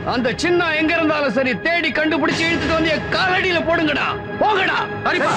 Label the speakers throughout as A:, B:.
A: அந்த சின்ன எங்க இருந்தாலும் சரி தேடி கண்டுபிடிச்சு இழுத்துட்டு வந்து என் காலடியில போடுங்கடா போங்கடா
B: சரிப்பா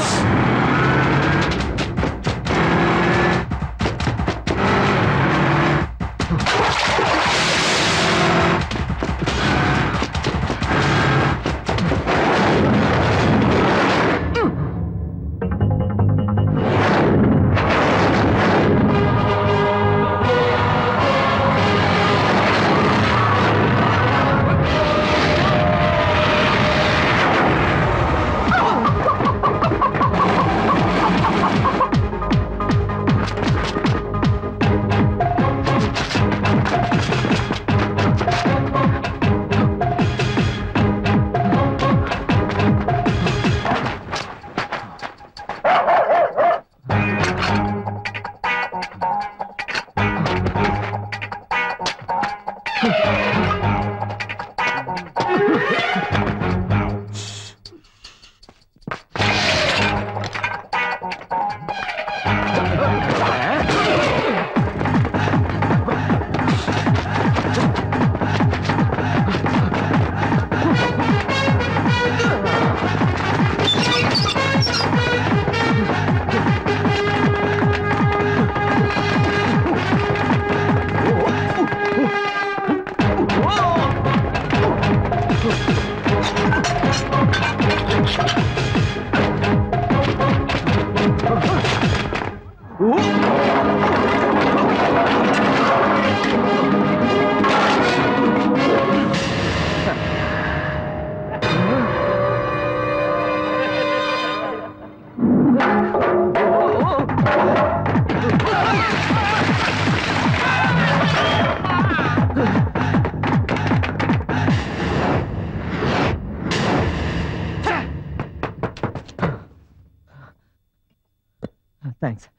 C: தேங்க்ஸ்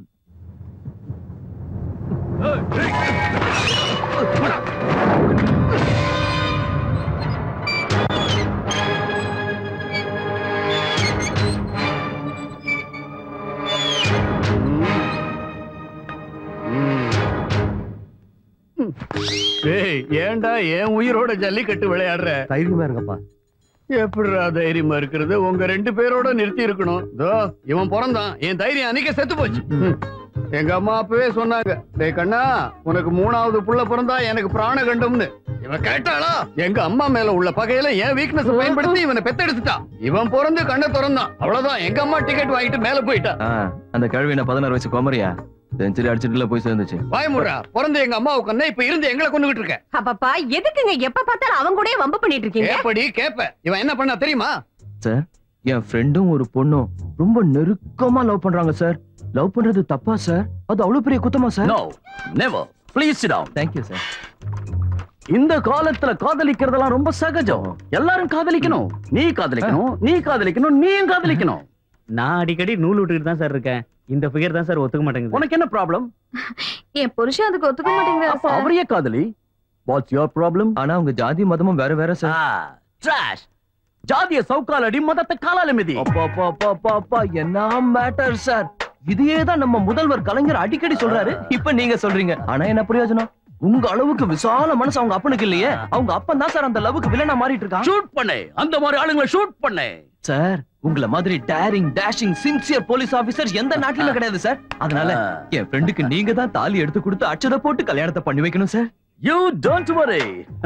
A: டேய் ஏன்டா என் உயிரோட ஜல்லிக்கட்டு விளையாடுற
C: தைரியமா இருங்கப்பா
A: எப்படிடா தைரியமா இருக்கிறது உங்க ரெண்டு பேரோட நிறுத்தி இருக்கணும் தோ இவன் பிறந்தான் என் தைரியம் அன்னைக்கே செத்து போச்சு ம். எங்க அம்மா அப்பவே சொன்னாங்க டேய் கண்ணா உனக்கு மூணாவது புள்ள பிறந்தா எனக்கு பிராண கண்டம்னு இவன் கேட்டாளா எங்க அம்மா மேல உள்ள பகையில என் வீக்னஸ் பயன்படுத்தி இவனை பெத்தெடுத்துட்டான் இவன் பிறந்து கண்ணை திறந்தான் அவ்வளவுதான் எங்க அம்மா டிக்கெட் வாங்கிட்டு மேல போயிட்டா
C: ஆ, அந்த கழுவி நான் பதினாறு வயசு கோமரியா செஞ்சுரி அடிச்சுட்டுல போய் சேர்ந்துச்சு
A: வாய்முறா பிறந்து எங்க அம்மாவுக்கு கொன்னே இப்ப இருந்து எங்களை கொண்டுகிட்டு இருக்க
D: அப்பப்பா எதுக்குங்க எப்ப பார்த்தாலும் அவங்க கூட வம்பு பண்ணிட்டு இருக்கீங்க
A: எப்படி கேப்ப இவன் என்ன பண்ணா தெரியுமா
C: சார் என் ஃப்ரெண்டும் ஒரு பொண்ணும் ரொம்ப நெருக்கமா லவ் பண்றாங்க சார் லவ் பண்றது தப்பா சார் அது அவ்வளவு பெரிய குத்தமா sir
B: no never please sit down
C: thank you sir
B: இந்த காலத்துல காதலிக்கிறதெல்லாம் ரொம்ப சகஜம் எல்லாரும் காதலிக்கணும் நீ காதலிக்கணும் நீ காதலிக்கணும் நீயும் காதலிக்கணும்
E: நான் அடிக்கடி நூல் விட்டுக்கிட்டு தான் சார் இருக்கேன் இந்த ஃபிகர் தான் சார் ஒத்துக்க மாட்டேங்குது
B: உனக்கு என்ன ப்ராப்ளம்
D: என் புருஷன் அதுக்கு ஒத்துக்க மாட்டேங்கிறாரு
B: அப்ப அவரையே காதலி வாட்ஸ் யுவர் ப்ராப்ளம்
C: ஆனா உங்க ஜாதி மதமும் வேற வேற சார்
B: ட்ராஷ் ஜாதிய சவுக்கால் அடி மதத்தை காலால மிதி
C: அப்பா அப்பா அப்பா அப்பா அப்பா என்ன மேட்டர் சார் இதையே தான் நம்ம முதல்வர் கலைஞர் அடிக்கடி சொல்றாரு இப்ப நீங்க சொல்றீங்க ஆனா என்ன பிரயோஜனம் உங்க அளவுக்கு விசால மனசு அவங்க அப்பனுக்கு இல்லையே அவங்க அப்பன் தான் சார் அந்த லவ்வுக்கு வில்லனா மாறிட்டு இருக்கான்
B: ஷூட் பண்ணு அந்த மாதிரி ஆளுங்களை ஷூட் பண்ணு
C: சார் உங்கள மாதிரி daring dashing sincere police officer எந்த நாட்டிலும் கிடையாது சார் அதனால என் ஃப்ரெண்டுக்கு நீங்க தான் தாலி எடுத்து கொடுத்து அச்சத போட்டு கல்யாணத்தை பண்ணி வைக்கணும் சார்
B: யூ டோன்ட் வரி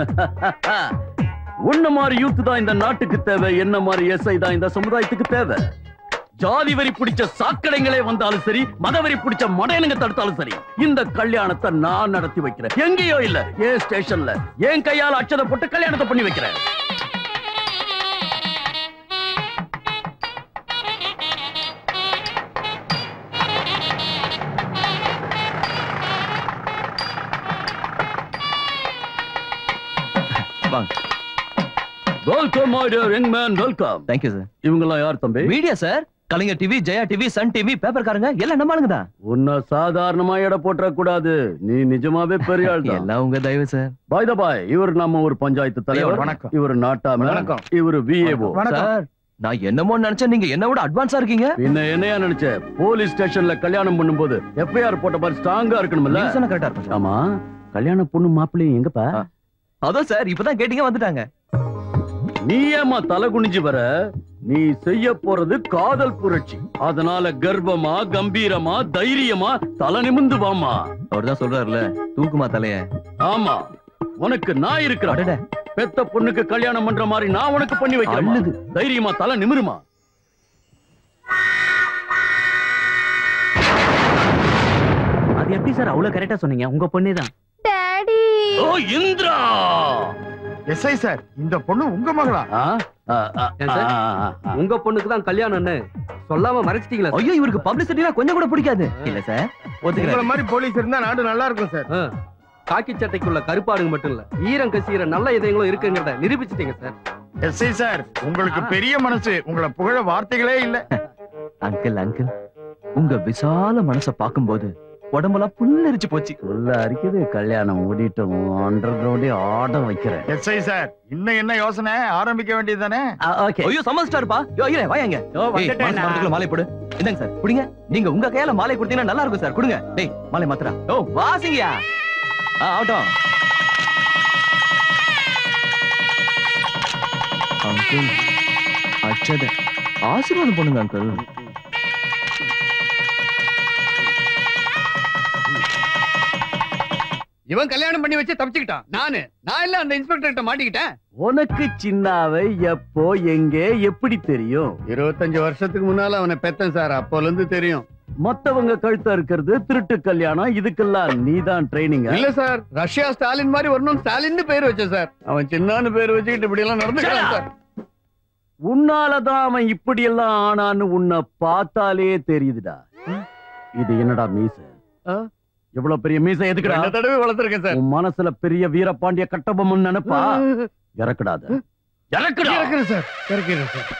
B: உன்ன மாதிரி யூத் தான் இந்த நாட்டுக்கு தேவை என்ன மாதிரி எஸ்ஐ தான் இந்த சமுதாயத்துக்கு தேவை ஜாதி வரி பிடிச்ச சாக்கடைங்களே வந்தாலும் சரி மதவரி பிடிச்ச மடையனுங்க தடுத்தாலும் சரி இந்த கல்யாணத்தை நான் நடத்தி வைக்கிறேன் எங்கேயோ இல்ல ஏன் ஸ்டேஷன்ல என் கையால அச்சதை போட்டு கல்யாணத்தை பண்ணி வைக்கிறேன்
C: வாங்க
B: welcome my dear young man welcome
C: thank you sir
B: இவங்கெல்லாம் யார் தம்பி
C: media sir Kalaignar TV Jaya TV Sun TV பேப்பர்காரங்க எல்லாம் நம்ம ஆளுங்க தான்
B: உன்னை சாதாரணமா எடை போட்டுற கூடாது நீ நிஜமாவே பெரிய ஆள் தான்
C: எல்லாம் உங்க தயவு சார்
B: பாய் த பாய் இவர் நம்ம ஒரு பஞ்சாயத்து தலைவர்
A: வணக்கம்.
B: இவர் நாட்டாம
A: வணக்கம்.
B: இவர் விஏஓ
C: சார் நான் என்னமோ நினைச்சேன் நீங்க என்ன விட அட்வான்ஸா இருக்கீங்க
B: பின்ன என்னையா நினைச்ச போலீஸ் ஸ்டேஷன்ல கல்யாணம் பண்ணும்போது எஃப்ஐஆர் போட்ட மாதிரி ஸ்ட்ராங்கா இருக்கணும்ல
C: நீங்க சொன்ன கரெக்டா இருக்கும் சார்
B: ஆமா கல்யாண பொண்ணு மாப்பிள்ளையும் எங்கப்பா
C: அதோ சார் இப்பதான் கேட்டீங்க வந்துட்டாங்க
B: நீ ஏமா தலை குனிஞ்சு வர நீ செய்ய போறது காதல் புரட்சி அதனால கர்வமா கம்பீரமா தைரியமா தலை நிமிந்து வாமா
C: அவர்தான் சொல்றாருல தூக்குமா தலைய
B: ஆமா உனக்கு நான் இருக்கிறேன்
C: அடடே
B: பெத்த பொண்ணுக்கு கல்யாணம் பண்ற மாதிரி நான் உனக்கு பண்ணி வைக்கிறேன்
C: அள்ளுது.
B: தைரியமா தலை நிமிருமா
E: அது எப்படி சார் அவ்வளவு கரெக்டா சொன்னீங்க உங்க பொண்ணு தான்
D: daddy
B: oh Indira
F: SI sir இந்த பொண்ணு உங்க மகளா
B: ஆ? ஆ, ஆ,
G: ஏன் சார்?
B: ஆ, ஆ, ஆ.
G: உங்க பொண்ணுக்கு தான் கல்யாணம்னு சொல்லாம மறைச்சிட்டீங்களா
C: ஐயோ இவருக்கு பப்ளிசிட்டினா கொஞ்சம் கூட பிடிக்காது இல்ல சார்
F: உங்களை
C: ஒத்துக்கிறேன்
F: மாதிரி போலீஸ் இருந்தா நாடு நல்லா இருக்கும் சார்
G: ஆ. காக்கி சட்டைக்குள்ள கருப்பாடுங்க மட்டும் இல்ல ஈரம் கசிகிற நல்ல இதயங்களும் இருக்குங்கிறத நிரூபிச்சிட்டீங்க சார்
F: எஸ்ஐ சார் உங்களுக்கு பெரிய மனசு உங்களை புகழ வார்த்தைகளே இல்ல
C: அங்கிள் அங்கிள் உங்க விசால மனச பாக்கும்போது உடம்பெல்லாம் புல்லரிச்சு போச்சு
B: உள்ள அரிக்குது கல்யாணம் மூடிட்டோம் அண்டர் கிரவுண்டே ஆட வைக்கிறேன்
F: எஸ்ஐ சார் இன்னும் என்ன யோசனை ஆரம்பிக்க வேண்டியது தானே
B: ஓகே
C: ஐயோ சமஸ்டார்ப்பா யோ இல்ல வாங்க மாலை போடு இந்தாங்க சார் குடிங்க நீங்க உங்க கையால மாலை கொடுத்தீங்கன்னா நல்லா இருக்கும் சார் கொடுங்க டேய் மாலை மாத்திரா ஓ வாசிங்கயா ஆ ஆகட்டும் அங்கிள் அச்சத ஆசீர்வாதம் பண்ணுங்க அங்கிள்
A: இவன் கல்யாணம் பண்ணி வச்சு தப்பிச்சுக்கிட்டான் நானு நான் இல்ல அந்த இன்ஸ்பெக்டர் கிட்ட மாட்டிக்கிட்டேன்
B: உனக்கு சின்னாவை எப்போ எங்கே எப்படி தெரியும்
A: இருபத்தஞ்சு வருஷத்துக்கு முன்னால அவனை பெத்தேன் சார் அப்போல இருந்து தெரியும்
B: மத்தவங்க கழுத்தா இருக்கிறது திருட்டு கல்யாணம் இதுக்கெல்லாம் நீதான் ட்ரைனிங்
A: இல்ல சார் ரஷ்யா ஸ்டாலின் மாதிரி வரணும் ஸ்டாலின் பேர் வச்சேன் சார் அவன் சின்னான்னு பேர் வச்சுக்கிட்டு இப்படி எல்லாம் நடந்துக்கலாம் சார்
B: உன்னாலதான் அவன் இப்படி எல்லாம் ஆனான்னு உன்னை பார்த்தாலே தெரியுதுடா இது என்னடா மீச
A: ஆ?
B: எவ்வளவு பெரிய மீச எதுக்குடா
A: ரெண்டு தடவை வளர்த்திருக்கேன் சார்
B: உன் மனசுல பெரிய வீரபாண்டிய கட்டபொம்மன் நினைப்பா இறக்குடாத இறக்குடா
A: இறக்குறேன் சார் இறக்கிறேன் சார்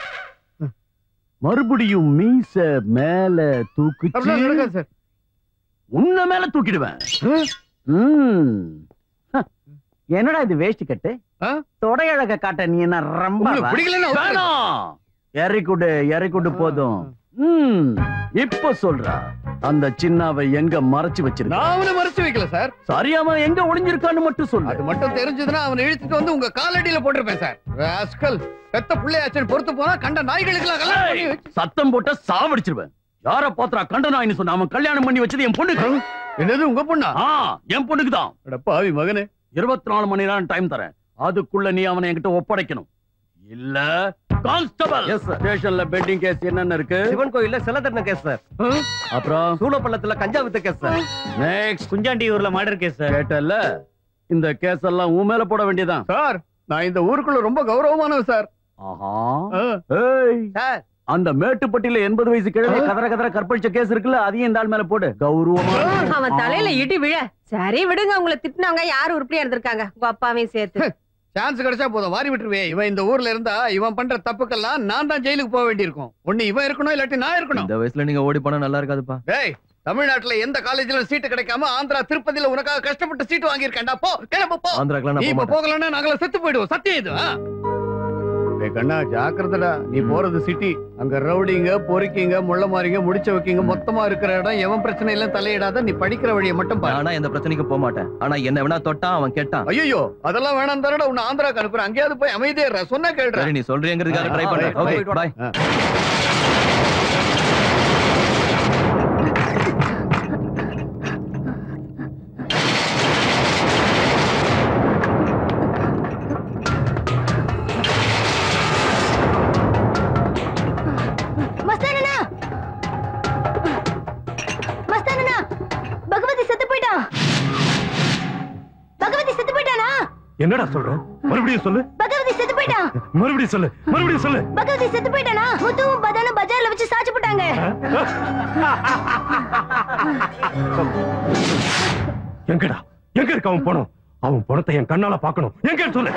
B: மறுபடியும் மீச மேல தூக்குச்சு
A: அப்படிலாம் நடக்காது சார்
B: உன்ன மேல தூக்கிடுவேன்
A: ஆ?
B: ம். ஹ. என்னடா இது வேஷ்டி கட்டு
A: ஆ?
B: தொடையழக காட்ட நீ என்ன ரொம்ப
A: உங்களுக்கு பிடிக்கலன்னா விட்டுருங்க.
B: வேணாம் இறக்குடு இறக்குடு போதும் ம். இப்ப சொல்றா அந்த சின்னாவை எங்க மறைச்சு வச்சிருக்க
A: நான் அவனை மறைச்சு வைக்கல சார்
B: சரியாம எங்க ஒளிஞ்சிருக்கான்னு மட்டும் சொல்லு
A: அது மட்டும் தெரிஞ்சதுன்னா அவனை இழுத்துட்டு வந்து உங்க காலடியில போட்டிருப்பேன் சார் ராஸ்கல் பெத்த பிள்ளையாச்சன் பொறுத்து போனா கண்ட நாய்களுக்கு எல்லாம் கல்யாணம் பண்ணி
B: ஏய்,
A: வச்சு-
B: சத்தம் போட்ட சாவடிச்சிருவேன் யார பாத்திரா கண்டனாயின்னு சொன்ன அவன் கல்யாணம் பண்ணி வச்சது என் பொண்ணுக்கு
A: என்னது உங்க பொண்ணா
B: ஆ என் பொண்ணுக்கு தான்
A: அட பாவி மகனே
B: இருபத்தி நாலு மணி நேரம் டைம் தரேன் அதுக்குள்ள நீ அவனை என்கிட்ட ஒப்படைக்கணும் இல்ல கான்ஸ்டபிள்
G: Yes, sir.
B: ஸ்டேஷன்ல பெண்டிங் கேஸ் என்னென்ன இருக்கு
G: சிவன் கோயில்ல சிலதர்ண கேஸ் சார்
B: அப்புறம்
G: சூளப்பள்ளத்துல கஞ்சா வித்த கேஸ் சார்
B: நெக்ஸ்ட்
E: குஞ்சாண்டி ஊர்ல மர்டர் கேஸ் சார்
B: கேட்டல்ல இந்த கேஸ் எல்லாம் உன் மேல போட வேண்டியதான்
A: சார் நான் இந்த ஊருக்குள்ள ரொம்ப கௌரவமானவன் சார்
B: ஆஹா
A: ஆ.
B: ஏய்
A: சார்
B: அந்த மேட்டுப்பட்டியில எண்பது வயசு கிழமை கதற கதற கற்பழிச்ச கேஸ் இருக்குல்ல அதையும் இந்த ஆள் மேல போடு கௌரவமா
D: அவன் தலையில இடி விழ சரி விடுங்க உங்களை திட்டினவங்க யாரு உருப்படியா இருந்திருக்காங்க உங்க அப்பாவையும் சேர்த்து
A: சான்ஸ் கிடைச்சா போதும் வாரி விட்டுருவே இவன் இந்த ஊர்ல இருந்தா இவன் பண்ற தப்புக்கெல்லாம் நான் தான் ஜெயிலுக்கு போக வேண்டியிருக்கும் ஒண்ணு இவன் இருக்கணும் இல்லாட்டி நான் இருக்கணும்
C: இந்த வயசுல நீங்க ஓடி போனா நல்லா இருக்காதுப்பா
A: டேய் தமிழ்நாட்டுல எந்த காலேஜ்ல சீட்டு கிடைக்காம ஆந்திரா திருப்பதியில உனக்காக கஷ்டப்பட்டு சீட்டு வாங்கியிருக்கேன்டா போ கிளம்பு போ
C: ஆந்திராக்கெல்லாம்
A: நீ
C: நான் போக
A: இப்ப
C: மாட்டேன்
A: போகலன்னா நாங்கள செத்து போயிடுவோம் சத்தியம் இது ஆ? டேய் கண்ணா ஜாக்கிரதடா நீ போறது சிட்டி அங்க ரவுடிங்க பொறுக்கிங்க முள்ள மாறிங்க முடிச்ச வைக்கிங்க மொத்தமா இருக்கிற இடம் எவன் பிரச்சனை எல்லாம் தலையிடாத நீ படிக்கிற வழியை மட்டும் பாரு
C: நானா எந்த பிரச்சனைக்கும் போக மாட்டேன் ஆனா என்ன வேணா தொட்டான் அவன் கேட்டான்
A: ஐயோ அதெல்லாம் வேணாம் தானடா உன்னை ஆந்திராக்கு அனுப்புறேன் அங்கேயாவது போய் அமைதியா இருடா சொன்னா கேளுடா
C: சரி நீ சொல்றீங்கிறதுக்காக ட்ரை
A: ஆ,
C: பண்றேன்
A: bye,
C: ஓகே
A: bye.
C: பாய்
A: ஆ.
D: மஸ்தானனா மஸ்தானனா பகவதி செத்து போயிட்டான் பகவதி செத்து போயிட்டானா
H: என்னடா சொல்ற மறுபடியும் சொல்லு
D: பகவதி செத்து போயிட்டான்
H: மறுபடியும் சொல்லு மறுபடியும் சொல்லு
D: பகவதி செத்து போயிட்டானா முத்துவும் பதானும் பஜார்ல வச்சு சாச்சு போட்டாங்க
H: எங்கடா எங்க இருக்கு அவன் பணம் அவன் பணத்தை என் கண்ணால பார்க்கணும் எங்க சொல்லு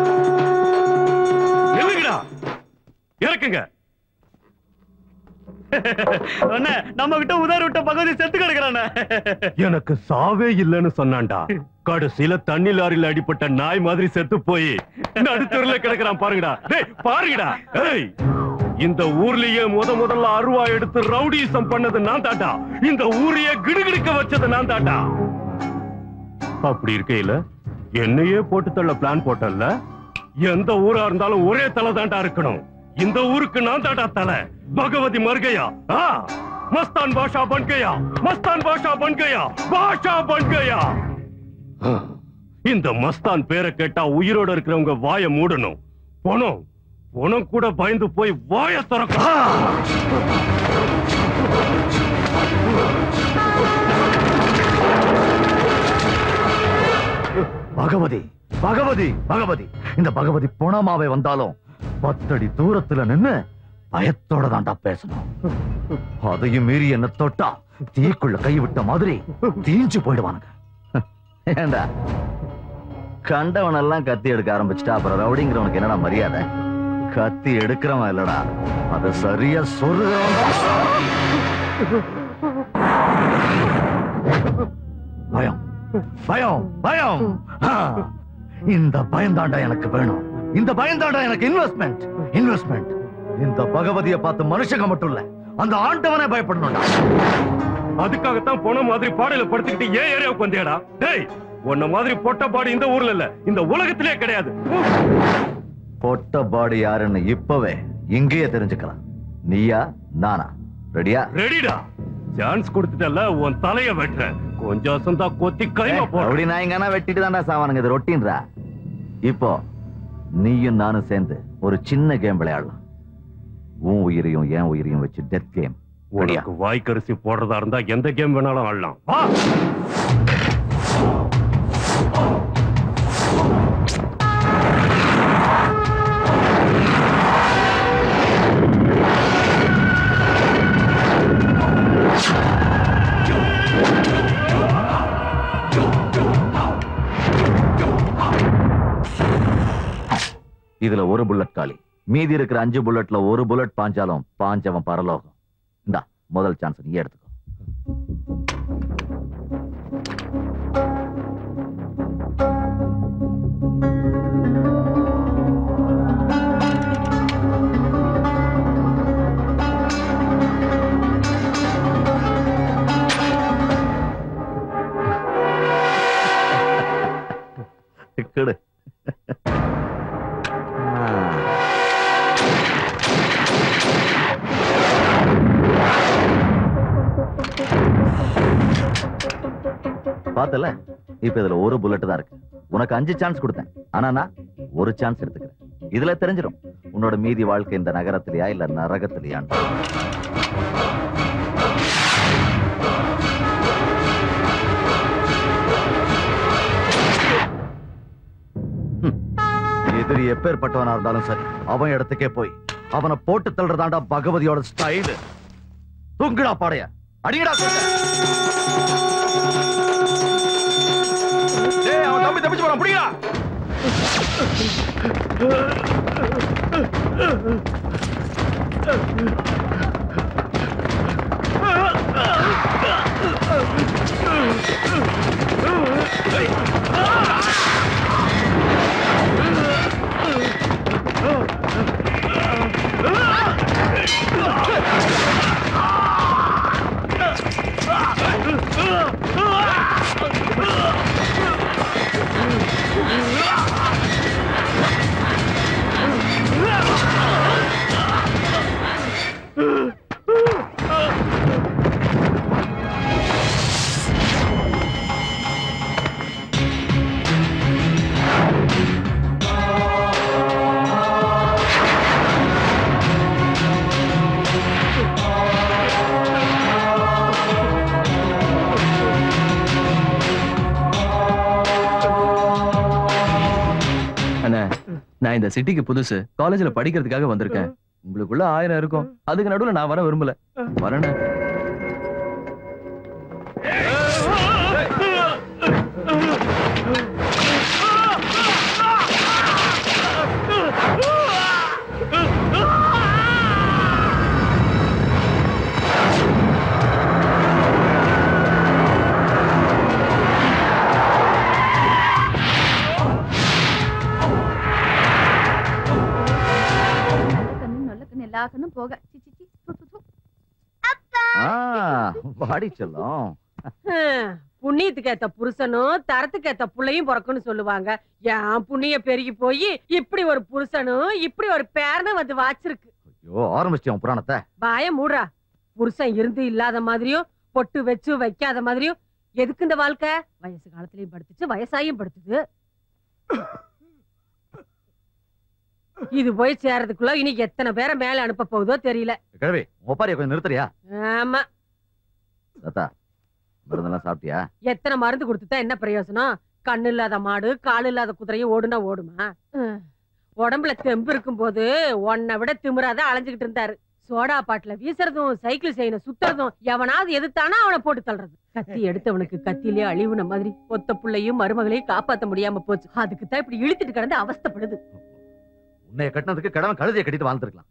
H: நில்லுங்கடா இறக்குங்க
E: அண்ணே நம்ம கிட்ட உதார் விட்ட பகுதி செத்து கிடக்குறானே
H: எனக்கு சாவே இல்லைன்னு சொன்னான்டா கடைசியில தண்ணி லாரியில அடிப்பட்ட நாய் மாதிரி செத்து போய் நடுத்தருல கிடக்குறான் பாருங்கடா டேய் பாருங்கடா ஏய் இந்த ஊர்லயே முத முதல்ல அருவா எடுத்து ரவுடிசம் பண்ணது நான் தாட்டா இந்த ஊரையே கிடுகிடுக்க வச்சது நான் தாட்டா அப்படி இருக்கையில என்னையே போட்டு தள்ள பிளான் போட்டல்ல எந்த ஊரா இருந்தாலும் ஒரே தலை தாண்டா இருக்கணும் இந்த ஊருக்கு நான் தாண்டா தலை பகவதி மர்கையா ஆ மஸ்தான் பாஷா பன் கயா மஸ்தான் பாஷா பன் கயா பாஷா பன் கயா இந்த மஸ்தான் பேரை கேட்டா உயிரோட இருக்கிறவங்க வாயை மூடணும் போனோம் போனம் கூட பயந்து போய் வாய திறக்க
I: பகவதி பகவதி பகவதி இந்த பகவதி புணமாவே வந்தாலும் பத்தடி தூரத்துல நின்னு பயத்தோட தான்டா பேசணும் அதையும் மீறி என்ன தொட்டா தீக்குள்ள கை விட்ட மாதிரி தீஞ்சு போயிடுவானுங்க ஏண்டா கண்டவனெல்லாம் கத்தி எடுக்க ஆரம்பிச்சுட்டா அப்புறம் ரவுடிங்கிறவனுக்கு என்னடா மரியாதை கத்தி எடுக்கிறவன் இல்லடா அது சரியா சொல்றவன் பயம் பயம் பயம் ஆ, இந்த பயம் தாண்டா எனக்கு வேணும் இந்த பயம் தாண்டா எனக்கு இன்வெஸ்ட்மெண்ட் இன்வெஸ்ட்மெண்ட் இந்த பகவதியை பார்த்து மனுஷங்க மட்டும் இல்ல அந்த ஆண்டவனே பயப்படணும்டா
H: அதுக்காகத்தான் போன மாதிரி பாடையில படுத்துக்கிட்டு ஏன் ஏரியாவுக்கு வந்தியாடா டேய் உன்ன மாதிரி பொட்ட பாடு இந்த ஊர்ல இல்ல இந்த உலகத்திலே கிடையாது
I: பொட்ட பாடி யாருன்னு இப்பவே இங்கேயே தெரிஞ்சுக்கலாம் நீயா நானா ரெடியா
H: ரெடிடா சான்ஸ் கொடுத்துட்டல உன் தலைய வெட்டுறேன் கொஞ்சம் அசந்தா கொத்தி கைமா போட
I: அப்படி நான் எங்கன்னா வெட்டிட்டு தான்டா சாவானுங்க இது ரொட்டீன்றா இப்போ நீயும் நானும் சேர்ந்து ஒரு சின்ன கேம் விளையாடலாம் உன் உயிரையும் என் உயிரையும் வச்சு டெத் கேம் ரெடியா
H: உனக்கு வாய்க்கரிசி போடுறதா இருந்தா எந்த கேம் வேணாலும் ஆடலாம் வா
I: இதுல ஒரு புல்லட் காலி மீதி இருக்கிற அஞ்சு புல்லட்ல ஒரு புல்லட் பாஞ்சாலும் பாஞ்சவன் பரலோகம் இந்தா முதல் சான்ஸ் நீ எடுத்துக்கோ கெடு பார்த்தல இப்ப இதுல ஒரு புல்லட் தான் இருக்கு உனக்கு அஞ்சு சான்ஸ் கொடுத்தேன் ஆனா நான் ஒரு சான்ஸ் எடுத்துக்கிறேன் இதுல தெரிஞ்சிடும் உன்னோட மீதி வாழ்க்கை இந்த நகரத்திலயா இல்ல நரகத்திலயான்னு ஹம். எதிரி எப்பேற்பட்டவனா இருந்தாலும் சரி அவன் இடத்துக்கே போய் அவனை போட்டு தள்ளுறதாண்டா பகவதியோட ஸ்டைல் தூங்குடா பாடைய அடிங்கடா
F: டேய் அவன் தம்பி தப்பிச்சு போறான் புடிடா
C: அண்ணா நான் இந்த சிட்டிக்கு புதுசு காலேஜ்ல படிக்கிறதுக்காக வந்திருக்கேன் உங்களுக்குள்ள ஆயிரம் இருக்கும் அதுக்கு நடுவுல நான் வர விரும்பல வரேண்ணே
J: பார்க்கணும் போக சி, சி, சி. து, து, து.
I: ஆ, வாடி செல்லம்
D: ஹம், புண்ணியத்துக்கு ஏத்த புருஷனும் தரத்துக்கு ஏத்த புள்ளையும் பிறக்கும்னு சொல்லுவாங்க என் புண்ணிய பெருகி போய் இப்படி ஒரு புருஷனும் இப்படி ஒரு பேரனும் வந்து வாச்சிருக்கு
I: ஐயோ ஆரம்பிச்சிட்டோம் புராணத்தை
D: வாய மூடுறா புருஷன் இருந்து இல்லாத மாதிரியும் பொட்டு வச்சு வைக்காத மாதிரியும் எதுக்கு இந்த வாழ்க்கை வயசு காலத்திலயும் படுத்துச்சு வயசாயும் படுத்துது இது போய் சேர்றதுக்குள்ள இனி எத்தனை பேரை மேல அனுப்ப போகுதோ தெரியல
I: கிழவி ஒப்பாரியா கொஞ்சம் நிறுத்துறியா
D: ஆமா
I: தாத்தா மருந்தெல்லாம் சாப்பிட்டியா
D: எத்தனை மருந்து கொடுத்துட்டா என்ன பிரயோசனம் கண்ணு இல்லாத மாடு கால் இல்லாத குதிரையும் ஓடுனா ஓடுமா ஹம். உடம்புல தெம்பு இருக்கும்போது உன்னை விட திமிராத அலைஞ்சுகிட்டு இருந்தாரு சோடா பாட்டுல வீசுறதும் சைக்கிள் செய்யன சுத்துறதும் எவனாவது எதிர்த்தானா அவனை போட்டு தள்ளுறது கத்தி எடுத்தவனுக்கு கத்திலே அழிவுன மாதிரி ஒத்த புள்ளையும் மருமகளையும் காப்பாத்த முடியாம போச்சு அதுக்கு தான் இப்படி இழுத்துட்டு கிடந்து அவஸ்தைப்படுது
I: உன்னைய கட்டினதுக்கு கிழவன் கழுதையை கட்டிட்டு வாழ்ந்துருக்கலாம்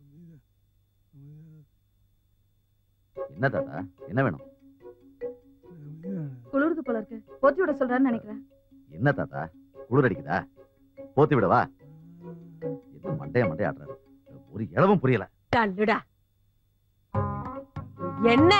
I: என்ன தாத்தா என்ன வேணும்
J: குளிருது போல இருக்கு போத்தி விட சொல்றான்னு நினைக்கிறேன்
I: என்ன தாத்தா குளிர் அடிக்குதா போத்தி விடவா என்ன மண்டைய மண்டைய ஆடுறாரு ஒரு இளவும் புரியல
D: தள்ளுடா என்ன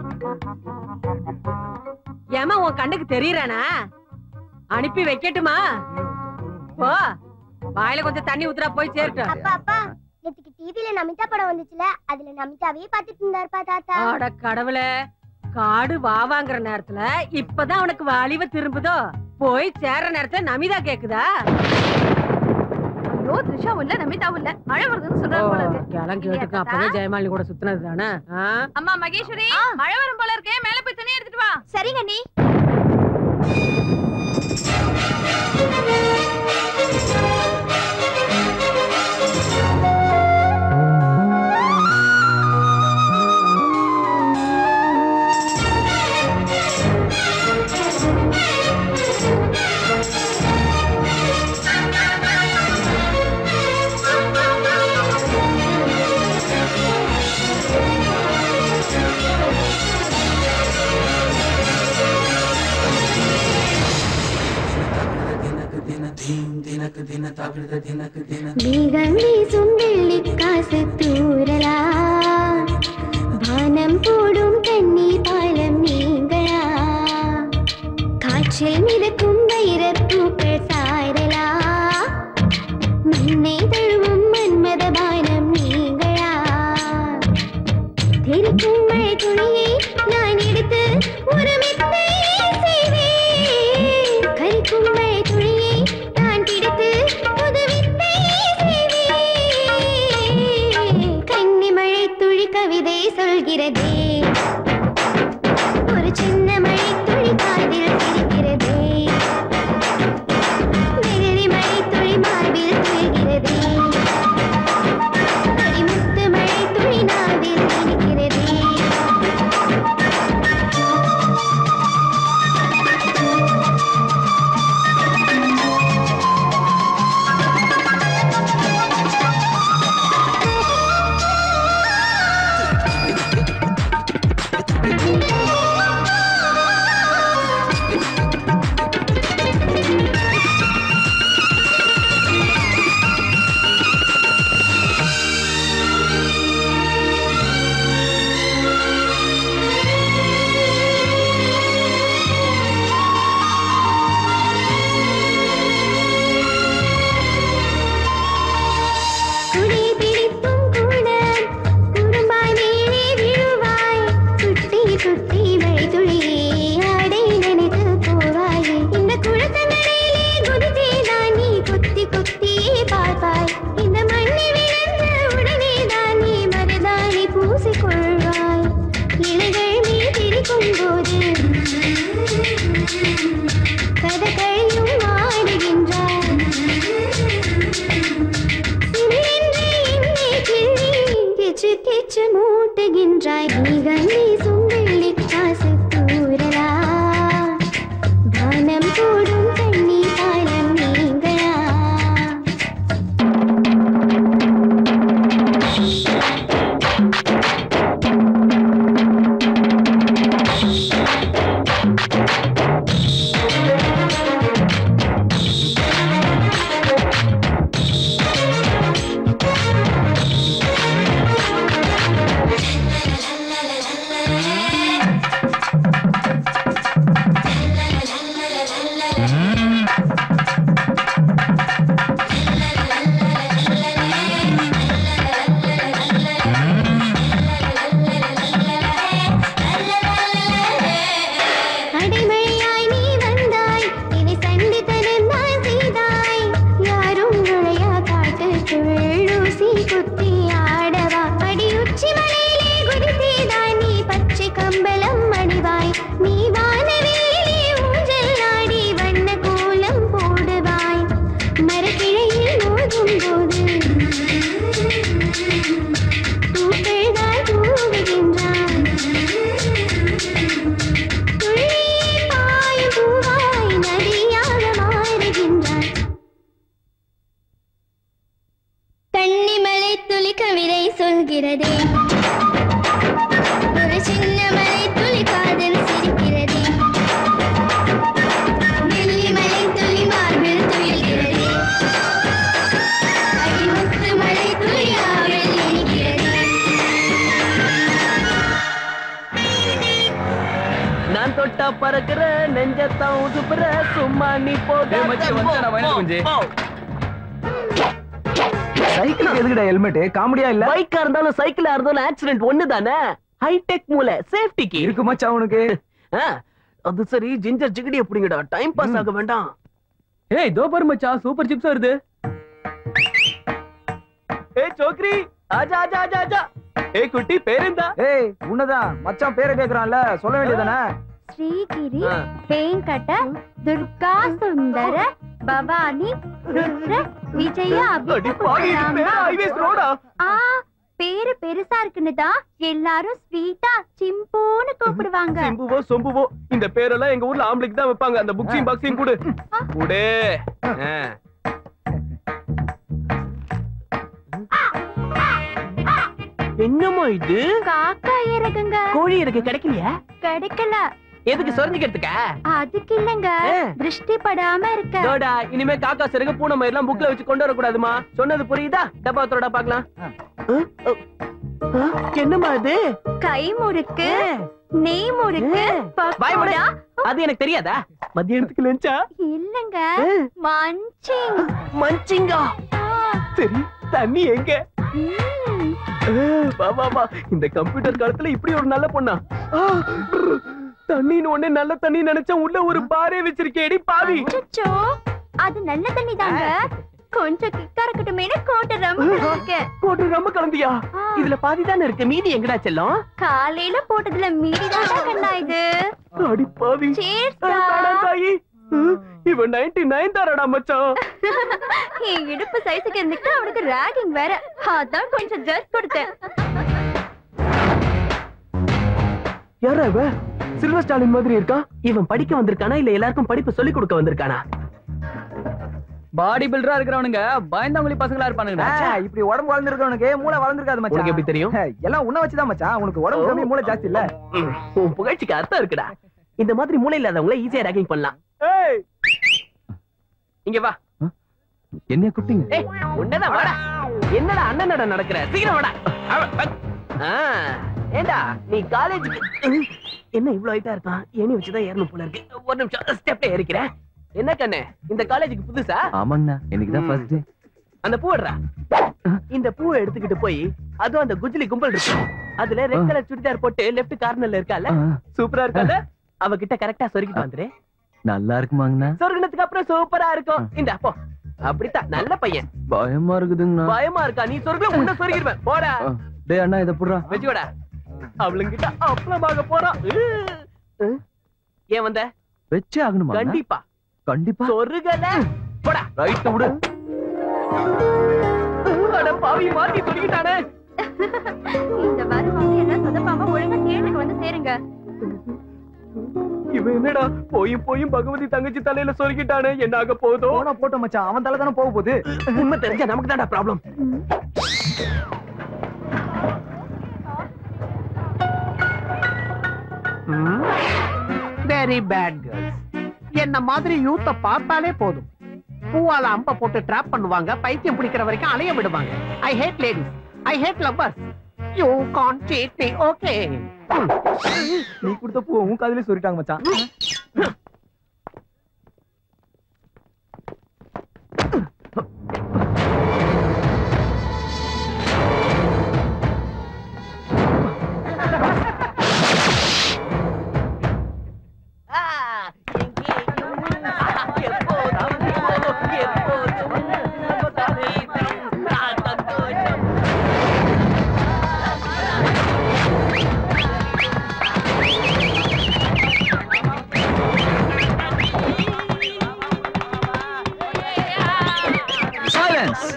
D: ஏமா உன் கண்ணுக்கு தெரியறானா அனுப்பி வைக்கட்டுமா போ வாயில கொஞ்சம் தண்ணி ஊத்துறா போய் சேரட்டும்
K: அப்பா அப்பா நேத்துக்கு டிவில நமிதா படம் வந்துச்சுல அதுல நமிதாவே பாத்துட்டு இருந்தாருப்பா தாத்தா
D: அட கடவுளே காடு வாவாங்கிற நேரத்துல இப்பதான் அவனுக்கு வாலிவ திரும்புதோ போய் சேர்ற நேரத்துல நமிதா கேக்குதா
J: ஐயோ த்ரிஷாவும் இல்ல நமிதாவும் இல்ல மழை வருதுன்னு சொல்றாரு போல இருக்கு
D: கிளம்பி கேட்டுக்க அப்பவே ஜெயமாலினி கூட சுத்தினது தானே
J: அம்மா மகேஸ்வரி மழை வரும் போல இருக்கே மேல போய் துணி எடுத்துட்டு வா
K: சரிங்க நீ
L: மேகம் வீசும் வெள்ளிக்காசு தூரலா வானம் போடும் தண்ணீர் பாலம் நீங்களா காற்றில் மிதக்கும் வைரப்பூக்கள் சாரலா மண்ணை தழுவும் மன்மத பானம் நீங்களா தெரிக்கும் மழை துணியை நான் எடுத்து ஒரு மெத்தை செய்வேன் கரிக்கும் மழை துணியை நான் பிடித்து புது வித்தை செய்வேன் கன்னி மழை துளி கவிதை சொல்கிறதே ஒரு சின்ன மழை துளி காதில் சிரிக்கிறதே மெருதி மழை துளி மார்பில் துயில்கிறதே அடிமுத்து மழை துளி நாவில் இனிக்கிறதே குடி பிடித்தும் கூட குறும்பாய் மேலே விழுவாய் சுத்தி சுத்தி மழை துளி ஆடை நினைத்து போவாய் இந்த குளத்தங்கரையிலே குதித்தே தான் நீ குத்தி குத்தி பார்ப்பாய் இந்த மண்ணில் விழுந்த உடனே தான் நீ மருதாணி பூசிக்கொள்வாய் இலைகள் மீதிருக்கும் போது கதகளியும் ஆடுகின்றாய் கிச்சு கிச்சு மூட்டுகின்றாய் நீகம் வீசும் வெள்ளி காசு தூரலா வானம் போடும் தண்ணீர் பாலம் நீங்களா
C: நெஞ்சத்தான் தொட்டா பறக்குற நெஞ்சத்தான் உசுப்புற சும்மா நீ போட
M: ஏய் மச்சி, வந்துட்டாடா, வயலுக்கு குஞ்சு.
C: சைக்கிளுக்கு எதுக்குடா ஹெல்மெட் காமெடியா இல்ல பைக்கா இருந்தாலும் சைக்கிளா இருந்தாலும் ஆக்சிடென்ட் ஒண்ணு தானே ஹைடெக் மூளை சேஃப்டிக்கு இருக்கு மச்சான் உனக்கு அது சரி ஜிஞ்சர் ஜிகடி எப்படிங்கடா டைம் பாஸ் ஆக வேண்டாம்
M: ஏய் தோ பாரு மச்சான் சூப்பர் சிப்ஸ் வருது
C: ஏய் சோக்ரி ஆஜா ஆஜா ஆஜா ஆஜா ஏய் குட்டி பேருந்தா
N: ஏய் உன்னதான் மச்சான் பேரை கேக்குறான்ல சொல்ல வேண்டியதானே
L: ஸ்ரீகிரி வெங்கட துர்கா சுந்தர பவானி ருத்ர விஜய
C: ரோடா
L: ஆ பேரு பெருசா இருக்குன்னு தான் எல்லாரும் ஸ்வீட்டா சிம்புன்னு கூப்பிடுவாங்க
C: சிம்புவோ சொம்புவோ இந்த பேரெல்லாம் எங்க ஊர்ல ஆம்பளைக்கு தான் வைப்பாங்க அந்த புக்ஸையும் பாக்ஸையும் கொடு கொடு ஆ. என்னம்மா இது
L: காக்கா இறகுங்க
C: கோழி இருக்கு கிடைக்கலையா
L: கிடைக்கல
C: எதுக்கு சொரிஞ்சுக்கிறதுக்கா
L: அதுக்கு இல்லங்க திருஷ்டி படாம இருக்க
C: தோடா இனிமே காக்கா சிறகு பூனை மாதிரி எல்லாம் புக்ல வச்சு கொண்டு வரக்கூடாதுமா சொன்னது புரியுதா டப்பா தோடா பாக்கலாம் என்னம்மா இது
L: கை முறுக்கு நெய் முறுக்கு
C: வாய் மூடு.
L: பக்கோடா
C: அது எனக்கு தெரியாதா மத்தியானத்துக்கு லஞ்சா
L: இல்லங்க மஞ்சிங்
C: மஞ்சிங்கா சரி தண்ணி எங்க ஆ, வா வா வா இந்த கம்ப்யூட்டர் காலத்துல இப்படி ஒரு நல்ல பொண்ணா ஆ, தண்ணின்னு உடனே நல்ல தண்ணி நினைச்சா உள்ள ஒரு பாரே வச்சிருக்கேடி பாவி
L: அச்சோ அது நல்ல தண்ணி தாங்க கொஞ்சம் கிக்கா இருக்கட்டுமேனு கோட்டை ரொம்ப இருக்கேன்
C: போட்டு ரொம்ப கலந்தியா இதுல பாதி தானே இருக்கு மீதி எங்கடா செல்லம்
L: காலையில போட்டதுல மீதி தான் கண்ணா இது
C: அடி பாவி
L: Cheers,
C: ஆ, தாடா தாயி ஆ, இவன் நைன்டி நைன் தாரடா மச்சான்
L: என் இடுப்பு சைஸுக்கு இருந்துட்டு அவனுக்கு ராகிங் வேற அதான் கொஞ்சம் ஜர்க் கொடுத்தேன்
C: யாரா இவ சில்வர் ஸ்டாலின் மாதிரி இருக்கான் இவன் படிக்க வந்திருக்கானா இல்ல எல்லாருக்கும் படிப்பு சொல்லி கொடுக்க வந்திருக்கானா
M: பாடி பில்டரா இருக்கிறவனுங்க பயந்தாங்குழி பசங்களா இருப்பானுங்க
N: இப்படி உடம்பு வளர்ந்துருக்கவனுக்கு மூளை வளர்ந்துருக்காது மச்சான்
C: உனக்கு எப்படி தெரியும்?
N: எல்லாம் உன்ன வச்சுதான் மச்சான் உனக்கு உடம்பு கம்மி மூளை ஜாஸ்தி இல்ல
C: ம், உன் புகழ்ச்சிக்கு அர்த்தம் இருக்குடா இந்த மாதிரி மூளை இல்லாதவங்கள ஈஸியா ரேகிங் பண்ணலாம் இங்க வா என்ன கூப்பிட்டீங்க ஏய் உன்னதான் வாடா என்னடா அண்ணனடா நடக்கிற சீக்கிரம் வாடா அவ- வ- ஆ, ஏண்டா நீ காலேஜுக்கு என்ன இவ்வளவு ஹைட்டா இருக்கான் ஏணி வச்சுதான் ஏறணும் போல இருக்கு ஒரு நிமிஷம் ஸ்டெப்ல ஏறிக்கிறேன் என்ன கண்ணு இந்த காலேஜுக்கு புதுசா
O: ஆமாங்கண்ணா இன்னைக்கு தான் ஃபர்ஸ்ட் டே
C: அந்த பூடுறா இந்த பூவை எடுத்துக்கிட்டு போய் அதுவும் அந்த குஜ்லி கும்பல் இருக்கு அதுல ரெட் கலர் சுடிதார் போட்டு லெஃப்ட் கார்னர்ல இருக்கால சூப்பரா இருக்கால அவகிட்ட கரெக்டா சொருகிட்டு வந்துரு
O: நல்லா இருக்குமாங்கண்ணா
C: சொர்க்கணத்துக்கு அப்புறம் சூப்பரா இருக்கும் இந்த போ அப்படித்தான் நல்ல பையன்
O: பயமா இருக்குதுங்கண்ணா
C: பயமா இருக்கா நீ சொர்க்கம் உன்ன சொருகிடுவேன் போடா
O: டேய் அண்ணா இதை புடுறா
C: வச்சுக்கோடா அவளுங்கிட்ட அப்பளமாக போறான் உ. ஏன் வந்த
O: வச்சே ஆகணுமா
C: கண்டிப்பா
O: கண்டிப்பா
C: சொருகல போடா
O: ரைட் விடு
C: அட பாவி மாத்தி சொல்லிட்டானே
L: இந்த வாரம் வந்து என்ன சொதப்பாம ஒழுங்கா தேட்டருக்கு வந்து சேருங்க
C: இவன் என்னடா போயும் போயும் பகவதி தங்கச்சி தலையில சொருகிட்டானே என்ன ஆக போதோ
N: போனா போட்டோம் மச்சான் அவன் தலை தானே போக போகுது
C: உண்மை தெரிஞ்சா நமக்கு தான்டா ப்ராப்ளம்
P: வெரி பேட் கேர்ள்ஸ் என்ன மாதிரி யூத்த பார்த்தாலே போதும் பூவால அம்ப போட்டு ட்ராப் பண்ணுவாங்க பைத்தியம் பிடிக்கிற வரைக்கும் அலைய விடுவாங்க I hate ladies I hate lovers you can cheat me okay
N: நீ கொடுத்த பூ உன் காதுலயே சொல்லிட்டாங்க மச்சான்
O: Silence!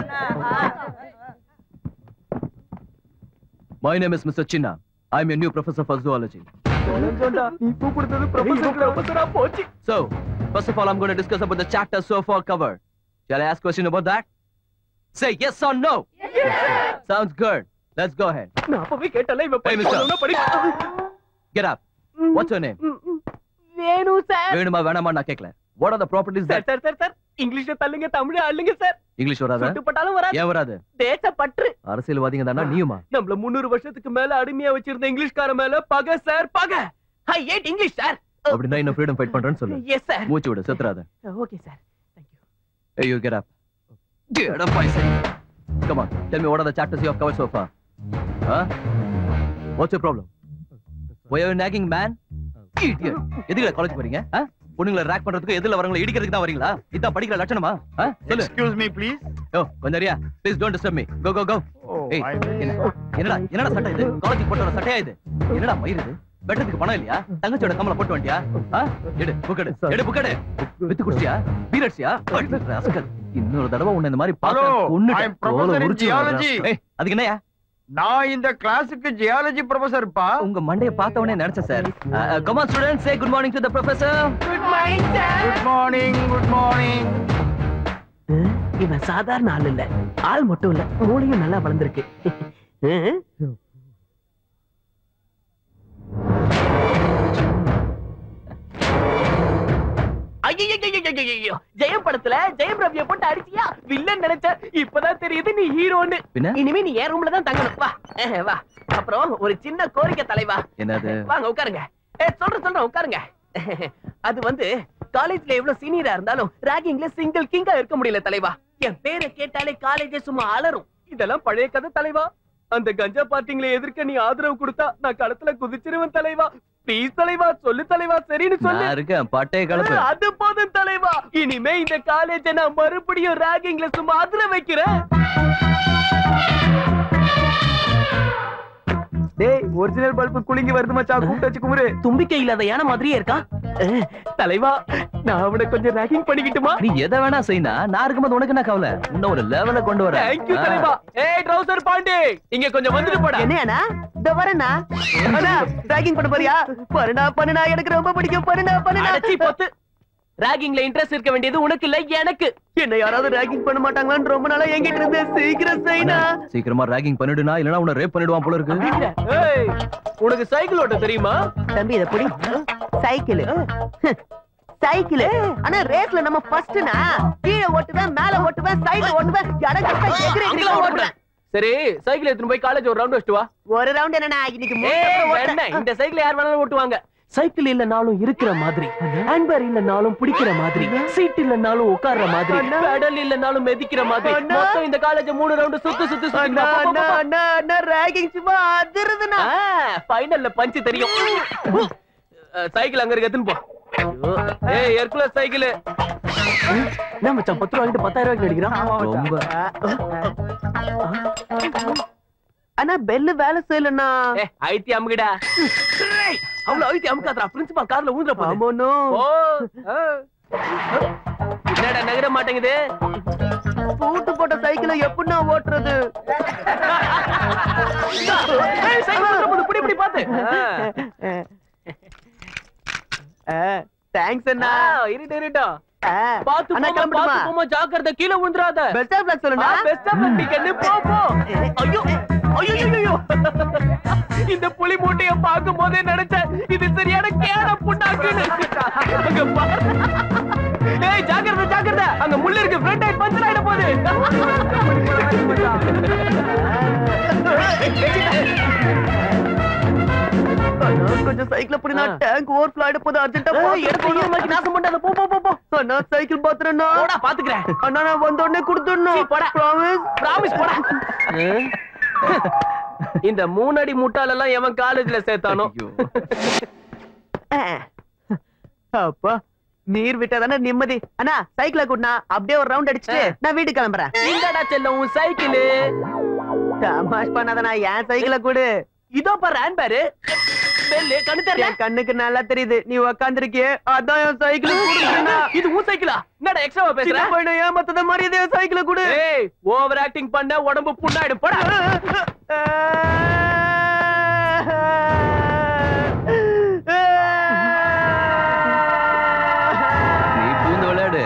O: My name is Mr. Chinna. I'm your new professor for zoology.
C: நீ கூப்பிடுறது ப்ரொஃபசரா போச்சு
O: So, first of all, I'm going to discuss about the chapter so far covered. Shall I ask question about that? Say yes or no. Sounds good. Let's go ahead.
C: நான் அப்பவே கேட்டல இவ
O: Hey, mister.
C: படிக்கணும்னா படி
O: Get up. What's your name?
C: Venu sir
O: வேணுமா வேணாமா நான் கேட்கல What are the properties
C: sir
O: that
C: sir sir sir இங்கிலீஷ்ல தள்ளுங்க தமிழ்ல அள்ளுங்க சார்
O: இங்கிலீஷ் வராதா
C: சுட்டுப்பட்டாலும் வராது
O: ஏன் வராது
C: தேசப்பற்று
O: அரசியல்வாதிங்க தானா நீயுமா
C: நம்மள முன்னூறு வருஷத்துக்கு மேல அடிமையா வச்சிருந்த இங்கிலீஷ்கார மேல பகை சார் பகை ஐ ஏட் இங்கிலீஷ் சார்
O: அப்படின்னா இன்னும் ஃப்ரீடம் ஃபைட் பண்றேன்னு சொல்லு
C: எஸ் சார்
O: மூச்சு விடு செத்துறாத
C: okay sir
O: Hey, you get up. Get up, I say. Come on, tell me what are the chapters you have covered so far? Huh? What's your problem? Why are you nagging, man? Idiot. எதுக்குல college போறீங்க ஆ? பொண்ணுங்களை rack பண்றதுக்கு எதுல வரவங்களை இடிக்கிறதுக்கு தான் வரீங்களா இதான் படிக்கிற லட்சணமா ஆ? சொல்லு
F: எக்ஸ்கியூஸ் மீ ப்ளீஸ்
O: யோ கொஞ்சம் அறியா please don't disturb me go go go ஏய் என்ன- என்னடா என்னடா சட்டை இது காலேஜ் போட்டு வர சட்டையா இது என்னடா மயிர் இது வெட்டத்துக்கு பணம் இல்லையா தங்கச்சியோட கம்மல போட்டு வந்துட்டியா ஆ? எடு புக் எடு எடு புக் எடு வித்து குடிச்சியா பீர் அடிச்சியா ராஸ்கல். இன்னொரு தடவை உன்னை இந்த மாதிரி
F: Hello,
O: பார்க்க
F: I am professor in geology.
O: ஏய் அதுக்கு என்னயா
F: நான் இந்த கிளாஸுக்கு ஜியாலஜி ப்ரொஃபசர்ப்பா
O: உங்க மண்டைய பார்த்த உடனே நினைச்சேன் sir come on students say good morning to the professor
P: good morning sir
F: good morning good morning
P: இவன் சாதாரண ஆள் இல்ல ஆள் மட்டும் இல்ல மூளையும் நல்லா வளர்ந்துருக்கு ஐயோ ஜெயம் படத்துல ஜெயம் ரவிய போட்டு அடிச்சியா வில்லன் நினைச்ச இப்பதான் தெரியுது நீ ஹீரோன்னு
O: பின்ன?
P: இனிமே நீ என் ரூம்ல தான் தங்கணும் வா அஹ், வா அப்புறம் ஒரு சின்ன கோரிக்கை தலைவா
O: என்னது
P: வாங்க உட்காருங்க ஏ சொல்றேன் சொல்றேன் உட்காருங்க அது வந்து காலேஜ்ல எவ்வளவு சீனியரா இருந்தாலும் ராகிங்ல சிங்கிள் கிங்கா இருக்க முடியல தலைவா என் பேரை கேட்டாலே காலேஜே சும்மா அலறும்
G: இதெல்லாம் பழைய கதை தலைவா அந்த கஞ்சா பார்ட்டிங்களை எதிர்க்க நீ ஆதரவு கொடுத்தா நான் களத்துல குதிச்சிருவேன் தலைவா ப்ளீஸ் தலைவா சொல்லு தலைவா சரின்னு சொல்லு
O: நான் இருக்கேன் பட்டைய கலப்பு
G: அது போதும் தலைவா இனிமே இந்த காலேஜ நான் மறுபடியும் ராகிங்ல சும்மா அதுல வைக்கிறேன் டேய் ஒரிஜினல் பல்பு குலுங்கி வருது மச்சான் கூப்பிட்டு வச்சு குமுறு
P: தும்பிக்கை இல்லாத யானை மாதிரியே இருக்கா அஹ், தலைவா நான் அவனை கொஞ்சம் ராகிங் பண்ணிக்கிட்டுமா
O: நீ எதை வேணா செய்யினா நான் இருக்கும்போது உனக்கு என்ன கவலை இன்னும் ஒரு லெவல கொண்டு வர
G: தேங்க்யூ தலைவா ஏய் ட்ரௌசர் பாண்டி இங்க கொஞ்சம் வந்துட்டு போடா
P: என்னண்ணா இந்த வரேண்ணா அண்ணா ராகிங் பண்ண போறியா பண்ணுனா பண்ணுனா எனக்கு ரொம்ப பிடிக்கும் பண்ணுனா பண்ணுனா அடச்சி போத்து ராகிங்ல இன்ட்ரெஸ்ட் இருக்க வேண்டியது உனக்கு இல்ல எனக்கு என்ன யாராவது ராகிங் பண்ண மாட்டாங்களான்னு ரொம்ப நாளா என்கிட்ட இருந்து சீக்கிரம் செய்யனா
O: சீக்கிரமா ராகிங் பண்ணிடுனா இல்லனா உன்னை ரேப் பண்ணிடுவான் போல இருக்கு
G: ஏய் உனக்கு சைக்கிள் ஓட்ட தெரியுமா
P: தம்பி இத புடி சைக்கிள் சைக்கிள் ஆனா ரேஸ்ல நம்ம ஃபர்ஸ்ட்னா கீழே ஓட்டுவேன் மேல ஓட்டுவேன் சைடுல ஓட்டுவேன் இடம் கரெக்டா எகிரி எகிரி
G: அங்கெல்லாம்
P: ஓட்டுவேன்
G: சரி சைக்கிள் எடுத்துட்டு போய் காலேஜ் ஒரு ரவுண்ட் வச்சுட்டு வா
P: ஒரு ரவுண்ட் என்னண்ணா இன்னைக்கு மூணு
G: ஏய்,
P: தடவை ஓட்டுறேன்.
G: வேண்டாம். இந்த சைக்கிள் யார் வேணாலும் ஓட்டுவாங்க சைக்கிள் இல்லனாலும் இருக்கிற மாதிரி ஹேண்ட்பேர் இல்லனாலும் பிடிக்கிற மாதிரி சீட் இல்லனாலும் உட்கார்ற மாதிரி பெடல் இல்லனாலும் மிதிக்கிற மாதிரி
P: அண்ணா.
G: மொத்தம் இந்த காலேஜ் மூணு ரவுண்ட் சுத்து சுத்து
P: அண்ணா அண்ணா அண்ணா அண்ணா ராகிங் சும்மா அதிருதுண்ணா
G: ஃபைனல்ல பஞ்சு தெரியும் சைக்கிள் அங்க இருக்கு எடுத்துன்னு போ ஐயோ. ஏய் ஹெர்குலஸ் சைக்கிள் என்ன மச்சான் பத்து ரூபாய்க்கு பத்தாயிரம் ரூபாய்க்கு அடிக்கிறான்
O: ரொம்ப
P: அண்ணா பெல்லு வேலை செய்யலண்ணா
G: ஏ ஐத்தி அமுகிடா ஏய், அவ்வளவு ஐத்தி அமுக்காதடா பிரின்சிபால் கார்ல ஊந்துற போகுது
P: ஆமாண்ணா
G: ஓ ஆ. என்னடா நகர மாட்டேங்குது
P: பூட்டு போட்ட சைக்கிளை எப்படிண்ணா ஓட்டுறது
G: ஏய், சைக்கிள் வந்துற போகுது, பிடி பிடி பாத்து
P: தேங்க்ஸ் அண்ணா
G: இருட்டு இருட்டா
P: ஆ,
G: பாத்து
P: அண்ணா
G: போமா
P: கிளம்பட்டுமா
G: பாத்து போமா ஜாக்கிரதை கீழே விழுந்துறாத
P: பெஸ்ட் ஆஃப் லக் சொல்லுண்ணா
G: பெஸ்ட் ஆஃப் லக் டிக்கெட் போ போ ஐயோ ஐயோ ஐயோ, ஐயோ இந்த புலி மூட்டைய பார்க்கும் போதே நினைச்சேன் இது சரியான கேட புண்ணாக்குன்னு அங்க பாரு. ஏய் ஜாக்கிரதை ஜாக்கிரதை அங்க முள்ளு இருக்கு ஃப்ரண்ட் டைட் பஞ்சர் ஆயிட
P: அண்ணா கொஞ்சம் சைக்கிள் அப்படி நான் டேங்க் ஓவர் ஆயிட போது அர்ஜென்ட்டா போ
G: எடுத்து ஈரமாக்கி நாசம் பண்ணாத போ போ போ போ
P: அண்ணா சைக்கிள் பாத்துறேன்னா
G: போடா பாத்துக்கிறேன்
P: அண்ணா நான் வந்த உடனே கொடுத்துடணும்
G: போடா.
P: ப்ராமிஸ்
G: பிராமிஸ் போடா இந்த மூணடி முட்டாளெல்லாம் எவன் காலேஜ்ல சேர்த்தானோ
P: அப்பா நீர் விட்டா தானே நிம்மதி அண்ணா சைக்கிள கூட்டினா அப்படியே ஒரு ரவுண்ட் அடிச்சுட்டு நான் வீட்டுக்கு கிளம்புறேன்
G: இந்தடா செல்லம் உன் சைக்கிள்
P: தமாஷ் பண்ணாதண்ணா என் சைக்கிள கூடு
G: இதோ பாரு ஹேண்ட் பேரு பெல்லு கண்ணு தெரியல
P: என் கண்ணுக்கு நல்லா தெரியுது நீ உக்காந்துருக்கியே அதான் என் சைக்கிள் கூடுனா
G: இது உன் சைக்கிளா என்னடா எக்ஸ்ட்ராவா பேசுற
P: சின்ன பையனை ஏமாத்தத மாதிரி இதே சைக்கிள கூடு
G: ஏய் ஓவர் ஆக்டிங் பண்ண உடம்பு புண்ணாயிடும் போடா
O: நீ பூந்து விளையாடு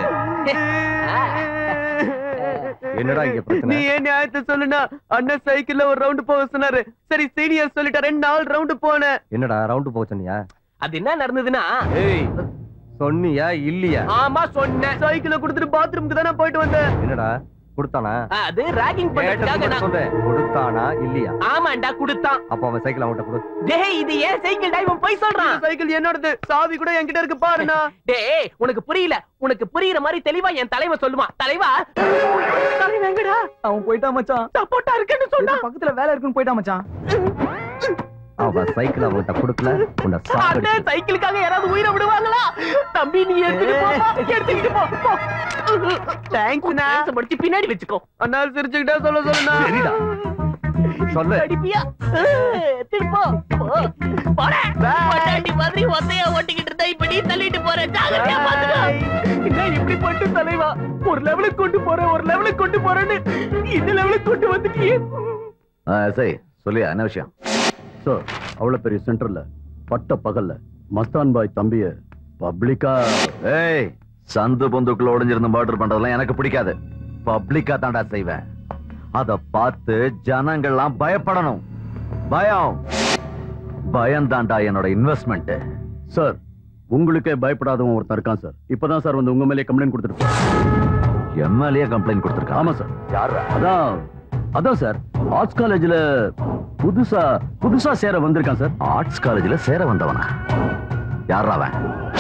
O: என்னடா இங்க
P: நீ
O: பிரச்சனை
P: ஏன் நியாயத்தை சொல்லுனா அண்ணன் சைக்கிள்ல ஒரு ரவுண்ட் போக சொன்னாரு சரி சீனியர் சொல்லிட்டா ரெண்டு நாள் ரவுண்ட் போனேன்
O: என்னடா ரவுண்டு போக சொன்னியா
G: அது என்ன நடந்ததுன்னா
O: ஏய் சொன்னியா இல்லையா
G: ஆமா சொன்னேன்
P: சைக்கிள கொடுத்துட்டு பாத்ரூமுக்கு தானே போயிட்டு வந்தேன்
O: என்னடா கொடுத்தானா
G: அது ராகிங் பண்றதுக்காக நான்
O: சொல்றேன் கொடுத்தானா இல்லையா
G: ஆமாண்டா குடுத்தான்
O: அப்ப அவன் சைக்கிள் அவன்கிட்ட கொடு
G: டேய் இது ஏன் சைக்கிள் டா இவன் போய் சொல்றான்
C: சைக்கிள் என்னோடது சாவி கூட என்கிட்ட இருக்கு பாருண்ணா
G: டேய் உனக்கு புரியல உனக்கு புரியுற மாதிரி தெளிவா என் தலைவன் சொல்லுவான் தலைவா தலைவன் எங்கடா
C: அவன் போயிட்டான் மச்சான்
G: சப்போர்ட்டா இருக்குன்னு சொன்னா
C: பக்கத்துல வேலை இருக்குன்னு போயிட்டான் மச்சான்
O: அவன் சைக்கிள் அவன்கிட்ட கொடுக்கல உன்னை
G: அண்ணே
O: சாப்பிடு
G: சைக்கிளுக்காக யாராவது உயிரை விடுவாங்களா தம்பி நீ எடுத்துட்டு போப்பா எடுத்துக்கிட்டு போ போ தேங்க்ஸ்ண்ணா படிச்சு பின்னாடி வச்சுக்கோ
C: அண்ணா சிரிச்சுக்கிட்டே சொல்ல சொல்லுண்ணா
O: சரிடா சொல்லு
G: அடிப்பியா எடுத்துட்டு போ போ. போடா பொண்டாட்டி மாதிரி ஒத்தையா ஓட்டிக்கிட்டு இருந்தா இப்ப நீ தள்ளிட்டு போற ஜாகிரதையா பாத்துக்கோ என்ன இப்படி பட்டு தலைவா ஒரு லெவலுக்கு கொண்டு போறேன் ஒரு லெவலுக்கு கொண்டு போறேன்னு இந்த லெவலுக்கு கொண்டு வந்துட்டியே
I: சரி சொல்லியா என்ன விஷயம்
B: சார் அவ்வளவு பெரிய சென்டர்ல பட்ட பகல்ல மஸ்தான் பாய் தம்பிய பப்ளிக்கா
I: ஏய் சந்து பொந்துக்குள்ள ஒளிஞ்சிருந்து மர்டர் பண்றதெல்லாம் எனக்கு பிடிக்காது பப்ளிக்கா தாண்டா செய்வேன் அத பார்த்து ஜனங்கள்லாம் பயப்படணும் பயம் பயம் தாண்டா என்னோட இன்வெஸ்ட்மெண்ட்
B: சார் உங்களுக்கே பயப்படாதவன் ஒருத்தன் இருக்கான் சார் இப்பதான் சார் வந்து உங்க மேலே கம்ப்ளைண்ட் கொடுத்துருக்கோம்
I: எம்எல்ஏ கம்ப்ளைண்ட் கொடுத்துருக்கான்
B: ஆமா சார்
I: யாரா
B: அதான் அதான் சார் ஆர்ட்ஸ் காலேஜ்ல புதுசா புதுசா சேர வந்திருக்கான் சார்
I: ஆர்ட்ஸ் காலேஜ்ல சேர வந்தவனா யாரா அவன்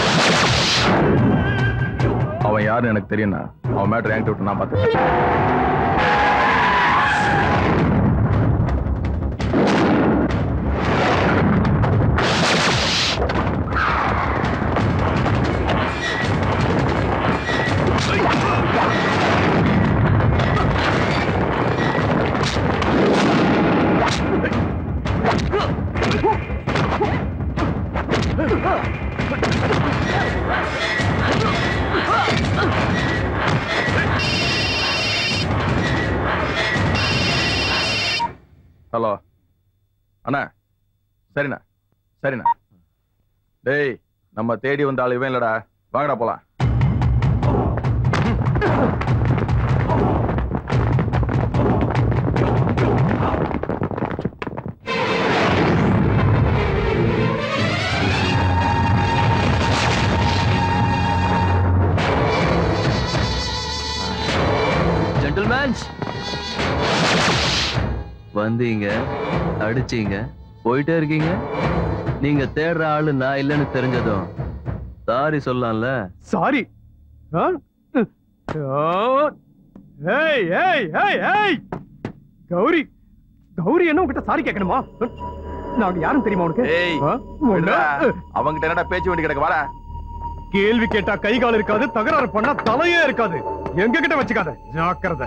Q: அவன் யாருன்னு எனக்கு தெரியும்ண்ணா அவன் மேட்டர் என்கிட்ட விட்டு நான் பார்த்துக்கிறேன் ஹலோ அண்ணா சரிண்ணா சரிண்ணா டேய் நம்ம தேடி வந்த ஆள் இவன் இல்லடா வாங்கடா போலாம்
O: ஜென்டில்மேன்ஸ் வந்தீங்க அடிச்சீங்க போயிட்டே இருக்கீங்க நீங்க தேடுற ஆளு நான் இல்லைன்னு தெரிஞ்சதும் சாரி சொல்லலாம்ல
R: சாரி ஏய் ஏய் ஏய் ஏய் கௌரி கௌரி என்ன உன்கிட்ட சாரி கேட்கணுமா நாங்க யாரும் தெரியுமா உனக்கு
Q: ஏய்
R: ஆ? உன்னை-
Q: விடுடா. அவங்கிட்ட என்னடா பேச்சு வேண்டி கிடக்கு வாடா
R: கேள்வி கேட்டா கை கால் இருக்காது தகராறு பண்ணா தலையே இருக்காது எங்க கிட்ட வச்சுக்காத ஜாக்கிரதை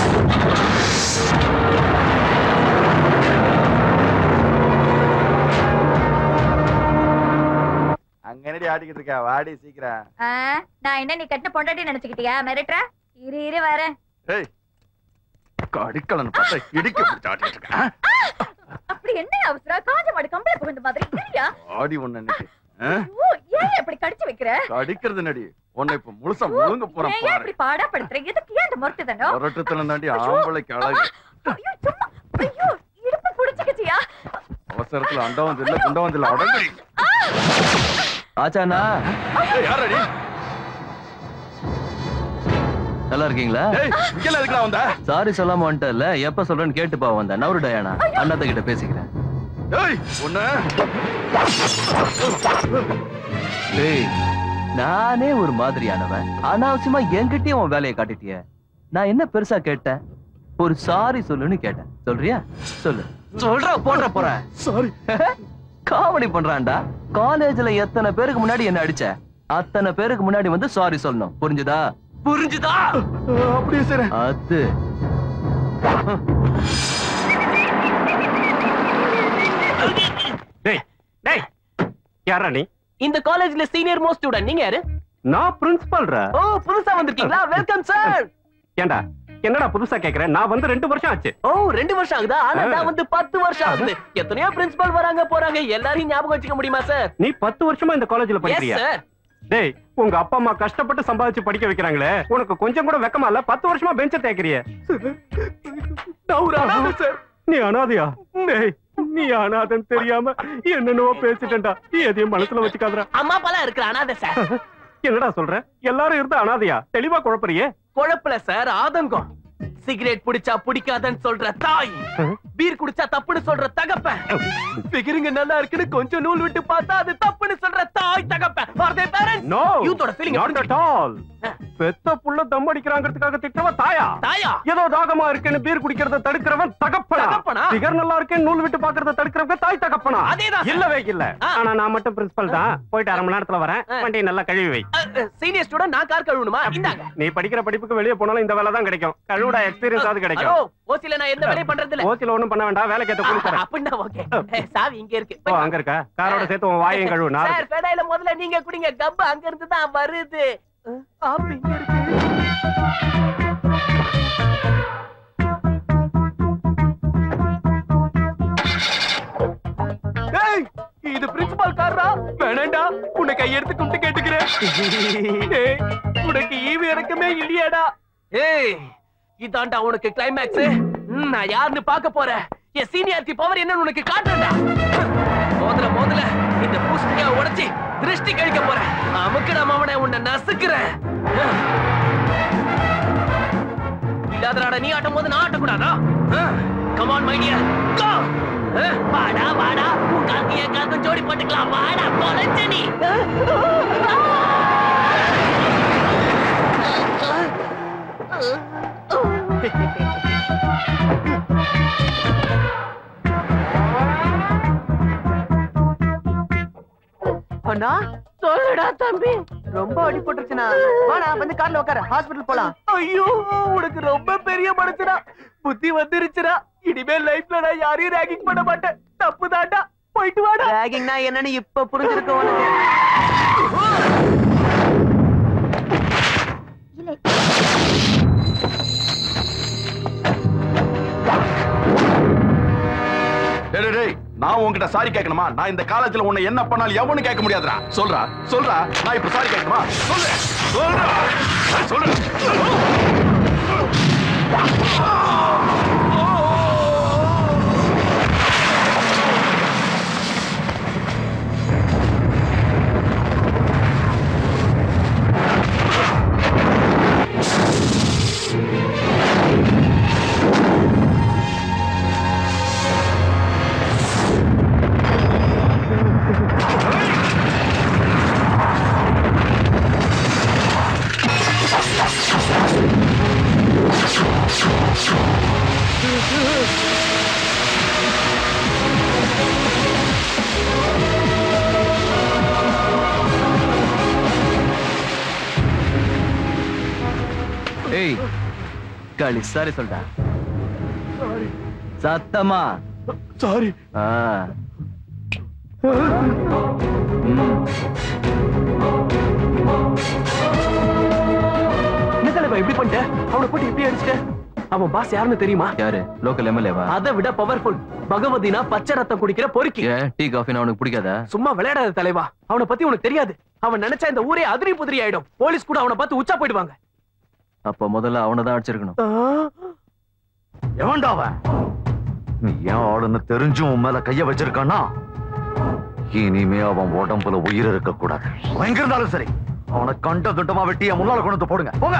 Q: அங்க என்னடி ஆடிக்கிட்டு இருக்கா வாடி சீக்கிரம்
L: ஆ, நான் என்ன நீ கட்டின பொண்டாட்டி நினைச்சுக்கிட்டியா மிரட்டுற இரு இரு வரேன்
Q: ஏய் கடிக்கலன்னு பார்த்தா இடிக்க பிடிச்சு ஆடிட்டு இருக்கா
L: அப்படி என்ன அவசரம் காஞ்ச மாடு கம்பளை புகுந்த மாதிரி சரியா
Q: ஆடி ஒண்ணு இன்னைக்கு ஆ?
L: ஓ ஏன் இப்படி கடிச்சு வைக்கிற
Q: கடிக்கிறது நடி உன்னை இப்ப முழுசா முழுங்க போறேன்
L: ஏன் ஏன்
Q: பாரு
L: இப்படி பாடா படுத்துற எதுக்கு ஏன் இந்த முரட்டுதானோ
Q: புரட்டுத்தனம் தாண்டி ஆம்பளைக்கு அழகு
L: ஐயோ சும்மா ஐயோ இடுப்பு புடிச்சுக்கிச்சியா
Q: அவசரத்துல அண்டவம் இல்ல குண்டவம் இல்ல அடங்கடி
O: ஆச்சானா
Q: யாரடி
O: நல்லா இருக்கீங்களா
Q: இங்கெல்லாம் இருக்கா வந்த
O: சாரி சொல்லாம வந்துட்டல எப்ப சொல்றேன்னு கேட்டு பா வந்தேன் நவரு டயானா அண்ணாத்த கிட்ட பேசிக்கிறேன்
Q: ஏய் ஒண்ணு
O: டேய் நானே ஒரு மாதிரியானவன் அனாவசியமா என்கிட்டயே உன் வேலையை காட்டிட்டிய நான் என்ன பெருசா கேட்டேன் ஒரு சாரி சொல்லுன்னு கேட்டேன் சொல்றியா சொல்லு சொல்ற போடுற போறேன்
R: சாரி
O: காமெடி பண்றான்டா காலேஜ்ல எத்தனை பேருக்கு முன்னாடி என்ன அடிச்ச அத்தனை பேருக்கு முன்னாடி வந்து சாரி சொல்லணும் புரிஞ்சுதா புரிஞ்சுதா
R: அப்படியே சார்
O: அது
R: டேய் டேய் யாரா நீ
G: இந்த காலேஜ்ல சீனியர் மோஸ்ட் ஸ்டூடண்ட் நீங்க யாரு
R: நான் பிரின்சிபால்ரா
G: ஓ புதுசா வந்திருக்கீங்களா வெல்கம் சார்
R: ஏண்டா என்னடா புதுசா கேக்குறேன் நான் வந்து ரெண்டு வருஷம் ஆச்சு
G: ஓ ரெண்டு வருஷம் ஆகுதா ஆனா நான் வந்து பத்து வருஷம் ஆகுது எத்தனையோ பிரின்சிபால் வராங்க போறாங்க எல்லாரையும் ஞாபகம் வச்சுக்க முடியுமா சார்
R: நீ பத்து வருஷமா இந்த காலேஜ்ல
G: எஸ்
R: படிக்கிறியா
G: சார்
R: டேய் உங்க அப்பா அம்மா கஷ்டப்பட்டு சம்பாதிச்சு படிக்க வைக்கிறாங்களே உனக்கு கொஞ்சம் கூட வெக்கமா இல்ல பத்து வருஷமா பெஞ்ச தேக்கிறிய
G: நான் ஒரு அனாதை சார்
R: நீ அனாதையா டேய் நீ அனாதன் தெரியாம என்னென்னவோ பேசிட்டேன்டா நீ எதையும் மனசுல வச்சுக்காதடா
G: அம்மா அப்பா இருக்கிற அனாதை சார்
R: என்னடா சொல்ற எல்லாரும் இருந்தா அனாதையா தெளிவா குழப்பறியே
G: குழப்பல சார் ஆதங்கம் சிகரெட் பிடிச்சா பிடிக்காதன்னு சொல்ற தாய் பீர் குடிச்சா தப்புன்னு சொல்ற தகப்பன் ஃபிகருங்க நல்லா இருக்குன்னு கொஞ்சம் நூல் விட்டு பார்த்தா அது தப்புன்னு சொல்ற தாய் தகப்பன் Are they parents?
R: நோ
G: யூத்தோட feeling
R: நாட் அட் ஆல் பெத்த புள்ள தம் அடிக்கிறாங்கிறதுக்காக திட்டவ தாயா
G: தாயா
R: ஏதோ தாகமா இருக்குன்னு பீர் குடிக்கிறத தடுக்கிறவன் தகப்பனா
G: தகப்பனா?
R: சிகர் நல்லா இருக்கேன்னு நூல் விட்டு பாக்குறத தடுக்கிறவங்க தாய் தகப்பனா
G: அதேதான் சார்.
R: இல்லவே இல்ல ஆனா நான் மட்டும் பிரின்சிபல் தான் போயிட்டு அரை மணி நேரத்துல வரேன் வண்டியை நல்லா கழுவி வை
G: சீனியர் ஸ்டூடெண்ட் நான் கார் கழுவணுமா இந்தாங்க
R: நீ படிக்கிற படிப்புக்கு வெளியே போனாலும் இந்த வேலை தான் கிடைக்கும் கழுவுடா எக்ஸ்பீரியன்ஸ் ஆகுது
G: ஹலோ
R: கிடைக்கும்
G: ஓசில நான் எந்த வேலையும் பண்றது இல்ல
R: ஓசில ஒண்ணும் பண்ண வேண்டாம் வேலைக்கு ஏத்த கூலி தரேன்
G: அப்படின்னா ஓகே சாவி இங்க இருக்கு
R: ஓ அங்க இருக்கா காரோட சேர்த்து உன் வாயையும் கழுவு நான்
G: சார் பெடாயில முதல்ல நீங்க குடிங்க கப்பு அங்க இருந்து தான் வருது ஆப் இங்க இருக்கு ஏய், இது பிரின்சிபால் காரா வேணாண்டா உன்னை கையெடுத்து கும்பிட்டு கேட்டுக்கிறேன் ஏய், உனக்கு ஈவு இறக்கமே இல்லையாடா ஏய் இதாண்டா உனக்கு கிளைமேக்ஸ் நான் யாருன்னு பார்க்க போறேன் என் சீனியாரிட்டி பவர் என்னன்னு உனக்கு காட்டுறேன்டா மோதல மோதல இந்த பூசணியா உடைச்சி திருஷ்டி கழிக்க போறேன் அமுக்கு நம்ம அவனை உன்னை நசுக்கிறேன் இல்லாதடா நீ ஆட்டும் போது நான் ஆட்டக்கூடாதா கமான் மைடியா கோ வாடா வாடா உன் காலுக்கு என் காலுக்கு ஜோடி போட்டுக்கலாம் வாடா தொலைச்ச நீ
P: அண்ணா சொல்லுடா தம்பி ரொம்ப அடிபட்டுருச்சுனா வாடா வந்து கார்ல உட்கார ஹாஸ்பிடல் போலாம்
G: ஐயோ உனக்கு ரொம்ப பெரிய மனசுடா புத்தி வந்துருச்சுடா இனிமே லைஃப்ல நான் யாரையும் ரேகிங் பண்ண மாட்டேன் தப்பு தாண்டா போயிட்டு வாடா
P: ரேகிங்னா என்னன்னு இப்ப புரிஞ்சிருக்க உனக்கு
Q: டேய், டேய், டேய், நான் உன்கிட்ட சாரி கேட்கணுமா நான் இந்த காலேஜ்ல உன்னை என்ன பண்ணாலும் எவனும் கேட்க முடியாதுடா சொல்றா சொல்றா நான் இப்ப சாரி கேட்கணுமா சொல்லு சொல்றா நான் சொல்றேன்
O: ஏய் களி சாரி சொல்டா சத்தமா
Q: சாரி
O: ஆ
G: என்ன தலைவா இப்படி பண்ணிட்ட அவனை போட்டு இப்படி அடிச்சிட்ட அவன் பாஸ் யாருன்னு தெரியுமா
O: யாரு லோக்கல் எம்எல்ஏவா
G: அதை விட பவர்ஃபுல் பகவதினா பச்சை ரத்தம் குடிக்கிற பொறுக்கி
O: ஏன் டீ காஃபினா உனக்கு பிடிக்காதா
G: சும்மா விளையாடாத தலைவா அவனை பத்தி உனக்கு தெரியாது அவன் நினைச்சா இந்த ஊரே அதிரி புதிரி ஆயிடும் போலீஸ் கூட அவனை பார்த்து உச்சா போயிடுவாங்க
O: அப்ப முதல்ல அவனை தான் அடிச்சிருக்கணும்
I: எவன்டா அவன் நீ ஏன் ஆளுன்னு தெரிஞ்சும் உன் மேல கைய வச்சிருக்கானா இனிமே அவன் உடம்புல உயிர் இருக்க கூடாது அவன் எங்க இருந்தாலும் சரி அவனை கண்ட துண்டமா வெட்டி என் முன்னால கொண்டு வந்து போடுங்க போங்க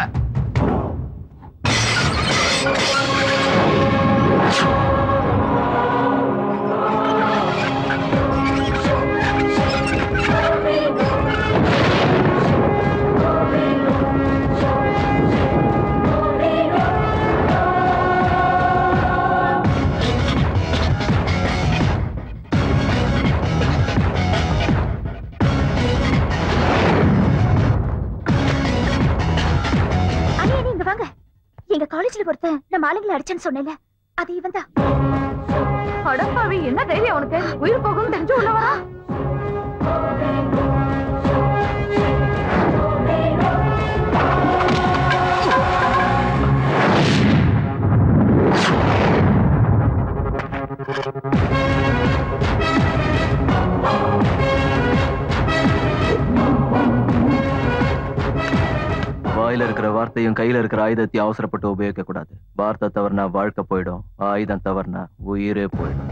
L: அண்ணே நீங்க வாங்க எங்க காலேஜ்ல ஒருத்தன் நம்ம ஆளுங்களை அடிச்சேன்னு சொன்னேன்ல அது இவன் தான்
J: அடப்பாவி என்ன தைரியம் உனக்கு உயிர் போகும் தெரிஞ்சு உள்ள வரா
O: வாயில இருக்கிற வார்த்தையும் கையில இருக்கிற ஆயுதத்தையும் அவசரப்பட்டு உபயோகிக்க கூடாது வார்த்தை தவறுனா வாழ்க்கை போயிடும் ஆயுதம் தவறுனா உயிரே போயிடும்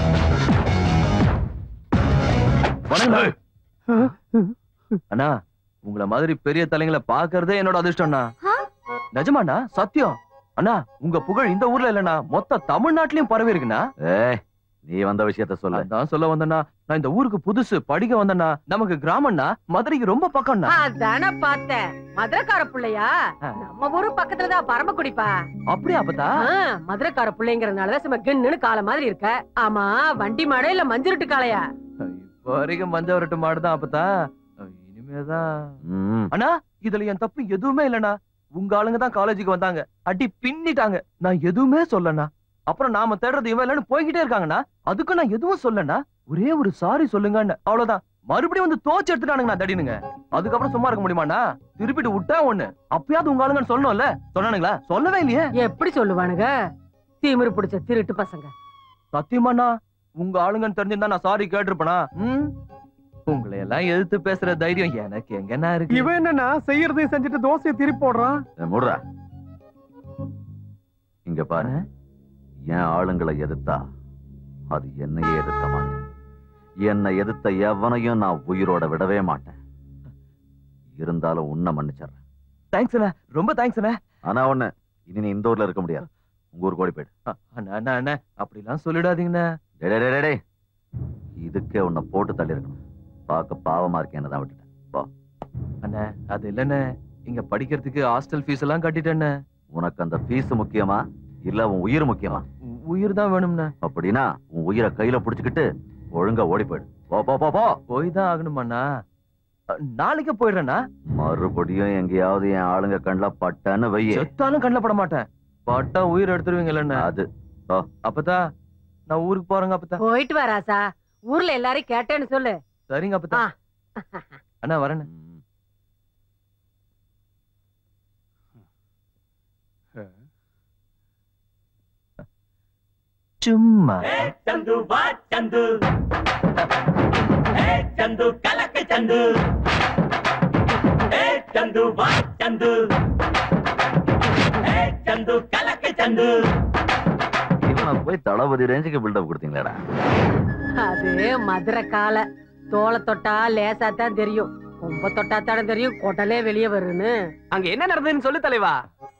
O: வணக்கம் அண்ணா
C: உங்கள மாதிரி பெரிய தலைங்களை பாக்குறதே என்னோட அதிர்ஷ்டம்ண்ணா நிஜமாண்ணா சத்தியம் அண்ணா உங்க புகழ் இந்த ஊர்ல இல்லண்ணா மொத்த தமிழ்நாட்டிலயும் பரவி இருக்குண்ணா
I: ஏய் நீ வந்த விஷயத்த சொல்ல
C: அதான் சொல்ல வந்தேண்ணா நான் இந்த ஊருக்கு புதுசு படிக்க வந்தேண்ணா நமக்கு கிராமம்னா மதுரைக்கு ரொம்ப பக்கம்ண்ணா
D: அதான பார்த்தேன் மதுரைக்கார புள்ளையா நம்ம ஊரு பக்கத்துலதான் பரமக்குடிப்பா
C: அப்படியா அப்பதா
D: ஆ, மதுரைக்கார புள்ளைங்கிறதுனாலதான் சும்மா கிண்ணுன்னு காலை மாதிரி இருக்க ஆமா வண்டி மாடா இல்ல மஞ்சுருட்டு காளையா
C: இப்போ வரைக்கும் மஞ்ச வரட்டு மாடுதான் அப்பதா இனிமேதான் அண்ணா இதுல என் தப்பு எதுவுமே இல்லண்ணா உங்க ஆளுங்க தான் காலேஜுக்கு வந்தாங்க அடி பின்னிட்டாங்க நான் எதுவுமே சொல்லண்ணா அப்புறம் நாம தேடுறது இவன் இல்லைன்னு போய்கிட்டே இருக்காங்கண்ணா அதுக்கு நான் எதுவும் சொல்லண்ணா ஒரே ஒரு சாரி சொல்லுங்கன்னு அவ்வளவுதான் மறுபடியும் வந்து தோச்சு எடுத்துட்டானுங்க நான் தடினுங்க அதுக்கப்புறம் சும்மா இருக்க முடியுமாண்ணா திருப்பிட்டு விட்டா ஒண்ணு அப்பயாவது உங்க ஆளுங்கன்னு சொல்லணும்ல சொன்னானுங்களா சொல்லவே இல்லையே
D: எப்படி சொல்லுவானுங்க திமிரு பிடிச்ச திருட்டு பசங்க
C: சத்தியமாண்ணா உங்க ஆளுங்கன்னு தெரிஞ்சிருந்தா நான் சாரி கேட்டிருப்பேனா ம் உங்களை எல்லாம் எதிர்த்து பேசுற தைரியம் எனக்கு எங்கண்ணா இருக்கு
R: இவன் என்னன்னா செய்யறதையும் செஞ்சுட்டு தோசையை திருப்பி போடுறான்
I: ஏய், மூடுறா இங்க பாரு என் ஆளுங்களை எதிர்த்தா அது என்னையே எதிர்த்த மாதிரி என்னை எதிர்த்த எவனையும் நான் உயிரோட விடவே மாட்டேன் இருந்தாலும் உன்னை மன்னிச்சிடுறேன்
C: தேங்க்ஸ் அண்ணா ரொம்ப தேங்க்ஸ் அண்ணா
I: ஆனா ஒண்ணு இனி நீ இந்த ஊர்ல இருக்க முடியாது உங்க ஊர் கோடி போயிடு
C: அண்ணா அண்ணா அண்ணா அப்படிலாம் சொல்லிடாதீங்கண்ணா
I: டேய், டேய், டேய், டேய். இதுக்கே உன்னை போட்டு தள்ளி இருக்கணும் பார்க்க பாவமா இருக்கேன்னு தான் விட்டுட்டேன் போ
C: அண்ணா அது இல்லண்ணே இங்க படிக்கிறதுக்கு ஹாஸ்டல் ஃபீஸ் எல்லாம் கட்டிட்டேண்ணே
I: உனக்கு அந்த ஃபீஸ் முக்கியமா இல்ல உன் உயிர் முக்கியமா
C: உயிர் தான் வேணும்ண்ணே
I: அப்படின்னா உன் உயிரை கையில புடிச்சுக்கிட்டு ஒழுங்கா ஓடி போயிடு போ போ போ போ
C: போய் தான் ஆகணுமாண்ணா அ, நாளைக்கு போயிடுறேண்ணா
I: மறுபடியும் எங்கேயாவது என் ஆளுங்க கண்ணுல பட்டன்னு வையே
C: செத்தாலும் கண்ணில் பட மாட்டேன் பட்டா உயிர் எடுத்துருவீங்கல்லண்ணே
I: அது
C: அப்பதா நான் ஊருக்கு போறேங்க அப்பதா
D: போயிட்டு வா ராசா ஊர்ல எல்லாரும் கேட்டேன்னு சொல்லு
C: சரிங்க அப்பதா அண்ணா வரேண்ணே சும்மா
B: ಚಂದು ಬಾ ಚಂದು ಏ ಚಂದು ಕಲಕ ಚಂದು ಏ ಚಂದು ಬಾ ಚಂದು ಏ ಚಂದು ಕಲಕ ಚಂದು
I: இவனை போய் தளபதி ரேஞ்சுக்கு பில்டப் கொடுத்தீங்களாடா
D: அது மதுரை காலை தோலை தொட்டா லேசா தான் தெரியும் ரொம்ப தொட்டா தானே தெரியும் கொட்டலே வெளியே வருன்னு
G: அங்க என்ன நடந்ததுன்னு சொல்லு தலைவா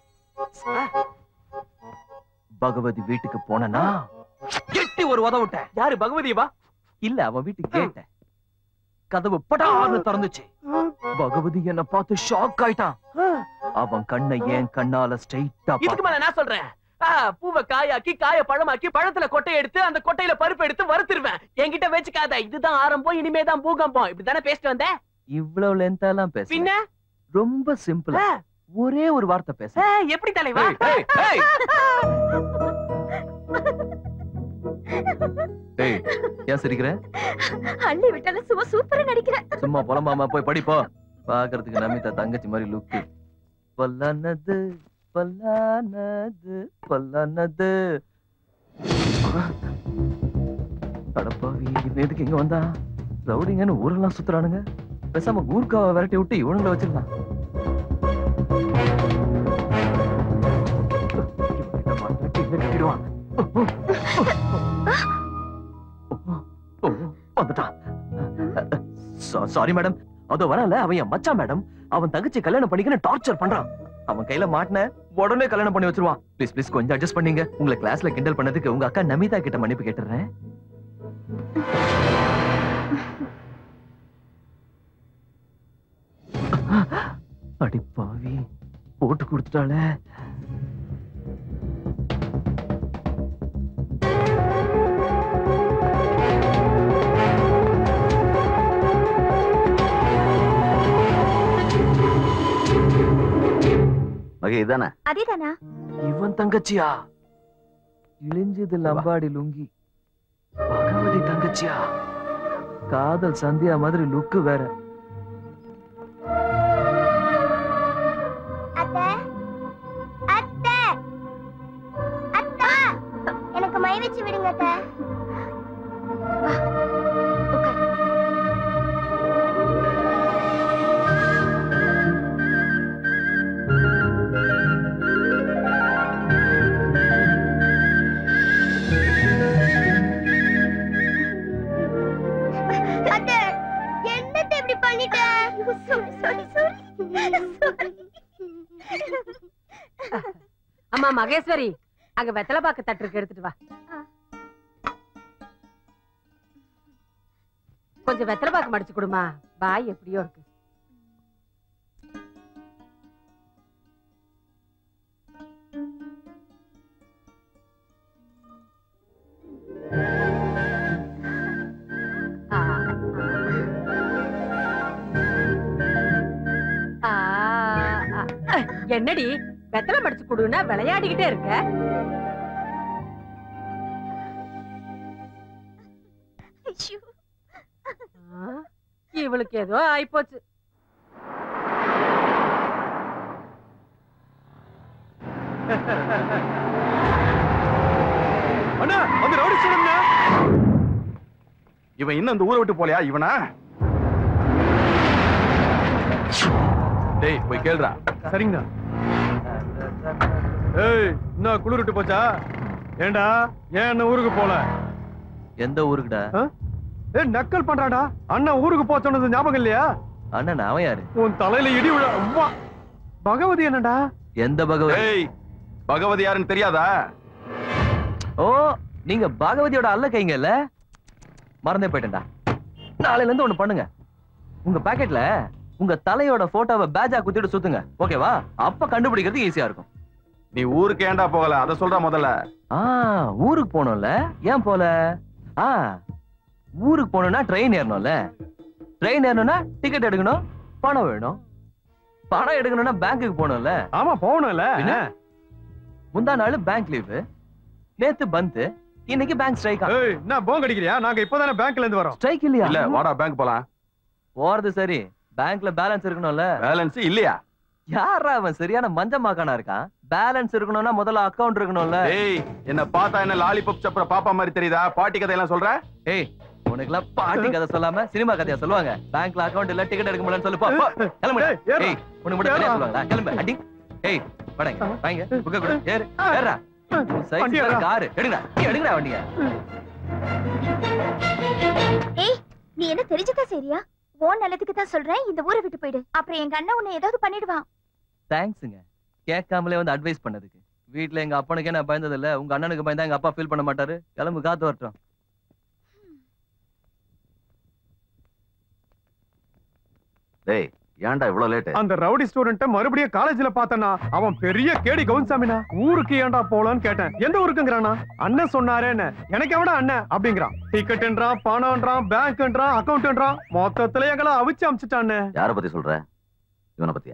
C: பகவதி வீட்டுக்கு போனனா எட்டி ஒரு உத விட்டேன்
G: யாரு பகவதியவா
C: இல்ல அவன் வீட்டுக்கு கேட்டேன் கதவு படான்னு திறந்துச்சு பகவதி என்ன பார்த்து ஷாக் ஆயிட்டான் அவன் கண்ணை ஏன் கண்ணால ஸ்ட்ரைட்டா
G: இதுக்கு மேல நான் சொல்றேன் ஆ, பூவை காயாக்கி காய பழமாக்கி பழத்துல கொட்டை எடுத்து அந்த கொட்டையில பருப்பு எடுத்து வறுத்துருவேன் என்கிட்ட வச்சுக்காத இதுதான் ஆரம்பம் இனிமே தான் பூகம்பம் இப்படித்தானே பேசிட்டு வந்தேன்
C: இவ்வளவு லென்த்தாலாம் பேச
G: பின்ன
C: ரொம்ப சிம்பிளா ஒரே ஒரு வார்த்தை பேச
G: ஆ, எப்படி தலைவா
C: ஏய், ஏய், ஏய் ஏன் சிரிக்கிற
L: அள்ளி விட்டாலும் சும்மா சூப்பரா நடிக்கிறேன்
C: சும்மா புலம்பாம போய் படிப்போ பாக்குறதுக்கு நமிதா தங்கச்சி மாதிரி லுக்கு பல்லானது பல்லானது பல்லானது அடப்பாவி இவன் எதுக்கு இங்க வந்தா ரவுடிங்கன்னு ஊரெல்லாம் சுத்துறானுங்க பேசாம ஊர்க்காவை விரட்டி விட்டு இவனுங்களை வச்சிருந்தான் இவன்கிட்ட மாட்டாட்டி இவன் கட்டிடுவான். வந்துட்டான் சாரி மேடம் அதோ வரல அவன் என் மச்சான் மேடம் அவன் தங்கச்சி கல்யாணம் பண்ணிக்கணும் டார்ச்சர் பண்றான் அவன் கையில மாட்டின உடனே கல்யாணம் பண்ணி வச்சிருவான் ப்ளீஸ் ப்ளீஸ் கொஞ்சம் அட்ஜஸ்ட் பண்ணீங்க உங்களை கிளாஸ்ல கிண்டல் பண்ணதுக்கு உங்க அக்கா நமிதா கிட்ட மன்னிப்பு கேட்டுறேன் அடி பாவி போட்டு கொடுத்துட்டாளே
I: மகே இதானே
L: அதேதானா
C: இவன் தங்கச்சியா இழிஞ்சது லம்பாடி லுங்கி பகவதி தங்கச்சியா காதல் சந்தியா மாதிரி லுக்கு வேற
K: அத்தை அத்தை அத்தை எனக்கு மை வச்சு விடுங்க அத்தை அத்தை என்னத்தை இப்படி பண்ணிட்ட
L: சாரி சாரி சாரி
D: அம்மா மகேஸ்வரி அங்க வெத்தலை பாக்கு தட்டு இருக்கு எடுத்துட்டு வா கொஞ்சம் வெத்தலை பாக்கு மடிச்சு கொடுமா பாய் எப்படியோ இருக்கு ஆ, ஆ, ஆ. என்னடி வெத்தலை மடிச்சு கொடுன்னா விளையாடிக்கிட்டே இருக்க ஆ, இவளுக்கு ஏதோ ஆயிப்போச்சு
F: அண்ணா அந்த ரவுடி சொல்லுங்க
Q: இவன் இன்னும் இந்த ஊரை விட்டு போலையா இவனா டேய் போய் கேளுடா
R: சரிங்கண்ணா ஏய் என்ன குளிர் விட்டு போச்சா ஏண்டா ஏன் என்ன ஊருக்கு போல
O: எந்த ஊருக்குடா
R: ஏ நக்கல் பண்றாடா அண்ணன் ஊருக்கு போக சொன்னது ஞாபகம் இல்லையா
O: அண்ணன் அவன் யாரு
R: உன் தலையில இடி விழ அவ்வா. பகவதி என்னடா
O: எந்த பகவதி
Q: ஏய் பகவதி யாருன்னு தெரியாதா
O: ஓ நீங்க பாகவதியோட அல்ல கைங்க இல்ல மறந்தே போயிட்டேன்டா நாளையில இருந்து ஒண்ணு பண்ணுங்க உங்க பாக்கெட்ல உங்க தலையோட போட்டோவை பேஜா குத்திட்டு சுத்துங்க ஓகேவா அப்ப கண்டுபிடிக்கிறது ஈஸியா இருக்கும்
Q: நீ ஊருக்கு ஏன்டா போகல அத சொல்றா முதல்ல
O: ஆ ஊருக்கு போகணும்ல ஏன் போல ஆ ஊருக்கு போகணும்னா ட்ரெயின் ஏறணும்ல ட்ரெயின் ஏறணும்னா டிக்கெட் எடுக்கணும் பணம் வேணும் பணம் எடுக்கணும்னா பேங்க்குக்கு போகணும்ல
R: ஆமா போகணும்ல
O: பின்ன? முந்தா நாள் பேங்க் லீவு நேத்து பந்த் இன்னைக்கு பேங்க் ஸ்ட்ரைக்
R: ஏய் என்ன போங்க அடிக்கிறியா நாங்க இப்போதானே பேங்க்ல இருந்து வரோம்
O: ஸ்ட்ரைக் இல்லையா
Q: இல்ல வாடா பேங்க் போலாம்
O: போறது சரி பேங்க்ல பேலன்ஸ் இருக்கணும்ல
Q: பேலன்ஸ் இல்லையா
O: யாரா அவன் சரியான மஞ்ச மாக்கானா இருக்கான் பேலன்ஸ் இருக்கணும்னா முதல்ல அக்கவுண்ட் இருக்கணும்ல
Q: ஏய் என்ன பார்த்தா என்ன லாலிபப் சப்பர பாப்பா மாதிரி தெரியுதா பாட்டி கதையெல்லாம் சொல்ற
O: ஏய் உனக்குலாம் பாட்டி கதை சொல்லாம சினிமா கதையா சொல்லுவாங்க பேங்க்ல அக்கவுண்ட் இல்ல டிக்கெட் எடுக்க முடியலன்னு சொல்லு போ, போ. கிளம்புடா
R: ஏய், ஏறுடா.
O: ஏய் உனக்கு மட்டும் தனியா சொல்லுவாங்களா கிளம்பு அடி ஏய் படங்க வாங்க புக்க கூட ஏறு ஏறா சைஸ்
R: வண்டி ஏறுடா.
O: கார் எடுங்கடா நீ எடுங்கடா வண்டிய
L: ஏய் நீ என்ன தெரிஞ்சுக்க சரியா உன் நல்லதுக்கு தான் சொல்றேன் இந்த ஊரை விட்டு போயிடு அப்புறம் எங்க அண்ணன் உன்னை ஏதாவது பண்ணிடுவான்
O: தேங்க்ஸுங்க கேட்காமலே வந்து அட்வைஸ் பண்ணதுக்கு வீட்ல எங்க அப்பனுக்கே நான் பயந்தது இல்ல உங்க அண்ணனுக்கு பயந்தா எங்க அப்பா ஃபீல் பண்ண மாட்டாரு கிளம்பு காத்து வரட்டும்
I: டேய் ஏன்டா இவ்வளவு லேட்
R: அந்த ரவுடி ஸ்டூடெண்ட்ட மறுபடியும் காலேஜ்ல பார்த்தனா அவன் பெரிய கேடி கவுன்சாமினா ஊருக்கு ஏன்டா போலான்னு கேட்டேன் எந்த ஊருக்குங்கிறானா அண்ணன் சொன்னாரேன்னு எனக்கு எவடா அண்ணன் அப்படிங்கிறான் டிக்கெட்ன்றான் பணம்ன்றான் பேங்க்ன்றான் அக்கவுண்ட்ன்றான் மொத்தத்துல எங்களை அவிச்சு அமிச்சிட்டான்னு
I: யார பத்தி சொல்ற இவனை பத்தியா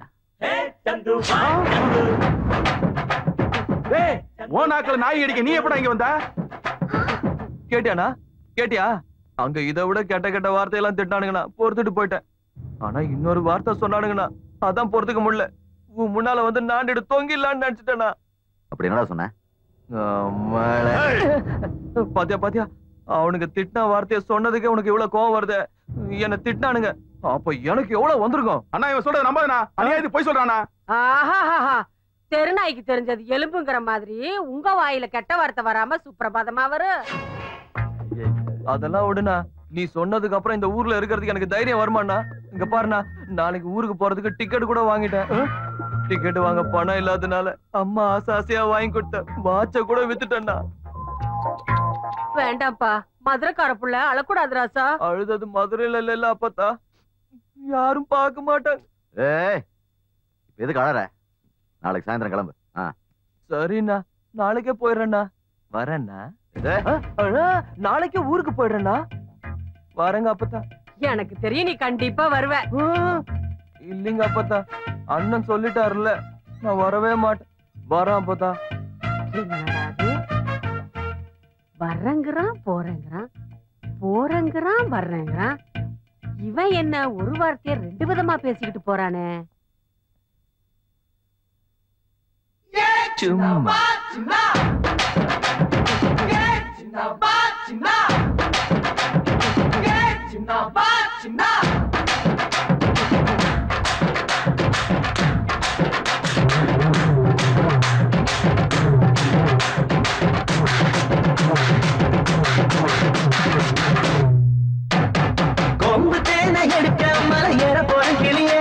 Q: ஏய் ஓ நாக்குல நாய் அடிக்க நீ எப்படா இங்க வந்த
O: கேட்டியாண்ணா கேட்டியா அங்க இதை விட கெட்ட கெட்ட வார்த்தையெல்லாம் திட்டானுங்கண்ணா பொறுத்துட்டு போயிட்டேன் ஆனா இன்னொரு வார்த்தை சொன்னானுங்கண்ணா அதான் பொறுத்துக்க முடியல உன் முன்னால வந்து நாண்டிட்டு தொங்கிடலான்னு நினைச்சிட்டேண்ணா
I: அப்படி என்னடா சொன்ன
O: அம்மாளே. பாத்தியா பாத்தியா அவனுக்கு திட்டின வார்த்தைய சொன்னதுக்கே உனக்கு இவ்வளவு கோவம் வருது என்ன திட்டினானுங்க அப்ப எனக்கு எவ்வளவு வந்திருக்கும்
Q: அண்ணா இவன் சொல்றது நம்பாதண்ணா அநியாயத்து போய் சொல்றானா
D: ஆஹாஹாஹா தெருநாய்க்கு தெரிஞ்சது எலும்புங்கிற மாதிரி உங்க வாயில கெட்ட வார்த்தை வராம சுப்பிரபாதமா வரும்
O: அதெல்லாம் விடுண்ணா நீ சொன்னதுக்கு அப்புறம் இந்த ஊர்ல இருக்கிறதுக்கு எனக்கு தைரியம் வருமாண்ணா இங்க பாருண்ணா நாளைக்கு ஊருக்கு போறதுக்கு டிக்கெட் கூட வாங்கிட்டேன் டிக்கெட் வாங்க பணம் இல்லாதனால அம்மா ஆசை ஆசையா வாங்கி கொடுத்தேன் வாட்ச கூட வித்துட்டேன்னா
D: வேண்டாம்ப்பா மதுரைக்கார புள்ள அழக்கூடாது ராசா
O: அழுதது மதுரையில இல்ல அப்பத்தா யாரும் பார்க்க மாட்டாங்க
I: ஏய் இப்ப எதுக்கு அழற நாளைக்கு சாயந்தரம் கிளம்பு ஆ
O: சரிண்ணா நாளைக்கே போயிடுறேண்ணா வரேண்ணா ஆ, அண்ணா, நாளைக்கே ஊருக்கு போயிடுறேண்ணா வரேங்க அப்பத்தா
D: எனக்கு தெரியும் நீ கண்டிப்பா வருவ
O: இல்லைங்க அப்பத்தா அண்ணன் சொல்லிட்டாருல்ல நான் வரவே மாட்டேன் வரேன் அப்பத்தா
D: என்னடா அது? வர்றேங்கிறான் போறேங்கிறான் போறேங்கிறான் வர்றேங்கிறான் இவன் என்ன ஒரு வார்த்தைய ரெண்டு விதமா பேசிக்கிட்டு போறானே
O: சும்மா
G: கொம்பு தேனை எடுக்க மலை ஏற போற கிளிய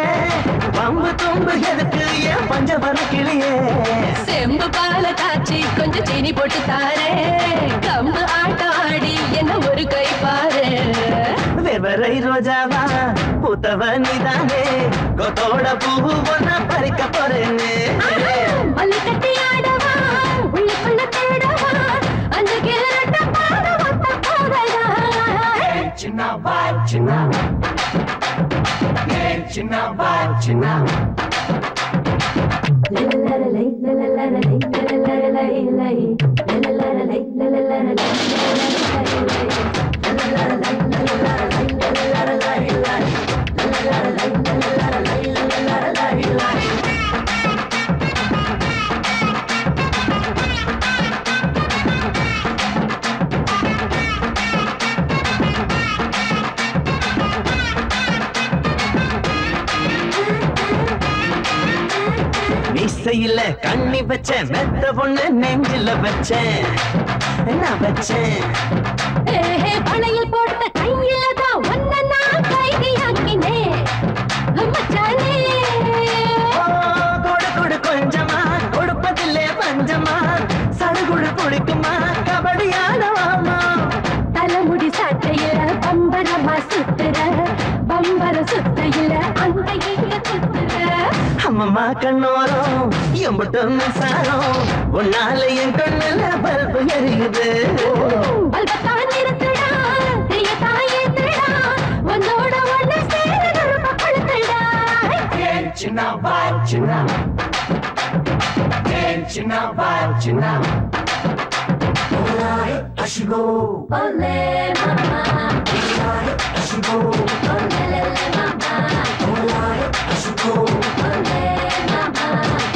G: கொம்பு எதுக்கு ஏன் பஞ்சவர கிளியே
S: செம்பு பால காய்ச்சி கொஞ்சம் சீனி போட்டு தாரே கம்பு ஆட்டம் ஆடி என்ன ஒரு கை பாரு
G: வெவரை ரோஜாவா பூத்தவ நீதானே கொத்தோட பூ ஒன்ன பறிக்க போறேன்னு
S: மல்லி கட்டி ஆடவா உள்ளுக்குள்ள தேடவா அந்த கிளட்ட பாட ஒத்த போதடா
G: சின்ன வாய் சின்ன சின்ன வாய் சின்ன மீசையில கண்ணி வச்சேன் மெத்த பொண்ணு நெஞ்சில வச்சேன் நான் வச்சேன்
S: ஏஹே, பனையில் போட்ட கையில தான் ஒன்ன நான் கைதியாக்கினேன் மச்சானே
G: கொடு கொடு கொஞ்சமா கொடுப்பதில்லே பஞ்சமா சடுகுடு குடிக்குமா கபடி ஆடவாமா
S: தலைமுடி சாட்டையில பம்பரமா சுத்துற பம்பர சுத்தையில அந்த இங்க சுத்துற
G: அம்மம்மா கண்ணோரம் எம்பட்டு மின்சாரம் உன்னால என் கண்ணுல பல்பு எரியுது
S: பல்பத்தான் நிறுத்துடா தெரியத்தான் ஏத்துடா உன்னோட ஒண்ணு சேர கருப்ப கொளுத்துடா
G: சின்ன வாய் சின்ன சின்ன வாய் சின்ன அஷிகோ
S: Ole mama,
G: அஷிகோ
S: ole mama,
G: அஷிகோ
S: ole mama.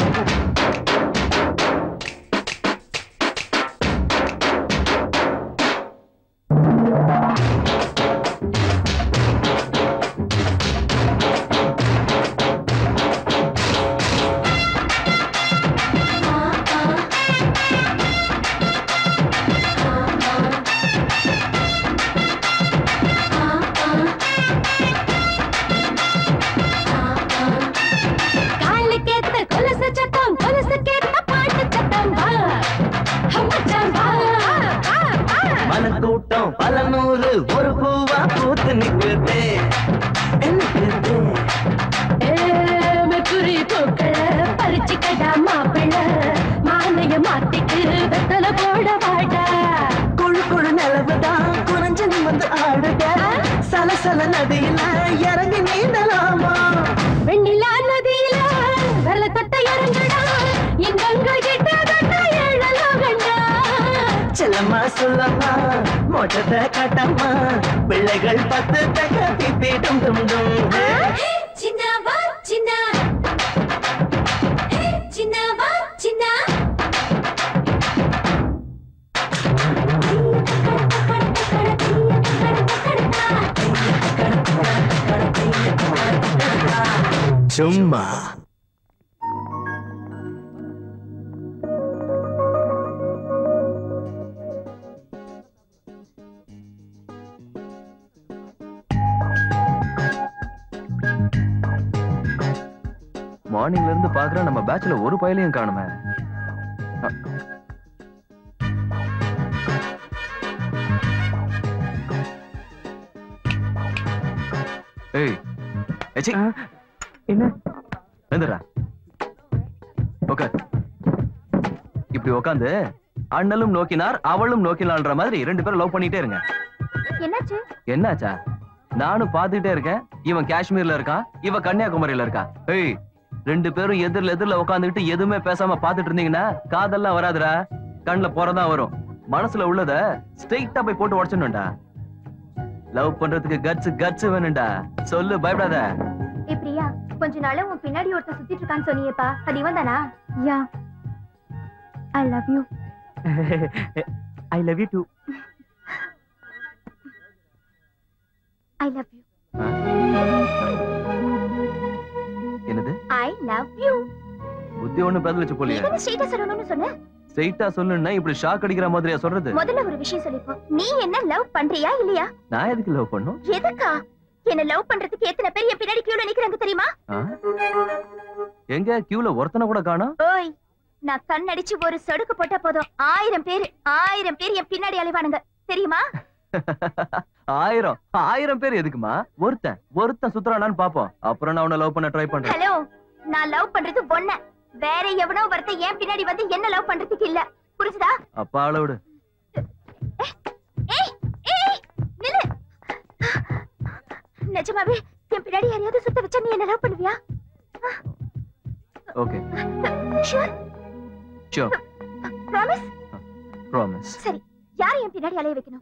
S: காலுக்கேத்த கொலுசு சத்தம் கொலுசுக்கேத்த பாட்டு சத்தம் வா மச்சான் வா
G: மனக்கூட்டம் பல நூறு ஒரு பூவா பூத்து நிக்குது நிக்குது
S: ஏ, மெக்குரி பூக்கள பறிச்சுக்கடா மாப்பிள மாலைய மாத்திட்டு வெத்தல போட வாடா
G: குழு குழு நிலவுதான் குறைஞ்சு நிமிந்து ஆடுக சலசல நதியில இறங்கி நீந்தலாமா
S: வெண்ணிலா நதியில வெள்ள தொட்ட இறங்குடா எங்கங்க கிட்ட கட்ட எழலாம் கண்டா
G: செல்லம்மா சொல்லம்மா மோட்டத்தை காட்டம்மா பிள்ளைகள் பத்து தக்க பிப்பிடும் டும் டும்
S: சின்னவா சின்ன சின்னவா சின்ன
G: சும்மா
C: மார்னிங்ல இருந்து பாக்குறேன் நம்ம பேட்ச்ல ஒரு பயலையும் காணுமே அ- ஏய் ஏச்சி
N: என்ன
C: வந்துடுறா உட்கார் இப்படி உட்காந்து அண்ணலும் நோக்கினார் அவளும் நோக்கினாள்ன்ற மாதிரி ரெண்டு பேரும் லவ் பண்ணிட்டே இருங்க
L: என்னாச்சு
C: என்னாச்சா நானும் பாத்துட்டே இருக்கேன் இவன் காஷ்மீர்ல இருக்கான் இவ கன்னியாகுமரியில இருக்கா ஏய் ரெண்டு பேரும் எதிர்ல எதிர்ல உட்காந்துக்கிட்டு எதுவுமே பேசாம பாத்துட்டு இருந்தீங்கன்னா காதெல்லாம் வராதுடா கண்ணுல போறதான் வரும் மனசுல உள்ளத ஸ்ட்ரெயிட்டா போய் போட்டு உடச்சிடணும்டா லவ் பண்றதுக்கு கட்ஸ் கட்ஸ் வேணும்டா சொல்லு பயப்படாத
L: ஏ பிரியா கொஞ்ச நாளா உன் பின்னாடி ஒருத்தன் சுத்திட்டு இருக்கான்னு சொன்னியேப்பா அது இவன் தானா yeah I love you
N: I love you too
L: I love you
C: என்னது
L: ஐ லவ் யூ
C: புத்தி ஒண்ணு பதில் வச்சு போலியே
L: என்ன ஸ்ட்ரெயிட்டா சொல்லணும்னு சொன்ன
C: ஸ்ட்ரெயிட்டா சொல்லணும்னா இப்படி ஷாக் அடிக்கிற மாதிரியா சொல்றது
L: முதல்ல ஒரு விஷயம் சொல்லிப்போ நீ என்ன லவ் பண்றியா இல்லையா
C: நான் எதுக்கு லவ் பண்ணும்
L: எதுக்கா என்ன லவ் பண்றதுக்கு எத்தனை பேர் என் பின்னாடி கியூல நிக்கிறாங்க தெரியுமா
C: ஆ? எங்க கியூல ஒருத்தனை கூட காணோம்
L: ஓய் நான் கண்ணடிச்சு ஒரு சொடுக்கு போட்டா போதும் ஆயிரம் பேர் ஆயிரம் பேர் என் பின்னாடி அலைவானுங்க தெரியுமா
C: ஆயிரம் ஆயிரம் பேர் எதுக்குமா ஒருத்தன் ஒருத்தன் சுத்துறானான்னு பாப்போம் அப்புறம் நான் உன்னை லவ் பண்ண ட்ரை பண்றேன்
L: ஹலோ நான் லவ் பண்றது ஒண்ண வேற எவனோ ஒருத்தன் என் பின்னாடி வந்து என்ன லவ் பண்றதுக்கு இல்ல புரிஞ்சுதா
C: அப்பா அளவிடு
L: ஏய் ஏய் நில்லு நிஜமாவே என் பின்னாடி யாரையாவது சுத்த வச்சா நீ என்ன லவ் பண்ணுவியா
C: okay
L: sure
C: sure
L: promise
C: promise
L: சரி யாரை என் பின்னாடி அலைய வைக்கணும்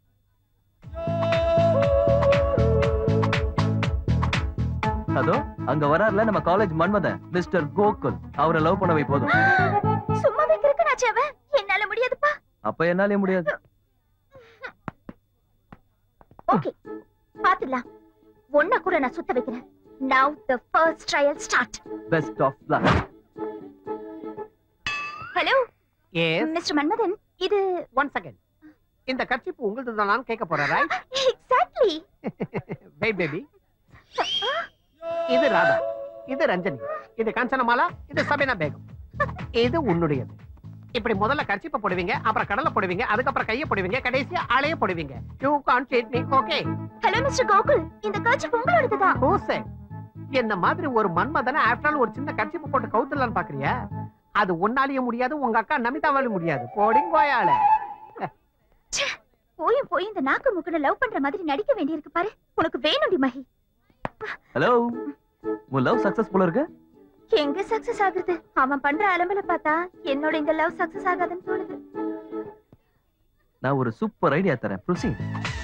C: அதோ அங்க வராருல நம்ம காலேஜ் மன்மதன் மிஸ்டர் கோகுல் அவரை லவ் பண்ண வை போதும்
L: சும்மா வைக்கிறதுக்கு நான் அவன் என்னால முடியாதுப்பா
C: அப்ப என்னாலே முடியாது
L: ஓகே பாத்துடலாம் ஒன்ன கூட நான் சுத்த வைக்கிறேன் now the first trial start
C: best of luck
L: hello
P: yes
L: mister Manmadhan இது
P: ஒன் செகண்ட் இந்த கர்ச்சிப்பு உங்களது தான் கேட்க போறேன் ரைட்
L: எக்ஸாக்ட்லி
P: வெயிட் பேபி இது ராதா இது ரஞ்சனி இது காஞ்சனமாலா இது சபீனா பேகம் இது உன்னுடையது இப்படி முதல்ல கர்ச்சிப்பை போடுவீங்க அப்புறம் கடலை போடுவீங்க அதுக்கப்புறம் கையை போடுவீங்க கடைசியா அலைய போடுவீங்க you can treat me okay
L: hello mister Gokul இந்த கர்ச்சிப் உங்களோடது தான்
P: ஹூ said என்ன மாதிரி ஒரு மன்மதனை ஆஃப்டர் ஆல் ஒரு சின்ன கர்ச்சிப்பு போட்டு கவுத்துலான்னு பாக்குறியா அது உன்னாலேயும் முடியாது உங்க அக்கா நமிதாவாலும் முடியாது போடிங் கோயால
L: போயும் போய் இந்த நாக்கு முக்குன லவ் பண்ற மாதிரி நடிக்க வேண்டியிருக்கு பாரு உனக்கு வேணும்டி மஹி
C: ஹலோ உன் லவ் சக்சஸ் போல இருக்கு
L: எங்க சக்சஸ் ஆகுறது அவன் பண்ற அலம்பல பார்த்தா என்னோட இந்த லவ் சக்சஸ் ஆகாதுன்னு தோணுது
C: நான் ஒரு சூப்பர் ஐடியா தரேன் ப்ரொசீட்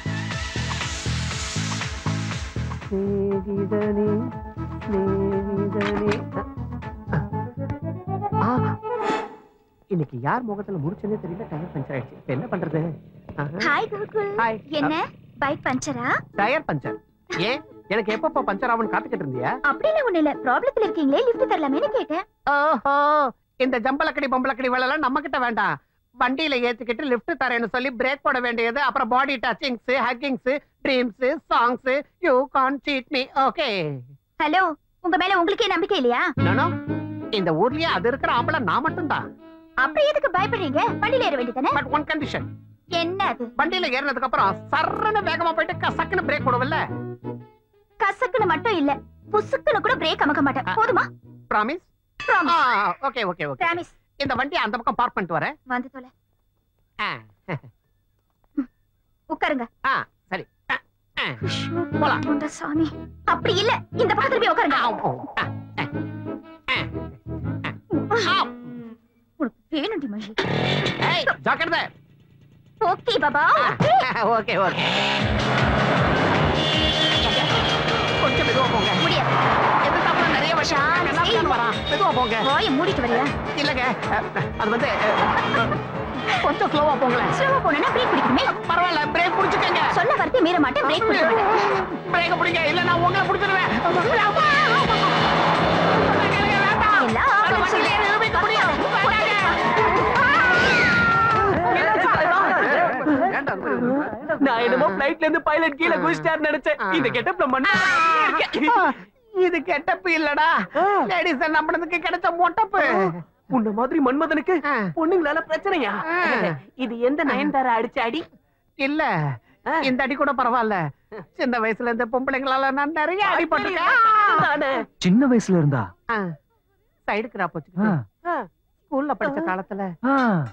P: ஸ்நேகிதனே ஸ்நேகிதனே ஆ, இன்னைக்கு யார் முகத்துல முடிச்சனே தெரியல டயர் பஞ்சர் ஆயிடுச்சு இப்ப என்ன பண்றது
L: ஹாய் கோகுல் என்ன பைக் பஞ்சரா
P: டயர் பஞ்சர் ஏன் எனக்கு எப்பப்ப பஞ்சர் ஆகும்னு காத்துக்கிட்டு இருந்தியா
L: அப்படிலாம் ஒண்ணு இல்ல ப்ராப்ளத்துல இருக்கீங்களே லிஃப்ட் தரலாமேன்னு கேட்டேன்
P: ஓஹோ இந்த ஜம்பலக்கடி பொம்பலக்கடி வேலை எல்லாம் நம்ம கிட்ட வேண்டாம் வண்டியில ஏத்திக்கிட்டு லிஃப்ட் தரேன்னு சொல்லி பிரேக் போட வேண்டியது அப்புறம் body touchings huggings dreams songs you can cheat me okay
L: hello உங்க மேல உங்களுக்கே நம்பிக்கை இல்லையா
P: நானோ இந்த ஊர்லயே அது இருக்கிற ஆம்பளை நான் மட்டும் தான்
L: அப்புறம் எதுக்கு பயப்படுறீங்க வண்டியில ஏற வேண்டியதானே
P: பட் ஒன் கண்டிஷன்
L: என்ன அது
P: வண்டியில ஏறினதுக்கு அப்புறம் சர்றன்னு வேகமா போயிட்டு கசக்குன்னு பிரேக் போடுவல்ல
L: கசக்குன்னு மட்டும் இல்ல புசுக்குன்னு கூட பிரேக் அமக்க மாட்டேன் போதுமா
P: promise
L: promise
P: okay okay okay
L: promise
P: இந்த வண்டியை அந்த பக்கம் பார்க் பண்ணிட்டு வரேன்
L: வந்து தொலை
P: ஆ,
L: உட்காருங்க
P: ஆ சரி ஆ, ஆ.
L: ஐயோ,
P: போலாம்.
L: கொண்ட சாமி அப்படி இல்ல இந்த பக்கத்துல போய் உட்காருங்க உனக்கு வேணும்டி மகி
P: ஏய் ஜாக்கிரதை
L: ஓகே பாபா
P: ஓகே ஓகே கொஞ்சம் மெதுவா போங்க
L: முடியாது
P: எதிர்த்தாப்புல நிறைய வருஷம் எல்லாரும் வரான் மெதுவா போங்க
L: வாயை மூடிட்டு வரியா
P: இல்லங்க அது வந்து கொஞ்சம் ஸ்லோவா போங்களேன்
L: ஸ்லோவா போனா பிரேக் பிடிக்கணுமே
P: பரவாயில்ல பிரேக் புடிச்சுக்கங்க
L: சொன்ன வார்த்தை மீற மாட்டேன் பிரேக் பிடிக்கணும்
P: பிரேக் பிடிங்க இல்ல நான் உங்களை புடிச்சிடுவேன்
L: எல்லாம் ஆவலன்னு சொல்லு.
G: நான் என்னமோ பிளைட்ல இருந்து பைலட் கீழே குதிச்சிட்டாரு நினைச்சேன் இந்த கெட்டப்ல மண்ணு
P: இது கெட்டப்பு இல்லடா லேடிஸ் நம்பினதுக்கு கிடைச்ச மொட்டப்பு
G: உன்ன மாதிரி மன்மதனுக்கு பொண்ணுங்களால பிரச்சனையா இது எந்த நயன்தாரா அடிச்ச அடி
P: இல்ல இந்த அடி கூட பரவாயில்ல சின்ன வயசுல இந்த பொம்பளைங்களால நான் நிறைய அடிபட்டிருக்கேன்
C: சின்ன வயசுல இருந்தா
P: சைடு கிராப் வச்சுக்கிட்டு ஸ்கூல்ல படிச்ச காலத்துல
C: ஆ.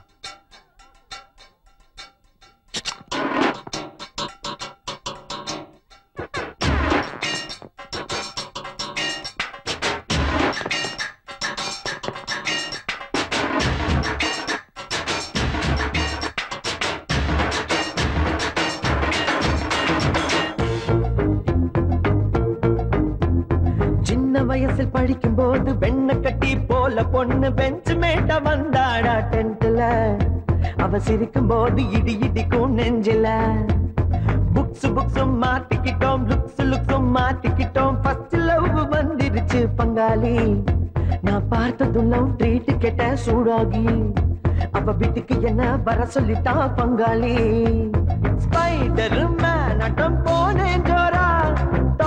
T: சின்ன வயசில் படிக்கும் போது வெண்ண கட்டி போல பொண்ணு பெஞ்சு மேட்ட வந்தாடா டென்ட்ல அவ சிரிக்கும் போது இடி இடிக்கும் நெஞ்சில புக்ஸ் புக்ஸும் மாட்டிக்கிட்டோம் லுக்ஸ் லுக்ஸும் மாட்டிக்கிட்டோம் ஃபர்ஸ்ட் லவ் வந்துருச்சு பங்காளி நான் பார்த்ததும் லவ் ட்ரீட் கேட்ட சூடாகி அவ வீட்டுக்கு என்ன வர சொல்லிட்டா பங்காளி ஸ்பைடர் மேன் அட்டம் போனேன் ஜோரா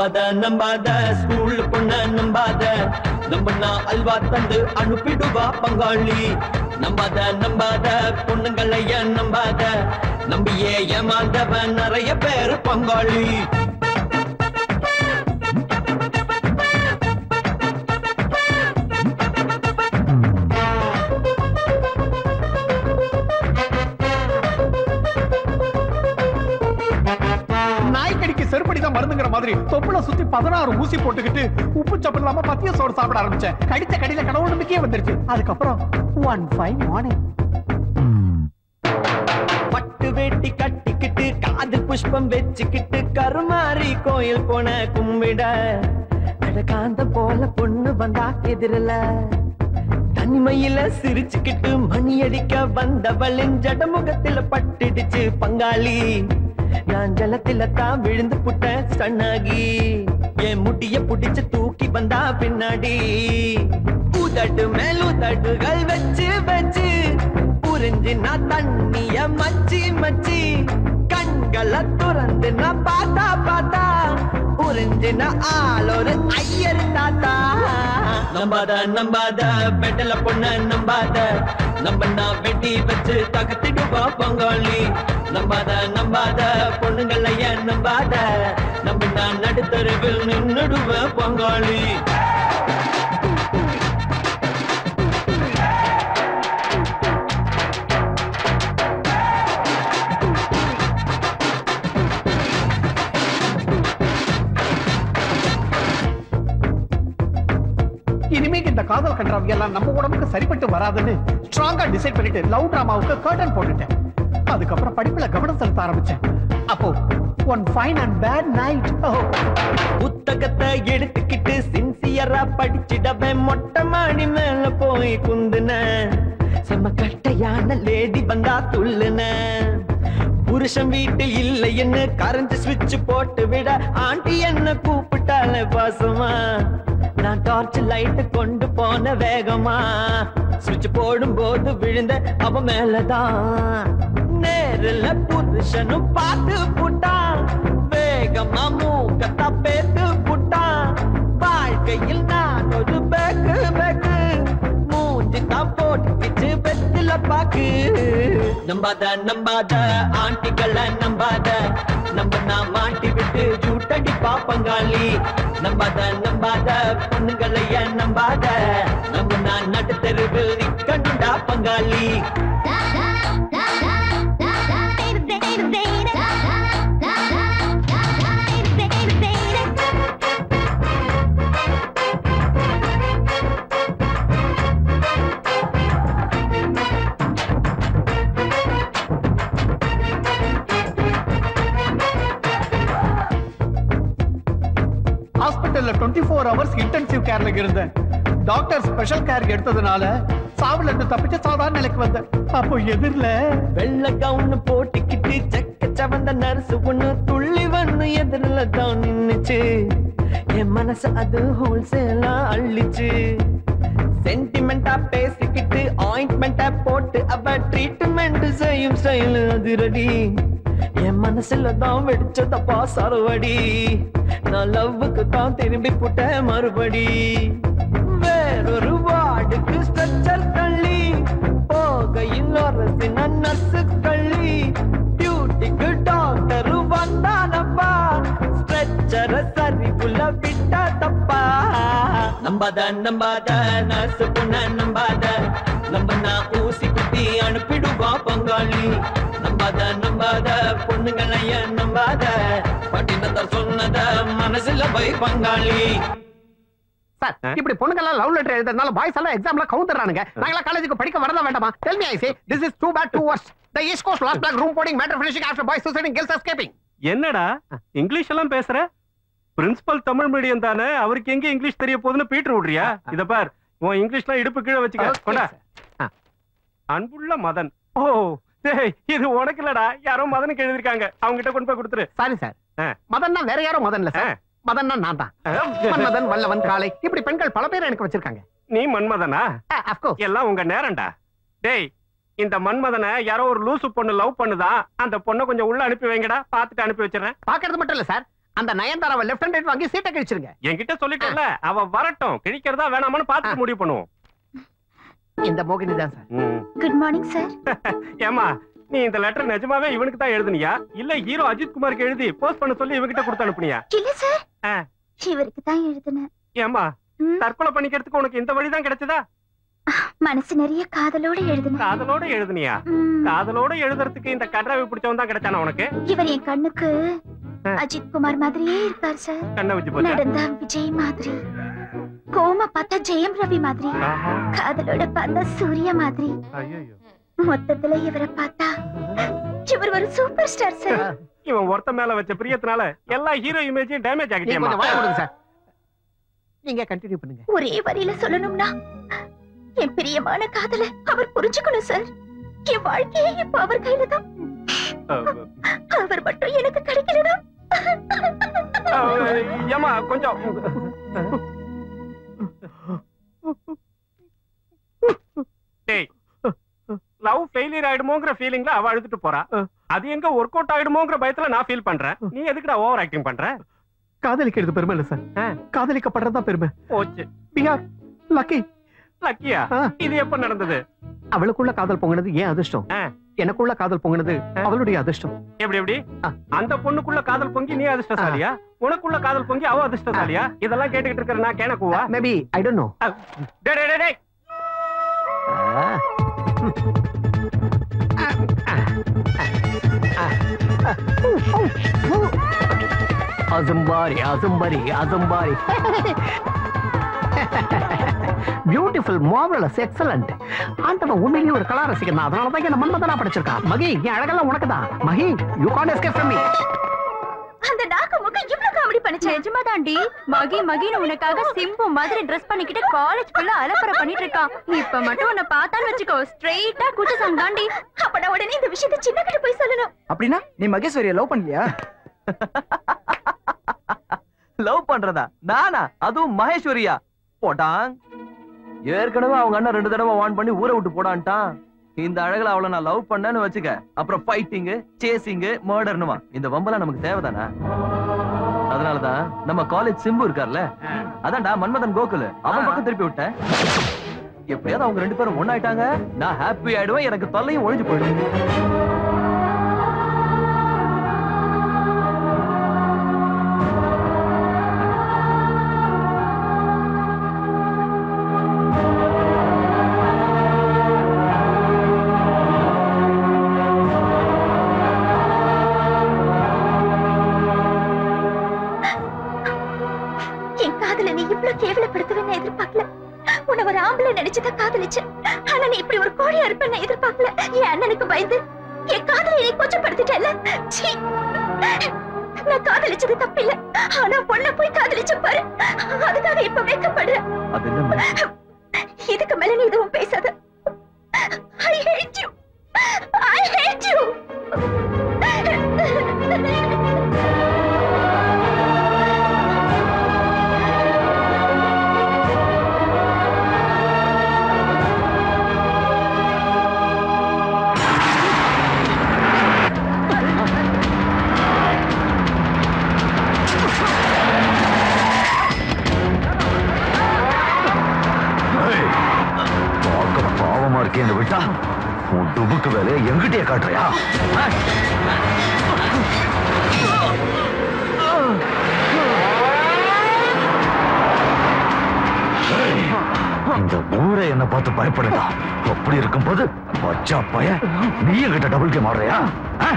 T: நம்பாத நம்பாத ஸ்கூல் பொண்ண நம்பாத நம்பனா அல்வா தந்து அனுப்பிடுவா பங்காளி நம்பாத நம்பாத பொண்ணுங்களைய நம்பாத நம்பியே ஏமாந்தவன் நிறைய பேர் பங்காளி
P: நாய்க்கடிக்கு செருப்படி தான் மருந்துங்கிற மாதிரி தொப்புல சுத்தி பதினாறு ஊசி போட்டுக்கிட்டு உப்பு சப்பு இல்லாம பத்திய சோறு சாப்பிட ஆரம்பிச்சேன் கடிச்ச கடியில கடவுள் நம்பிக்கையே வந்துருச்சு அதுக்கப்புறம் ஒன் ஃபைன் மார்னிங்
T: பட்டு வேட்டி கட்டிக்கிட்டு காதில் புஷ்பம் வச்சுக்கிட்டு கருமாரி கோயில் போன கும்பிட அழகாந்த போல பொண்ணு வந்தா எதிரல தனிமையில சிரிச்சுக்கிட்டு மணி அடிக்க வந்தவளின் ஜடமுகத்துல பட்டுடுச்சு பங்காளி நான் ஜலத்தில தான் விழுந்து புட்ட சன்னாகி என் முடிய புடிச்சு தூக்கி வந்தா பின்னாடி உதடு மேல் உதடுகள் வச்சு வச்சு புரிஞ்சு நான் தண்ணிய மச்சி மச்சி கண்களை துறந்து நான் பார்த்தா பார்த்தா புரிஞ்சு நான் ஆளொரு ஐயர் தாத்தா நம்பாத நம்பாத பெட்டல பொண்ண நம்பாத நம்ம நான் வெட்டி வச்சு தகத்திடுவா பங்காளி நம்பாத நம்பாத பொண்ணுங்களைய நம்பாத நம்ம நான் நடுத்தருவில் நின்னுடுவ பங்காளி
P: இனிமேக்கு இந்த காதல் கன்றாவி எல்லாம் நம்ம உடம்புக்கு சரிப்பட்டு வராதுன்னு ஸ்ட்ராங்கா டிசைட் பண்ணிட்டு லவ் டிராமாவுக்கு கர்டன் போட்டுட்டேன் அதுக்கப்புறம் படிப்புல கவனம் செலுத்த ஆரம்பிச்சேன் அப்போ one fine and bad night
T: புத்தகத்தை எடுத்துக்கிட்டு சின்சியரா படிச்சிடவே மொட்டை மாடி மேல போய் குந்துன செம்ம கட்டையான லேடி வந்தா துள்ளுன புருஷன் வீட்டு இல்லைன்னு கரண்ட் சுவிட்ச் போட்டு விட ஆண்டி என்ன கூப்பிட்டாலே பாசமா நான் டார்ச் லைட் கொண்டு போன வேகமா சுவிட்ச் போடும் போது விழுந்த அவ மேலதான் நேரில் புருஷனும் பார்த்து புட்டான் வேகமா மூக்கத்தா பேத்து புட்டான் வாழ்க்கையில் நான் ஒரு பேக்கு பேக்கு மூஞ்சி தான் போட்டுக்கிச்சு வெத்தில பாக்கு நம்பாத நம்பாத ஆண்டிகளை நம்பாத நம்ம நான் மாட்டி விட்டு ஜூட்டடி பாப்பங்காளி நம்பாத நம்பாத பொண்ணுங்களைய நம்பாத நம்ம நான் நடுத்தருவில் நிக்கணுண்டா பங்காளி
P: ஹாஸ்பிட்டல்ல டுவெண்ட்டி ஃபோர் ஹவர்ஸ் இன்டென்சிவ் கேர்ல இருந்தேன் டாக்டர் ஸ்பெஷல் கேர் எடுத்ததுனால சாவுல இருந்து தப்பிச்சு சாதாரண நிலைக்கு வந்தேன் அப்போ எதிரில
T: வெள்ள கவுன்னு போட்டுக்கிட்டு செக்க சவந்த நர்ஸ் ஒண்ணு துள்ளி வந்து எதிரில தான் நின்னுச்சு என் மனசு அது ஹோல்சேலா அள்ளிச்சு சென்டிமெண்டா பேசிக்கிட்டு ஆயின்மெண்டா போட்டு அவ ட்ரீட்மெண்ட் செய்யும் ஸ்டைல் அதிரடி என் மனசுல தான் வெடிச்சதப்பா சரவடி நான் லவ்வுக்கு தான் திரும்பி புட்டேன் மறுபடி வேறொரு வார்டுக்கு ஸ்ட்ரக்சர் தள்ளி போகையில் அரசின நர்ஸு கள்ளி டியூட்டிக்கு டாக்டர் வந்தானப்பா ஸ்ட்ரெச்சர சரிவுல விட்டா தப்பா நம்பாத நம்பாத நர்ஸ் பொண்ண நம்பாத நம்ம நான் ஊசி குத்தி அனுப்பிடுவா பங்காளி நம்பாத நம்பாத பொண்ணுங்களைய நம்பாத பட்டினத்தார் சொன்னத மனசுல வை பங்காளி
P: சார் இப்படி பொண்ணுங்க லவ் லெட்டர் எழுதுறதுனால பாய்ஸ் எல்லாம் எக்ஸாம்ல கவுந்துறானுங்க நாங்களா காலேஜுக்கு படிக்க வரதா வேண்டாமா tell me I say this is too bad too worse the east coast last block room boarding matter finishing after boys suiciding girls escaping
H: என்னடா இங்கிலீஷ் எல்லாம் பேசுற பிரின்சிபல் தமிழ் மீடியம் தானே அவருக்கு எங்க இங்கிலீஷ் தெரிய போகுதுன்னு பீட்டர் விடுறியா இத பார் உன் இங்கிலீஷ்லாம் இடுப்பு கீழே வச்சுக்க
P: Okay,
H: கொண்டா
P: sir.
H: அன்புள்ள மதன் ஓ டேய் இது உனக்கு இல்லடா யாரோ மதனுக்கு எழுதிருக்காங்க அவங்க கிட்ட கொண்டு போய் கொடுத்துரு
P: சாரி சார் மதன்னா வேற யாரும் மதன் இல்ல சார் மதன்னா நான் தான் மன்மதன் வல்லவன் காளை இப்படி பெண்கள் பல பேர் எனக்கு வச்சிருக்காங்க
H: நீ மன்மதனா எல்லாம் உங்க நேரம்டா டேய் இந்த மன்மதனை யாரோ ஒரு லூசு பொண்ணு லவ் பண்ணுதா அந்த பொண்ணை கொஞ்சம் உள்ள அனுப்பி வைங்கடா பாத்துட்டு அனுப்பி வச்சிடறேன்
P: பாக்குறது மட்டும் இல்ல சார் அந்த நயன்தாராவை லெஃப்ட் ஹேண்ட் வாங்கி சீட்டை கழிச்சிருங்க
R: என்கிட்ட சொல்லிட்டேன்ல அவ வரட்டும் கிழிக்கிறதா வேணாமான்னு பார்த்துட்டு முடிவு பண்ணுவோம்
P: இந்த மோகினி தான் சார்
L: குட் மார்னிங் சார்
R: ஏமா நீ இந்த லெட்டர் நிஜமாவே இவனுக்கு தான் எழுதுனியா இல்ல ஹீரோ அஜித் குமாருக்கு எழுதி போஸ்ட் பண்ண சொல்லி இவகிட்ட கொடுத்து அனுப்புனியா
L: இல்ல சார் இவருக்கு தான் எழுதுனேன்
R: ஏமா தற்கொலை பண்ணிக்கிறதுக்கு உனக்கு இந்த வழிதான் கிடைச்சதா
L: மனசு நிறைய காதலோட எழுதுனேன்
R: காதலோட எழுதுனியா காதலோட எழுதுறதுக்கு இந்த கட்ராவி பிடிச்சவன் தான் கிடைச்சானா உனக்கு
L: இவர் என் கண்ணுக்கு அஜித் குமார் மாதிரியே இருக்கார் சார்
R: கண்ணை வச்சு போச்சா
L: நடந்தா விஜய் மாதிரி கோமா பார்த்தா ஜெயம் ரவி மாதிரி காதலோட பார்த்தா சூர்யா மாதிரி
R: ஐயோ
L: மொத்தத்துல இவரை பார்த்தா இவர் ஒரு சூப்பர் ஸ்டார் சார்
R: இவன் ஒருத்த மேல வச்ச பிரியத்தினால எல்லா ஹீரோ இமேஜையும் டேமேஜ்
P: நீங்க கொஞ்சம் வாய
R: ஆகிட்டே
P: கொடுங்க சார் நீங்க கண்டினியூ பண்ணுங்க
L: ஒரே வரியில சொல்லணும்னா என் பிரியமான காதல அவர் புரிஞ்சுக்கணும் சார் என் வாழ்க்கையே இப்ப அவர் கையில தான் அவர் மட்டும் எனக்கு கிடைக்கலனா
R: ஏமா கொஞ்சம் டேய் லவ் ஃபெயிலியர் ஆயிடுமோங்கிற ஃபீலிங்ல அவ அழுதுட்டு போறா அது எங்க ஒர்க் அவுட் ஆயிடுமோங்கிற பயத்துல நான் ஃபீல் பண்றேன் நீ எதுக்குடா ஓவர் ஆக்டிங் பண்ற
P: காதலிக்கிறது பெருமை இல்ல சார் காதலிக்கப்படுறதா பெருமை
R: போச்சு
P: we are lucky
R: லக்கியா இது எப்ப நடந்தது
P: அவளுக்குள்ள காதல் பொங்குனது ஏன் அதிர்ஷ்டம் எனக்குள்ள காதல் பொங்குனது அவளுடைய அதிர்ஷ்டம்
R: எப்படி எப்படி அந்த பொண்ணுக்குள்ள காதல் பொங்கி நீ அதிர்ஷ்டசாலியா உனக்குள்ள காதல் பொங்கி அவ அதிர்ஷ்டசாலியா இதெல்லாம் கேட்டுக்கிட்டு இருக்கிற நான் கேனக்குவா
P: மேபி ஐ டோன்ட் நோ
R: டேய் டேய், டேய் டேய்
P: அசம்பாரி அசம்பாரி அசம்பாரி பியூட்டிஃபுல் மார்வலஸ் எக்ஸலண்ட் ஆண்டவன் உண்மையிலேயே ஒரு கலா ரசிகன் தான் அதனால தான் என்ன மன்மதனா படிச்சிருக்கான் மகி என் அழகெல்லாம் உனக்கு தான் Mahi you can escape from me
L: அந்த நாக்கு முகம் இவ்வளவு காமெடி பண்ணுச்சு
J: நிஜமா தாண்டி மகி மகின்னு உனக்காக சிம்பு மாதிரி ட்ரெஸ் பண்ணிக்கிட்டு காலேஜ் ஃபுல்லா அலப்பற பண்ணிட்டு இருக்கான் இப்ப மட்டும் உன்னை பார்த்தான்னு வச்சுக்கோ ஸ்ட்ரெயிட்டா குட்டு சங்காண்டி
L: அப்ப நான் உடனே இந்த விஷயத்தை சின்ன கிட்ட போய் சொல்லணும்
N: அப்படின்னா நீ மகேஸ்வரியை லவ் பண்ணலையா
C: லவ் பண்றதா நானா அதுவும் மகேஸ்வரியா போட்டான் ஏற்கனவே அவங்க அண்ணன் ரெண்டு தடவை வான் பண்ணி ஊரை விட்டு போடான்ட்டான் இந்த அழகுல அவளை நான் லவ் பண்ணேன்னு வச்சுக்க அப்புறம் ஃபைட்டிங் சேசிங் மர்டர்னுமா இந்த வம்பெல்லாம் நமக்கு தேவைதானா அதனாலதான் நம்ம காலேஜ் சிம்பு இருக்கார்ல அதான்டா மன்மதன் கோகுல் அவன் பக்கம் திருப்பி விட்டேன் எப்படியாவது அவங்க ரெண்டு பேரும் ஒண்ணாயிட்டாங்க நான் ஹாப்பி ஆயிடுவேன் எனக்கு தொல்லையும் ஒழிஞ்சு போயிடும்
L: என் காதல நீ இவ்வளவு கேவலப்படுத்துவேன்னு எதிர்பார்க்கல உன்னை ஒரு ஆம்பளை நினைச்சுதான் காதலிச்சேன் ஆனா நீ இப்படி ஒரு கோழியா இருப்பேன்னு எதிர்பார்க்கல என் அண்ணனுக்கு பயந்து என் காதலை நீ கொச்சப்படுத்திட்டல சீ. நான் காதலிச்சது தப்பில்ல ஆனா பொண்ணை போய் காதலிச்ச பாரு அதுக்காக இப்ப வெக்கப்படுறேன்
C: அது என்ன
L: இதுக்கு மேல நீ எதுவும் பேசாத I hate you I hate you
I: ஏய், பார்க்க பாவமா இருக்கேன்னு விட்டா உன் டுபுக்கு வேலையை எங்கிட்டயே காட்டுறியா ஏய், இந்த ஊரே என்ன பார்த்து பயப்படுதா அப்படி இருக்கும்போது பச்சா பய நீ என்கிட்ட டபுள் கேம் ஆடுறியா ஆ?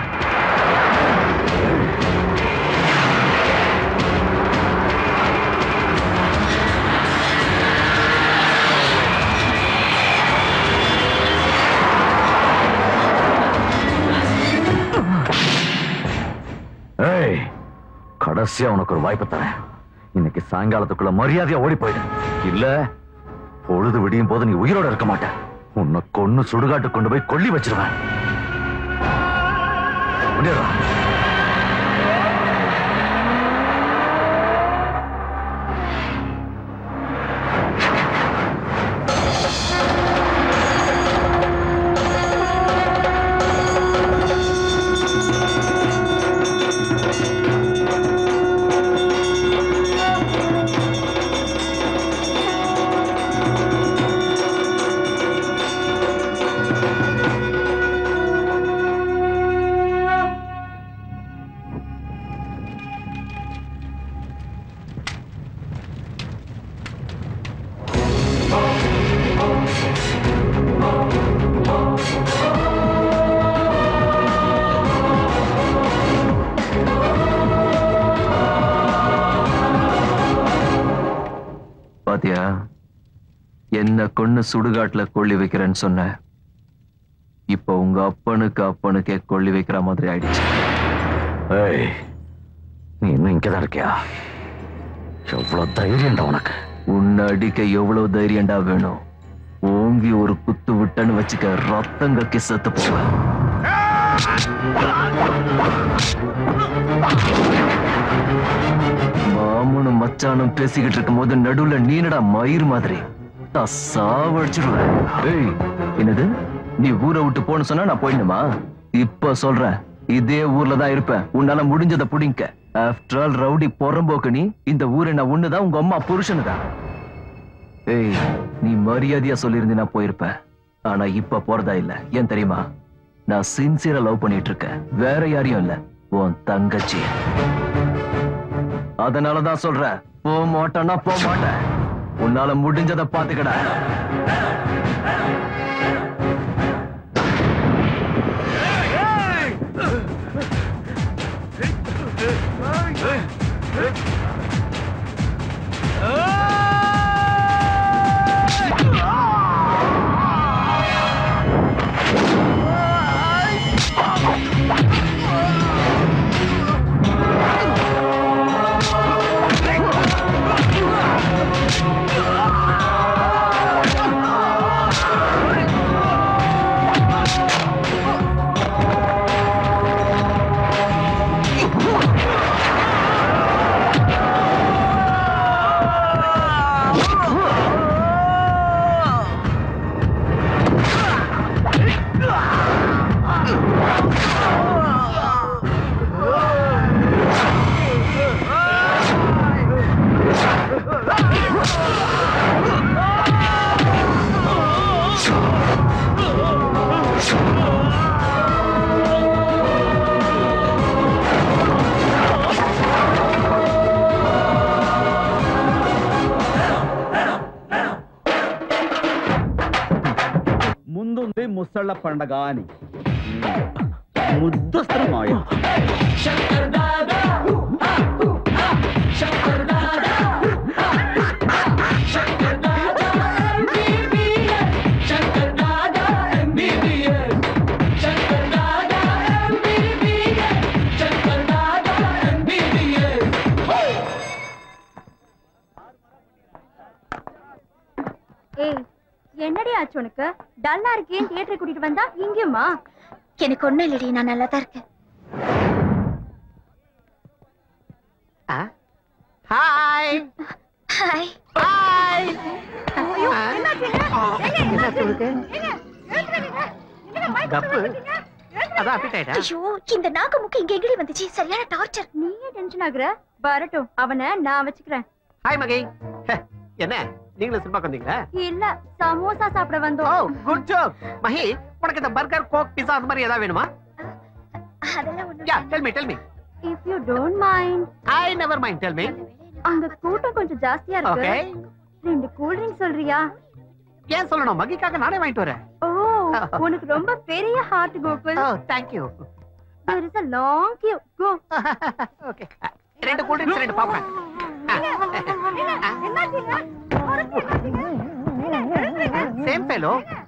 I: ஏய் கடைசியா உனக்கு ஒரு வாய்ப்பு தரேன் இன்னைக்கு சாயங்காலத்துக்குள்ள மரியாதையா ஓடி போயிடு இல்ல பொழுது விடியும் போது நீ உயிரோட இருக்க மாட்ட உன்னை கொன்னு சுடுகாட்டு கொண்டு போய் கொல்லி வச்சிருவேன் முடியாதா
L: ஆ
O: என்ன கொன்னு சுடுகாட்டுல கொள்ளி வைக்கிறேன்னு சொன்ன இப்போ உங்க அப்பனுக்கு அப்பனுக்கே கொள்ளி வைக்கிற மாதிரி ஆயிடுச்சு
I: ஏய் நீ இன்னும் இங்கதான் இருக்கியா எவ்வளவு தைரியம்டா உனக்கு
O: உன்னை அடிக்க எவ்வளவு தைரியம்டா வேணும் ஓங்கி ஒரு குத்து விட்டன்னு வச்சுக்க ரத்தம் கக்கி செத்து போவேன் மாமனும் மச்சானும் பேசிக்கிட்டு இருக்கும் போது நடுவுல நீனடா மயிர் மாதிரி நான் சாவடிச்சிருவேன் ஏய் என்னது நீ ஊரை விட்டு போன்னு சொன்னா நான் போயிடணுமா இப்ப சொல்றேன் இதே ஊர்ல தான் இருப்பேன் உன்னால முடிஞ்சதை புடிங்க ஆஃப்டர் ஆல் ரவுடி பொறம்போக்கு நீ இந்த ஊரை நான் ஒண்ணுதான் உங்க அம்மா புருஷனுதான் ஏய் நீ மரியாதையா சொல்லியிருந்தீ நான் போயிருப்பேன் ஆனா இப்ப போறதா இல்ல ஏன் தெரியுமா நான் சின்சியரா லவ் பண்ணிட்டு இருக்கேன் வேற யாரையும் இல்ல உன் தங்கச்சி அதனாலதான் சொல்றேன் போக மாட்டேன்னா போக மாட்டேன் உன்னால முடிஞ்சதை பாத்துக்கடா
B: ముందుంది ముసళ్ళ పండగ అని ముద్దస్త్రం మాయ
J: ஏய் என்னடி ஆச்சு உனக்கு டல்லா இருக்கேன் தியேட்டர் கூட்டிட்டு வந்தா இங்கேயுமா எனக்கு ஒண்ணும் இல்லடி நான் நல்லா தான் இருக்கேன்
P: ஹாய்
J: ஹாய்
P: ஹாய் கப்பு அதான் அப்பிட்டாயிட்டா
J: ஐயோ இந்த நாக்கு முக்கு இங்க எங்கடி வந்துச்சு சரியான டார்ச்சர் நீயே டென்ஷன் ஆகுற வரட்டும் அவனை நான் வச்சுக்கிறேன்
P: ஹாய் மகை ஹே, என்ன நீங்களும் சினிமாக்கு வந்தீங்களா
J: இல்ல சமோசா சாப்பிட வந்தோம்
P: குட் ஜோக் மஹி உனக்கு இந்த பர்கர் கோக் பிஸா அந்த மாதிரி ஏதாவது வேணுமா
J: அதெல்லாம் ஒண்ணும்
P: yeah tell me tell me
J: if you don't mind
P: I never mind tell me
J: அங்க கூட்டம் கொஞ்சம் ஜாஸ்தியா இருக்கு
P: Okay.
J: ரெண்டு கூல் ட்ரிங்க் சொல்றியா
P: ஏன் சொல்லணும் மகிக்காக நானே வாங்கிட்டு வரேன்
J: ஓ உனக்கு ரொம்ப பெரிய heart Gokul
P: oh thank you
J: there is a long queue go
P: okay ரெண்டு கூல் ட்ரிங்க்ஸ் ரெண்டு பாப்பேன் సేమ్ ఫెలో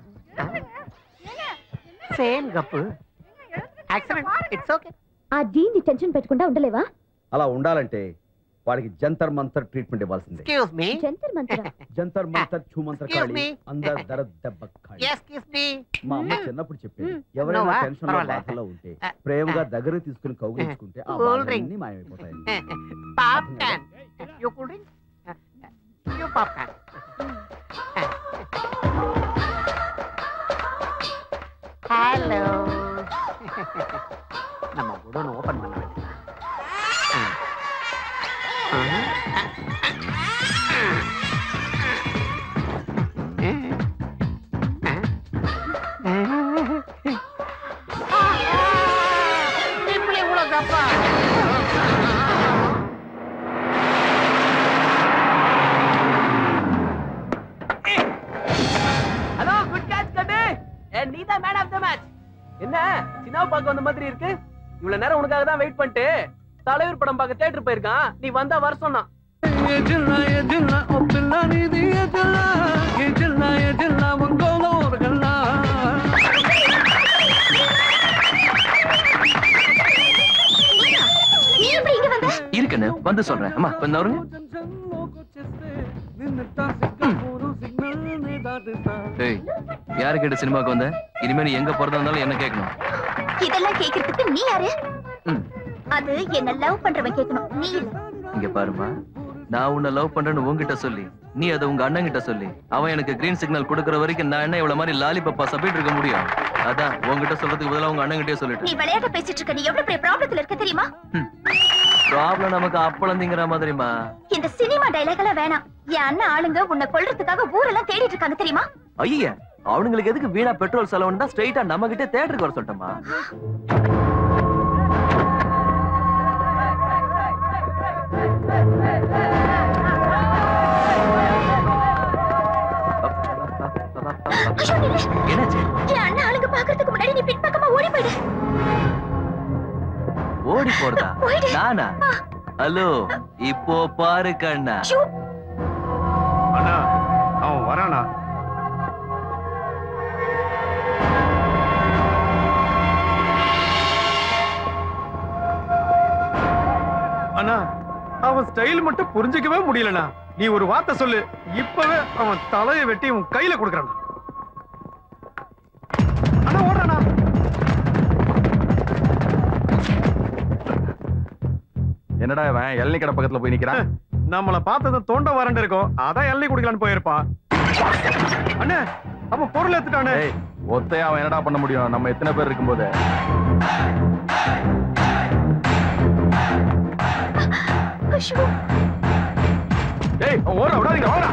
P: సేమ్ గప్పు యాక్సిడెంట్ ఇట్స్ ఓకే
L: ఆ దీన్ని టెన్షన్ పెట్టకుండా ఉండలేవా
B: అలా ఉండాలంటే వాడికి జంతర్ మంతర్ ట్రీట్మెంట్ ఇవ్వాల్సిందే
P: ఎక్స్క్యూజ్ మీ
L: జంతర్ మంతర
B: జంతర్ మంతర్ ఛూ మంతర్
P: Excuse
B: కాళి
P: me.
B: అందరు దర దెబ్బ కాళి
P: ఎక్స్క్యూజ్ మీ
B: మా అమ్మ చిన్నప్పుడు చెప్పేది
P: Hmm.
B: ఎవరైనా
P: నువ్వా?
B: టెన్షన్ లో
P: పర్వాలే.
B: బాధలో ఉంటే ప్రేమగా దగ్గర తీసుకుని కౌగిలించుకుంటే ఆ
P: Cool drink.
B: బాధలన్నీ మాయమైపోతాయి
P: popcorn you cool drink you popcorn hello நம்ம குடோன் ஓபன் பண்ண வேண்டியது இப்படி இவ்வளவு தப்பா
G: ஹலோ குட் கேட்ச் கட்டு நீ தான் மேன் ஆஃப் த மேட்ச் என்ன சின்னாவை பார்க்க வந்த மாதிரி இருக்கு இவ்வளவு நேரம் உனக்காக தான் வெயிட் பண்ணிட்டு தலைவர் படம் பார்க்க தியேட்டர் போயிருக்கான் நீ வந்தா வர சொன்னான்
T: ये दिल ना ये दिल ना ओ पिल्ला नी दी ये दिल ना ये दिल ना
C: வந்து சொல்றேன் அம்மா கொஞ்சம் வருங்க டேய் யாரு கேட்ட சினிமாக்கு வந்த இனிமே நீ எங்க பிறந்த வந்தாலும் என்ன கேட்கணும்
L: இதெல்லாம் கேக்குறதுக்கு நீ யாரு
C: ம்.
L: அது என்ன லவ் பண்றவன் கேட்கணும் நீ இல்ல
C: இங்க பாருமா நான் உன்னை லவ் பண்றேன்னு உன்கிட்ட சொல்லி நீ அதை உங்க அண்ணன் கிட்ட சொல்லி அவன் எனக்கு கிரீன் சிக்னல் கொடுக்கற வரைக்கும் நான் என்ன இவ்வளவு மாதிரி லாலிபப்பா சப்பிட்டு இருக்க முடியும் அதான் உன்கிட்ட சொல்றதுக்கு பதிலா உங்க அண்ணன் கிட்டே சொல்லிட்டேன்
L: நீ விளையாட்ட பேசிட்டு இருக்க நீ எவ்வளவு பெரிய ப்ராப்ளத்துல இருக்க தெரியுமா
C: ப்ராப்ளம் நமக்கு அப்பளந்திங்கிற மாதிரிமா
L: இந்த சினிமா டைலாக் எல்லாம் வேணாம் என் அண்ணன் ஆளுங்க உன்னை கொல்றதுக்காக ஊரெல்லாம் தேடிட்டு இருக்காங்க தெரியுமா
C: ஐயா அவனுங்களுக்கு எதுக்கு வீணா பெட்ரோல் செலவுன்னு தான் ஸ்ட்ரைட்டா நம்ம கிட்டே தேட்டருக்கு வர சொல்லிட்டோமா என்னாச்சு
L: என் அண்ணன் ஆளுங்க பாக்குறதுக்கு முன்னாடி நீ பின்பக்கமா ஓடி போயிடு
C: ஓடி போறதா
L: போயிடு.
C: நானா ஹலோ இப்போ பாரு கண்ணா
R: அண்ணா அவன் வரானா அண்ணா அவன் ஸ்டைல் மட்டும் புரிஞ்சுக்கவே முடியலண்ணா நீ ஒரு வார்த்தை சொல்லு இப்பவே அவன் தலையை வெட்டி உன் கையில கொடுக்கறான் அண்ணா ஓடுறானா
Q: என்னடா இவன் எல்லை கடை பக்கத்துல போய் நிக்கிறான்
R: நம்மள பார்த்ததும் தொண்டை வறண்டு இருக்கும் அதான் எல்லை குடிக்கலான்னு போயிருப்பான் அண்ணே அவன் பொருள் எடுத்துட்டானே
Q: ஏய், ஒத்தையா அவன் என்னடா பண்ண முடியும் நம்ம எத்தனை பேர் இருக்கும்போது ஏய் அவன் ஓட விடாதீங்க ஓடா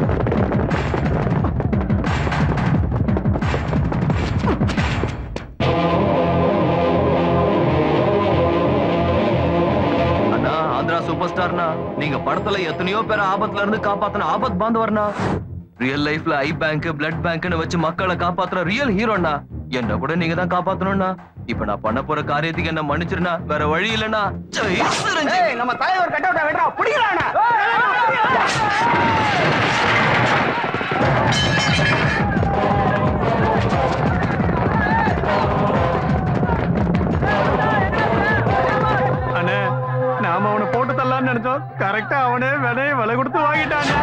C: அண்ணா ஆந்திரா சூப்பர் ஸ்டார்னா நீங்க படத்துல எத்தனையோ பேரை ஆபத்துல இருந்து காப்பாத்தின ஆபத் பாந்தவர்னா ரியல் லைஃப்ல ஐ பேங்க் பிளட் பேங்க்னு வச்சு மக்களை காப்பாத்துற ரியல் ஹீரோண்ணா என்ன கூட நீங்க தான் காப்பாத்தணும்னா இப்ப நான் பண்ண போற காரியத்துக்கு என்ன மன்னிச்சிருனா வேற வழி இல்லனா
P: நம்ம தலைவர் கட் அவுட் விடுறா பிடிக்கலாண்ணா
R: அண்ணே நாம அவனை போட்டு தரலாம்னு நினைச்சோம் கரெக்டா அவனே விலையை விலை கொடுத்து வாங்கிட்டான்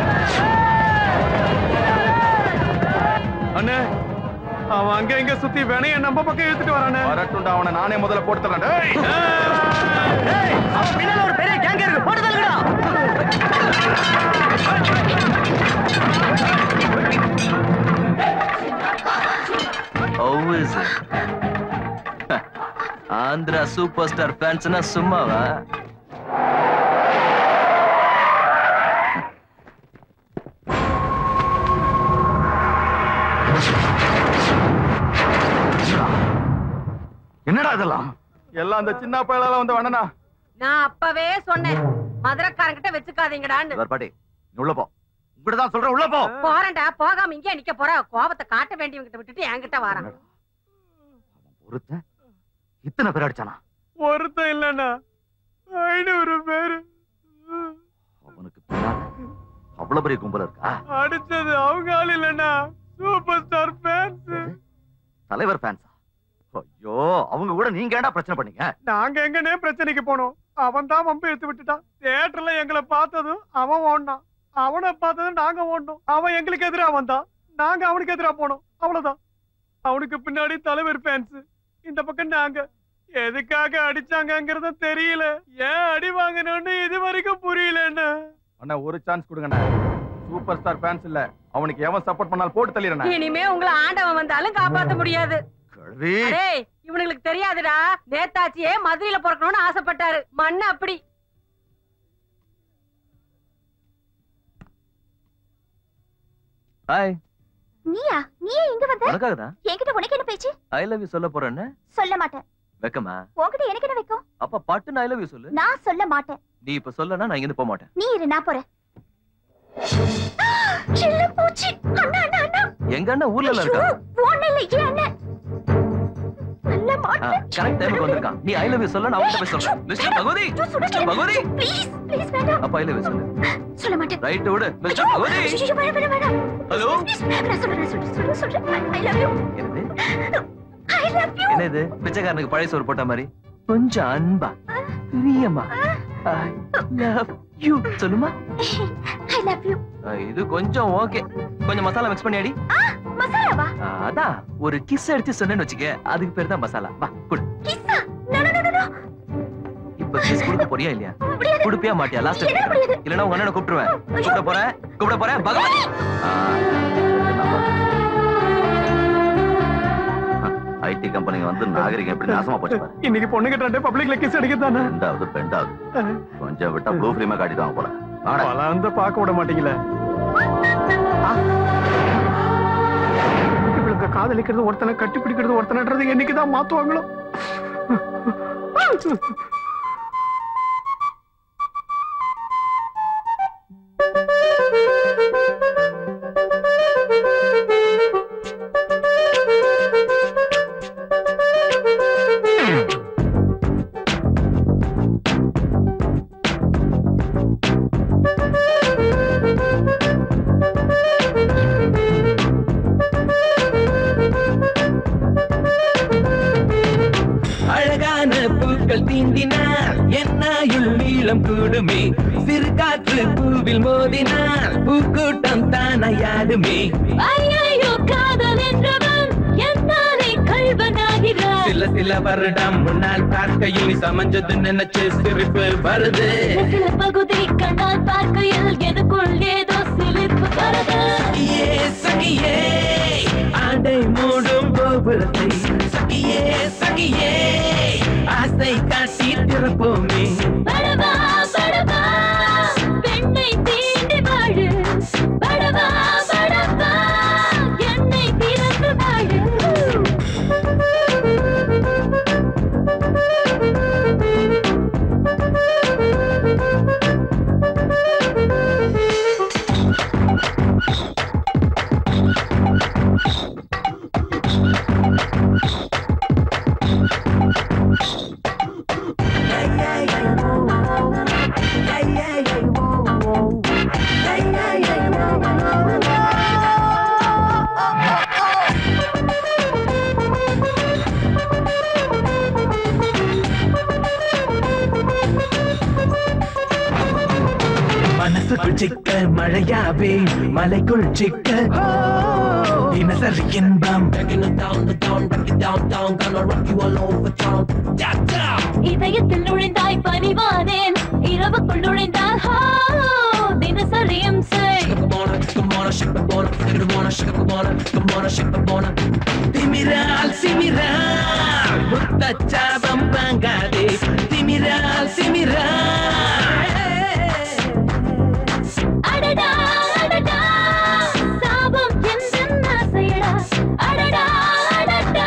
R: அண்ணே அவன் அங்க இங்க சுத்தி வினைய நம்ம பக்கம் இழுத்துட்டு வரானே
Q: வரட்டும்டா அவனை நானே முதல்ல போட்டு தரேன் டேய்
P: அவன் பின்னால ஒரு பெரிய கேங்க இருக்கு போட்டு தள்ளுடா
C: How is it? Andhra super star ஃபேன்ஸ்னா சும்மாவா
I: என்னடா இதெல்லாம்
Q: எல்லாம் அந்த சின்ன பயலால வந்து வேணனா
D: நான் அப்பவே சொன்னேன் மதுரக்காரங்கிட்ட வச்சுக்காதீங்கடான்னு
I: இவர் பாட்டி நீ உள்ள போ உங்ககிட்ட தான் சொல்றேன் உள்ள போ
D: போறேன்டா போகாம இங்கே நிக்க போற கோபத்தை காட்ட வேண்டியவங்கிட்ட விட்டுட்டு என்கிட்ட வரான்
I: ஒருத்தன் இத்தனை பேர் அடிச்சானா
R: ஒருத்தன் இல்லண்ணா ஐநூறு பேரு
I: அவனுக்கு பின்னால அவ்வளவு பெரிய கும்பல் இருக்கா
R: அடிச்சது அவங்க ஆள் இல்லண்ணா சூப்பர் ஸ்டார் ஃபேன்ஸ்
I: தலைவர் ஃபேன்ஸா ஐயோ அவங்க கூட நீங்க ஏன்டா பிரச்சனை பண்ணீங்க
R: நாங்க எங்கனே பிரச்சனைக்கு போனோம் அவன் தான் வம்பு எடுத்து விட்டுட்டான் தியேட்டர்ல எங்களை பார்த்ததும் அவன் ஓடினான் அவனை பார்த்ததும் நாங்க ஓடணும் அவன் எங்களுக்கு எதிரா வந்தான் நாங்க அவனுக்கு எதிரா போனோம் அவ்வளவுதான் அவனுக்கு பின்னாடி தலைவர் ஃபேன்ஸ் இந்த பக்கம் நாங்க எதுக்காக அடிச்சாங்கங்கிறது தெரியல ஏன் அடி வாங்கணும்னு இது வரைக்கும் புரியல என்ன
Q: அண்ணா ஒரு சான்ஸ் கொடுங்கண்ணா சூப்பர் ஸ்டார் ஃபேன்ஸ் இல்ல அவனுக்கு எவன் சப்போர்ட் பண்ணாலும் போட்டு தள்ளிடுறேன்
D: இனிமே உங்களை ஆண்டவன் வந்தாலும் காப்பாத்த முடியாது டேய் இவனுங்களுக்கு தெரியாதுடா நேதாச்சியே மதுரையில பிறக்கணும்னு ஆசைப்பட்டாரு மண்ணு அப்படி
C: ஹாய்
L: நீயா நீயே இங்க வந்த
C: உனக்காக தான்
L: என்கிட்ட உனக்கு என்ன பேச்சு
C: ஐ லவ் யூ சொல்ல போறேன்னு
L: சொல்ல மாட்டேன்
C: வெக்கமா
L: உன்கிட்ட எனக்கு என்ன வைக்கும்
C: அப்ப பட்டுன்னு ஐ லவ் யூ சொல்லு
L: நான் சொல்ல மாட்டேன்
C: நீ இப்ப சொல்லனா நான் இங்க போக மாட்டேன்
L: நீ இரு நான் போறேன் சின்ன பூச்சி அண்ணா அண்ணா அண்ணா
C: எங்க அண்ணன் ஊர்ல எல்லாம் இருக்கா
L: ஒண்ணு இல்ல ஏன் அண்ணன் நல்ல மாட்டு
C: கரெக்ட் டைமுக்கு வந்திருக்கான் நீ ஐ லவ் யூ சொல்ல நான் அவன்கிட்ட போய் சொல்றேன் mister Bhagavathi mister Bhagavathi
L: please please வேண்டாம்
C: அப்ப ஐ லவ் யூ சொல்லு
L: சொல்ல மாட்டேன்
C: ரைட் விடு மிஸ்டர் பகவதி
L: ஐயோ, வேணாம், வேணாம், வேணாம்.
C: ஹலோ
L: Please, நான் சொல்றேன், நான் சொல்றேன், சொல்றேன், சொல்றேன். I love you. I love you.
C: என்ன இது பிச்சைக்காரனுக்கு பழைய சோறு போட்ட மாதிரி கொஞ்சம் அன்பா பிரியமா லவ் யூ சொல்லுமா
L: ஐ லவ் யூ
C: இது கொஞ்சம் ஓகே கொஞ்சம் மசாலா மிக்ஸ் பண்ணி அடி
L: மசாலாவா
C: ஆ, அதான் ஒரு கிஸ் அடிச்சு சொன்னேன்னு வச்சுக்க அதுக்கு பேர் தான் மசாலா வா குடு
L: கிஸ்ஸா நோ நோ நோ நோ
C: இப்ப கிஸ் கொடுக்க போறியா இல்லையா குடுப்பியா மாட்டியா லாஸ்ட் இல்லனா உங்க அண்ணனை கூப்பிட்டுருவேன் கூப்பிட போறேன் கூப்பிட போறேன் பகவான்
Q: ஐடி கம்பெனிங்க வந்து நாகரிகம் எப்படி நாசமா போச்சு பாரு.
R: இன்னைக்கு பொண்ணு கிட்ட பப்ளிக்ல கிஸ் அடிக்கத்தானே
Q: ரெண்டாவது பெண்டாவது கொஞ்சம் விட்டா ப்ளூ ஃபிலிமா காட்டிடுவாங்க போல வாடா.
R: வளர்ந்து பார்க்க விட மாட்டீங்களே இவளுக்கு காதலிக்கிறது ஒருத்தனை கட்டி பிடிக்கிறது ஒருத்தனன்றது என்னைக்குதான் மாத்துவாங்களோ
T: அழகான பூக்கள் தீண்டினால் என்னாயுள் நீளம் கூடுமே சிறு காற்று பூவில் மோதினால் பூக்கூட்டம் தானையாடுமே
S: ஐயோ காதல் என்றவன் என்னாலே கல்வனாகிறார்
T: சில சில வருடம் முன்னால் பார்க்கையில் நீ சமஞ்சது நினைச்சு சிரிப்பு வருது
S: சில பகுதி கண்ணால் பார்க்கையில் எனக்குள் ஏதோ சிலிர்ப்பு வருது
T: சகியே சகியே ஆடை மூடும் கோபுரத்தை சகியே சகியே ஆசை காட்டி திறப்போமே
S: படவா படவா பெண்ணை தீண்டி வாழு படவா படவா என்னை திறந்து வாழு
T: மனசுக்குள் சிக்க மழையாவே மலைக்குள் சிக்க தினசரி இன்பம்
S: இதயத்தில் நுழைந்தாய் பணிவானேன் இரவுக்குள் நுழைந்தால் ஹோ தினசரியும் செய்
T: திமிரால் சிமிரால் முத்தச்சாபம் வாங்காதே திமிரால் சிமிரால்
S: அடடா அடடா சாபம் எந்த ஆசையடா அடடா அடடா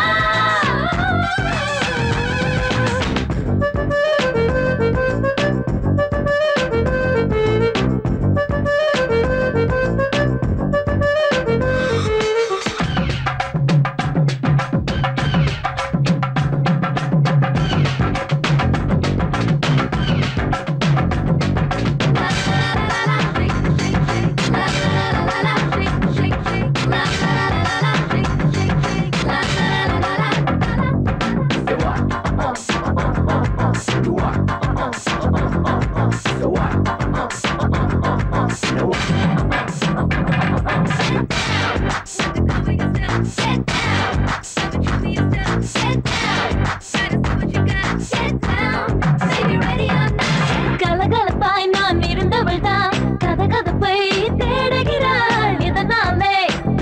S: கலகலப்பாய் நான் இருந்தவள் தான் கதகதப்பை தேடுகிறாள் இதனாலே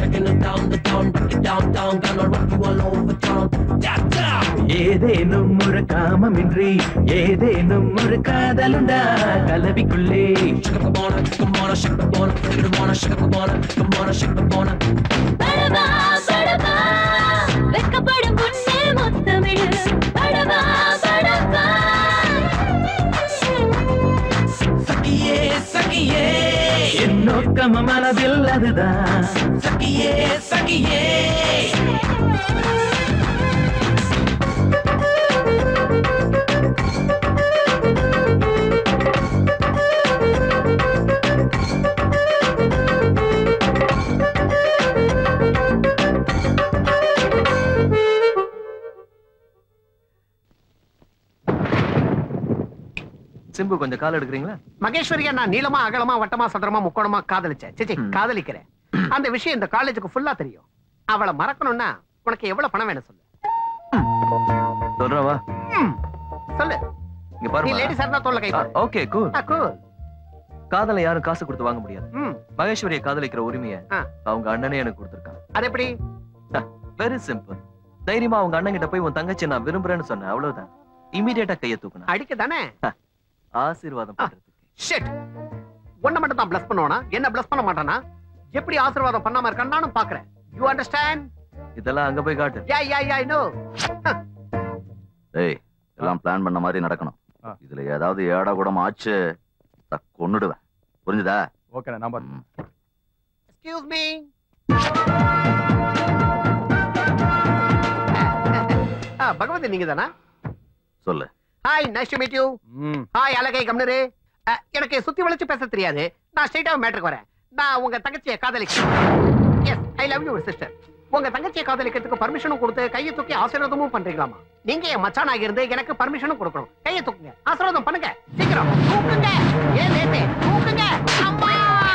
T: ஏதேனும் ஒரு காமமின்றி ஏதேனும் ஒரு காதலுண்டா கலவிக்குள்ளே
S: படவா படவா வெக்கப்படும் முன்னே முத்தமிழு படவா படவா
T: சகியே சகியே என் நோக்கம் மனதில் அதுதான் சகியே சகியே
C: சிம்பு கொஞ்சம் கால் எடுக்கிறீங்களா
P: மகேஸ்வரியா நான் நீளமா அகலமா வட்டமா சதுரமா முக்கோணமா காதலிச்சேன் சிச்சி காதலிக்கிறேன் அந்த விஷயம் இந்த காலேஜுக்கு ஃபுல்லா தெரியும் அவளை மறக்கணும்னா உனக்கு எவ்வளவு பணம் வேணும் சொல்லு
C: சொல்றவா
P: ம், சொல்லு
C: இங்க
P: நீ
C: பாருமா
P: லேடி சார் தான் தோல்ல கை போடு.
C: ஓகே கூல்
P: ஆ, cool.
C: காதலை யாரும் காசு கொடுத்து வாங்க முடியாது
P: ம்,
C: மகேஸ்வரியை காதலிக்கிற உரிமையை
P: ஆ.
C: அவங்க அண்ணனே எனக்கு கொடுத்திருக்காங்க
P: அது எப்படி
C: வெரி சிம்பிள் தைரியமா அவங்க அண்ணன் கிட்ட போய் உன் தங்கச்சி நான் விரும்புறேன்னு சொன்னேன் அவ்வளவுதான் இமீடியட்டா கைய தூக்குனா
P: அடிக்க தானே
C: ஆசீர்வாதம் பண்றது
P: ஷிட் உன்னை மட்டும் தான் பிளஸ் பண்ணுவானா என்ன பிளஸ் பண்ண மாட்டானா எப்படி ஆசீர்வாதம் பண்ணாம இருக்கான்னு நானும் பாக்குறேன் யூ அண்டர்ஸ்டாண்ட்
C: இதெல்லாம் அங்க போய் காட்டு
P: யா யா யா நோ
I: ஏய் எல்லாம் பிளான் பண்ண மாதிரி நடக்கணும் இதுல ஏதாவது ஏடா கூடம் ஆச்சு த- கொன்னுடுவேன் புரிஞ்சுதா
F: ஓகே நான் பாத்து
P: எக்ஸ்கியூஸ் மீ பகவதி நீங்க தானா
I: சொல்லு
P: hi nice to meet you hi அழகை கம்னரு எனக்கு சுத்தி வளைச்சு பேச தெரியாது நான் ஸ்ட்ரைட்டா மேட்டருக்கு வரேன் நான் உங்க தங்கச்சியை காதலிக்கிறேன் yes I love you sister உங்க தங்கச்சியை காதலிக்கிறதுக்கு பர்மிஷனும் கொடுத்து கையை தூக்கி ஆசீர்வாதமும் பண்றீங்களாமா நீங்க என் மச்சானாக இருந்து எனக்கு பர்மிஷனும் கொடுக்கணும் கையை தூக்குங்க ஆசீர்வாதம் பண்ணுங்க சீக்கிரம் தூக்குங்க ஏன் லேட்டு தூக்குங்க அம்மா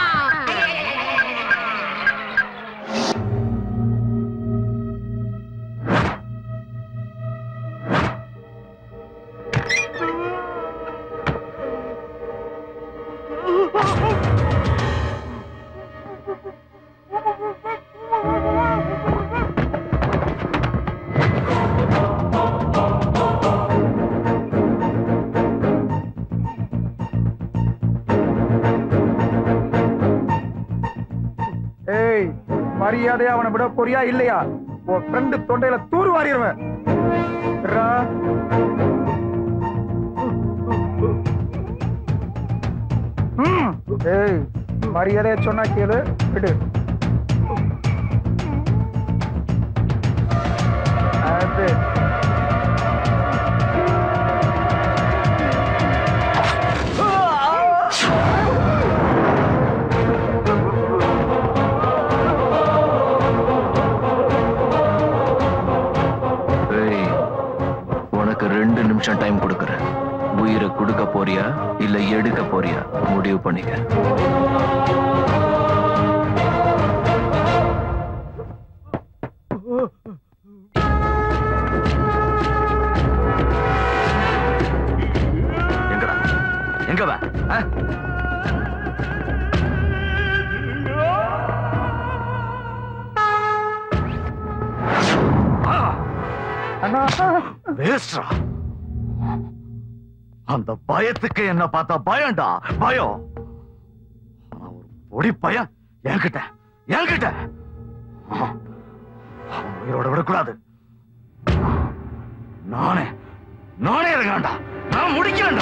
F: ஏய் மரியாதையா அவனை விட போறியா இல்லையா உன் ஃப்ரெண்டு தொண்டையில தூர் வாரிடுவேன் ரா. ம். ஏய் மரியாதையா சொன்னா கேளு விடு அது
C: ஏய், உனக்கு ரெண்டு நிமிஷம் டைம் கொடுக்கறேன் உயிரை கொடுக்க போறியா இல்ல எடுக்க போறியா முடிவு பண்ணிக்க
I: எங்கடா எங்க வா ஆ?
F: அண்ணா
I: வேஸ்ட்ரா அந்த பயத்துக்கு என்ன பார்த்தா பயம்டா பயம் ஆனா ஒரு பொடி பயம் என்கிட்ட என்கிட்ட அவன் உயிரோட விடக்கூடாது நானே நானே இறங்காண்டா நான் முடிக்கிறேன்டா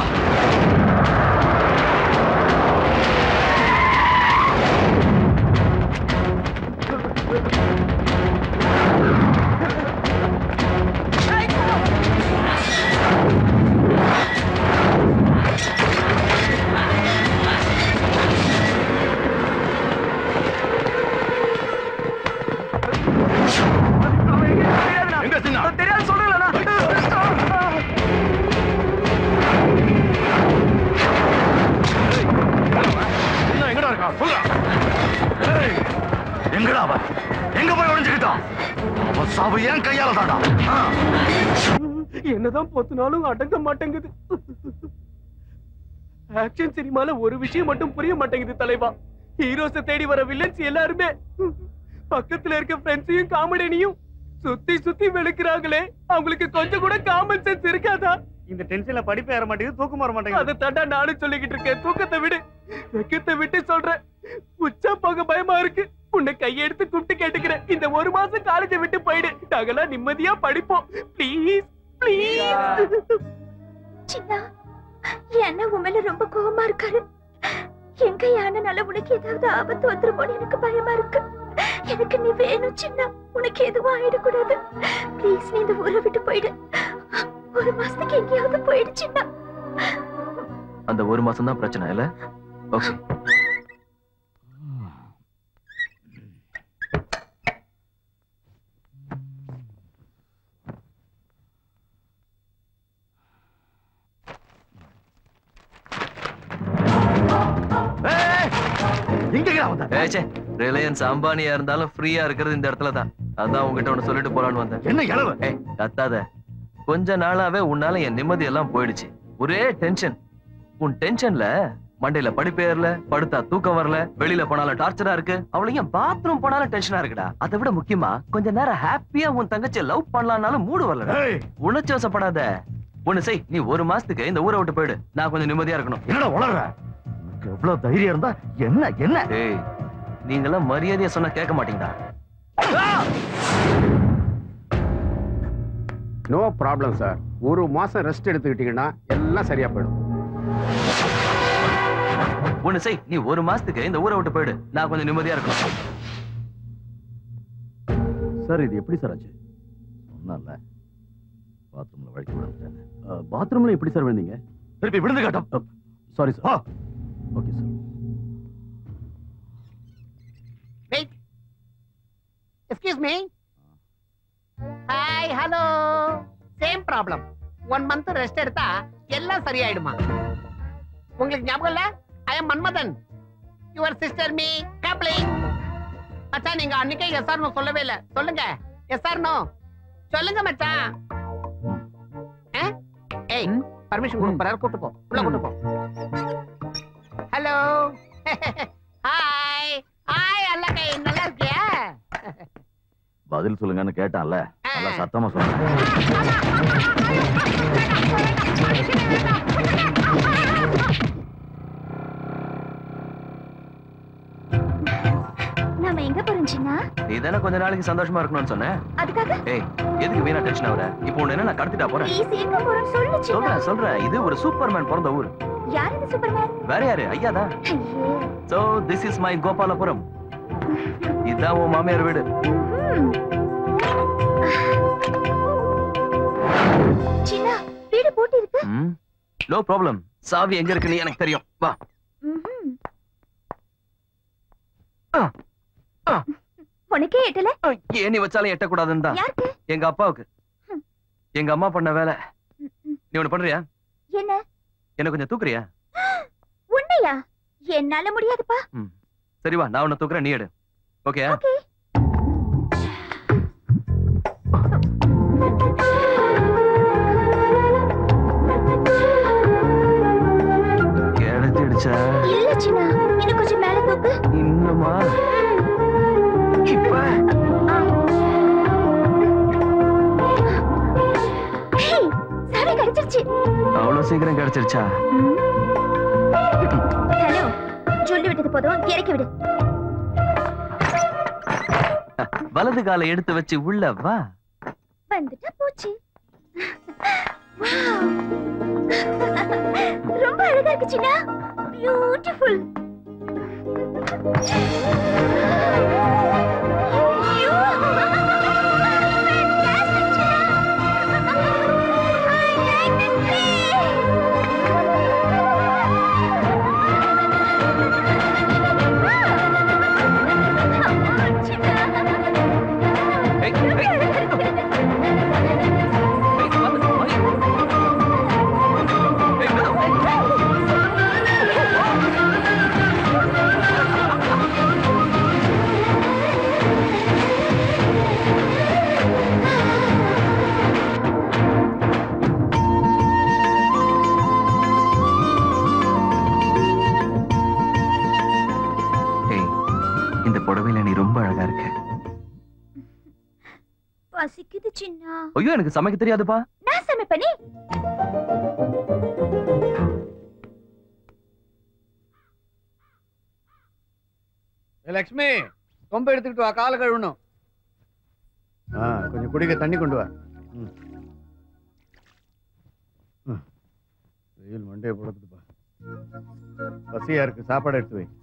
F: எங்க சின்ன தெரியாது சொல்றேன்
I: இன்னும் எங்கடா இருக்கா சொல்றா ஏய், எங்கடா அவன் எங்க போய் ஒளிஞ்சுக்கிட்டான் அவன் சாவு ஏன் கையால தாண்டா
G: என்னதான் பொத்துனாலும் அடங்க மாட்டேங்குது ஆக்ஷன் சினிமால ஒரு விஷயம் மட்டும் புரிய மாட்டேங்குது தலைவா ஹீரோஸ தேடி வர வில்லன்ஸ் எல்லாருமே பக்கத்துல இருக்க ஃப்ரெண்ட்ஸையும் காமெடியனையும் சுத்தி சுத்தி வெளுக்கிறாங்களே அவங்களுக்கு கொஞ்சம் கூட காமன் சென்ஸ் இருக்காதா
E: இந்த டென்ஷன்ல படிப்பு ஏற மாட்டேங்குது தூக்கம் வர மாட்டேங்குது
G: அதை தாண்டா நானும் சொல்லிக்கிட்டு இருக்கேன் தூக்கத்தை விடு வெக்கத்தை விட்டு சொல்றேன் உச்சா போக பயமா இருக்கு உன்னை கையெடுத்து கூப்பிட்டு கேட்டுக்கிறேன் இந்த ஒரு மாசம் காலேஜை விட்டு போயிடு நாங்கெல்லாம் நிம்மதியா படிப்போம் ப்ளீஸ் ப்ளீஸ்
L: சின்னா என் அண்ணன் உன் மேல ரொம்ப கோவமா இருக்காரு எங்க யானைனால உனக்கு ஏதாவது ஆபத்து வந்துருமோன்னு எனக்கு பயமா இருக்கு எனக்கு நீ வேணும் சின்ன உனக்கு எதுவும் ஆயிடக்கூடாது ப்ளீஸ் நீ இந்த ஊரை விட்டு போயிடு ஒரு மாசத்துக்கு எங்கேயாவது போயிடு சின்ன
C: அந்த ஒரு மாசம் தான் பிரச்சனை இல்ல ஓகே
I: இங்க வந்த
O: ஏய், ச்சே ரிலையன்ஸ் அம்பானியா இருந்தாலும் ஃப்ரீயா இருக்கிறது இந்த இடத்துல தான் அதான் உங்ககிட்ட ஒண்ணு சொல்லிட்டு போலான்னு வந்தேன்
I: என்ன இளவு
O: ஏய் கத்தாத கொஞ்ச நாளாவே உன்னால என் நிம்மதி எல்லாம் போயிடுச்சு ஒரே டென்ஷன் உன் டென்ஷன்ல மண்டையில படிப்பேர்ல படுத்தா தூக்கம் வரல வெளியில போனாலும் டார்ச்சரா இருக்கு அவளையும் ஏன் பாத்ரூம் போனாலும் டென்ஷனா இருக்குடா அதை விட முக்கியமா கொஞ்ச நேரம் ஹாப்பியா உன் தங்கச்சியை லவ் பண்ணலாம்னாலும் மூடு வரல உணர்ச்சி வசப்படாத ஒண்ணு செய் நீ ஒரு மாசத்துக்கு இந்த ஊரை விட்டு போயிடு நான் கொஞ்சம் நிம்மதியா இருக்கணும்
I: என்னடா உளற உனக்கு எவ்வளவு தைரியம் இருந்தா என்ன என்ன
O: டேய் நீங்கெல்லாம் மரியாதையா சொன்னா கேட்க மாட்டீங்கடா
P: நோ ப்ராப்ளம் சார் ஒரு மாசம் ரெஸ்ட் எடுத்துக்கிட்டீங்கன்னா எல்லாம் சரியா போயிடும்
O: ஒண்ணு செய் நீ ஒரு மாசத்துக்கு இந்த ஊரை விட்டு போயிடு நான் கொஞ்சம் நிம்மதியா இருக்கணும்
B: சார் இது எப்படி சார் ஆச்சு
I: சொன்னல பாத்ரூம்ல வழிக்கு விழுந்துட்டேன்
B: பாத்ரூம்ல எப்படி சார் விழுந்தீங்க
I: திருப்பி விழுந்து காட்டும்
B: sorry sir okay sir
P: wait excuse me hi hello same problem one month rest எடுத்தா எல்லாம் சரியாயிடுமா உங்களுக்கு ஞாபகம் இல்ல I am Manmadhan your sister me coupling மச்சான் நீங்க அன்னைக்கே எஸ் ஆர் நோ சொல்லவே இல்ல சொல்லுங்க எஸ் ஆர் நோ சொல்லுங்க மச்சான் ஆ? ஏய் பர்மிஷன் கொடுப்பாரு கூட்டு போ உள்ள கூட்டு போ ஹலோ ஹாய் ஹாய் அல்லகை நல்லா இருக்கியா
I: பதில் சொல்லுங்கன்னு கேட்டான்ல நல்லா சத்தமா சொல்லுங்க
L: நாம எங்க போறோம் சின்னா
O: நீ தானே கொஞ்ச நாளைக்கு சந்தோஷமா இருக்கணும்னு சொன்னேன்
L: அதுக்காக
O: ஏய் எதுக்கு வீணா டென்ஷன் ஆகுற இப்போ உன்னை என்ன நான் கடத்திட்டா போறேன்
L: ப்ளீஸ் எங்க போறோம் சொல்லு சின்னா
O: சொல்றேன் சொல்றேன் இது ஒரு சூப்பர்மேன் பிறந்த ஊர்
L: யார் இந்த சூப்பர்மேன்
O: வேற யாரு ஐயாதான் so this is my Gopalapuram இதான் உன் மாமியார் வீடு
L: சின்னா வீடு பூட்டி இருக்கு
O: நோ ப்ராப்ளம் சாவி எங்க இருக்குன்னு எனக்கு தெரியும் வா
L: ம்ஹும். உனக்கே எட்டல
O: ஏணி வச்சாலும் எட்டக்கூடாதுன்னு தான்
L: யாருக்கு
O: எங்க அப்பாவுக்கு எங்க அம்மா பண்ண வேலை நீ ஒண்ணு பண்றியா
L: என்ன
O: என்ன கொஞ்சம் தூக்குறியா
L: உன்னையா என்னால முடியாதுப்பா
O: சரி வா நான் உன்னை தூக்குறேன் நீ எடு ஓகே கிடைச்சிடுச்சா
L: இல்ல சின்னா இன்னும் கொஞ்சம் மேல தூக்கு
O: இன்னுமா இப்ப
L: ஹேய், சாவி கிடைச்சிருச்சு
O: அவ்வளவு சீக்கிரம் கிடைச்சிருச்சா
L: ஹலோ சொல்லி விட்டது போதும் இறக்கி விடு
O: வலது காலை எடுத்து வச்சு உள்ள வா
L: வந்துட்டா போச்சு Wow. ரொம்ப அழகா இருக்கு சின்னா பியூட்டிஃபுல்
O: ஏய் இந்த புடவையில நீ ரொம்ப அழகா இருக்க
L: பசிக்குது சின்னா
O: ஐயோ எனக்கு சமைக்க தெரியாதுப்பா
L: நான் சமைப்பனே
A: ஏ, லக்ஷ்மி கொம்பை எடுத்துக்கிட்டு வா காலை கழுவணும் ஆ கொஞ்சம் குடிக்க தண்ணி கொண்டு வா ம். ம். வெயில் மண்டையை புடத்துப்பா பசியா இருக்கு சாப்பாடு எடுத்து வை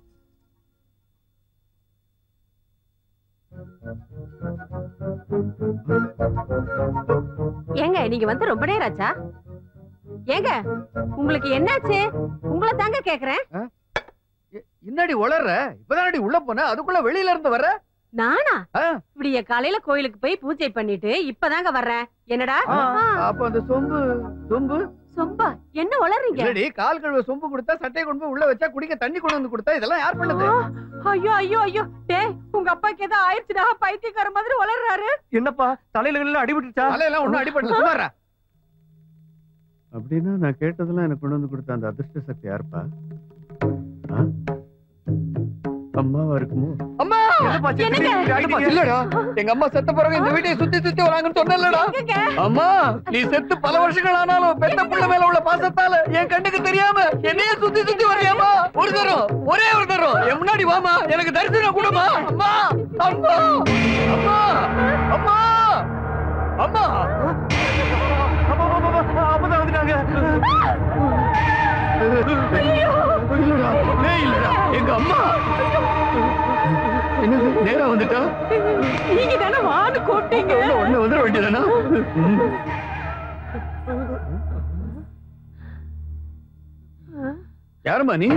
D: ஏங்க நீங்க வந்து ரொம்ப நேரம் ஆச்சா ஏங்க உங்களுக்கு என்னாச்சு உங்களை தாங்க கேக்குறேன்
A: இன்னாடி உளற இப்பதானடி உள்ள போன அதுக்குள்ள வெளியில இருந்து வர்ற
D: நானா விடிய காலையில கோயிலுக்கு போய் பூஜை பண்ணிட்டு இப்பதாங்க வர்றேன் என்னடா
A: அப்ப அந்த சொம்பு சொம்பு
D: சொம்பா என்ன வளர்றீங்க
A: இல்லடி கால் கழுவ சொம்பு கொடுத்தா சட்டையை கொண்டு போய் உள்ள வச்சா குடிக்க தண்ணி கொண்டு வந்து கொடுத்தா இதெல்லாம் யார் பண்ணது
D: ஐயோ ஐயோ ஐயோ டேய் உங்க அப்பாக்கு ஏதோ ஆயிடுச்சுடா பைத்தியக்கார மாதிரி வளர்றாரு
R: என்னப்பா தலையில எல்லாம் அடிபட்டுச்சா
A: தலையெல்லாம் ஒண்ணும் அடிபடல சுமாரா அப்படின்னா நான் கேட்டதெல்லாம் எனக்கு கொண்டு வந்து கொடுத்த அந்த அதிர்ஷ்ட சக்தி யாருப்பா ஆ? அம்மாவா இருக்குமோ அம்மா
R: என்னப்பா, சித்தி,
A: என்னங்க?
R: இப்படி அடிக்கிறீங்க?
A: இல்லடா எங்க அம்மா செத்த பிறகு இந்த வீட்டை சுத்தி சுத்தி வராங்கன்னு சொன்னேன்லடா அம்மா நீ செத்து பல வருஷங்கள் ஆனாலும் பெத்த புள்ள மேல உள்ள பாசத்தால என் கண்ணுக்கு தெரியாம என்னையே சுத்தி சுத்தி வரையாமா ஒரு தரம் ஒரே ஒரு தரம் என் முன்னாடி வாமா எனக்கு தரிசனம் கொடுமா அம்மா அம்மா அம்மா அம்மா அம்மா
R: அப்பதான் வந்துட்டாங்க
A: இல்லடா டேய் இல்லடா எங்க அம்மா என்னது நேரா வந்துட்டா
D: நீங்க தானே வான்னு கூப்பிட்டீங்க
A: ஒண்ணு வந்துட வேண்டியதானா யாரும்மா நீ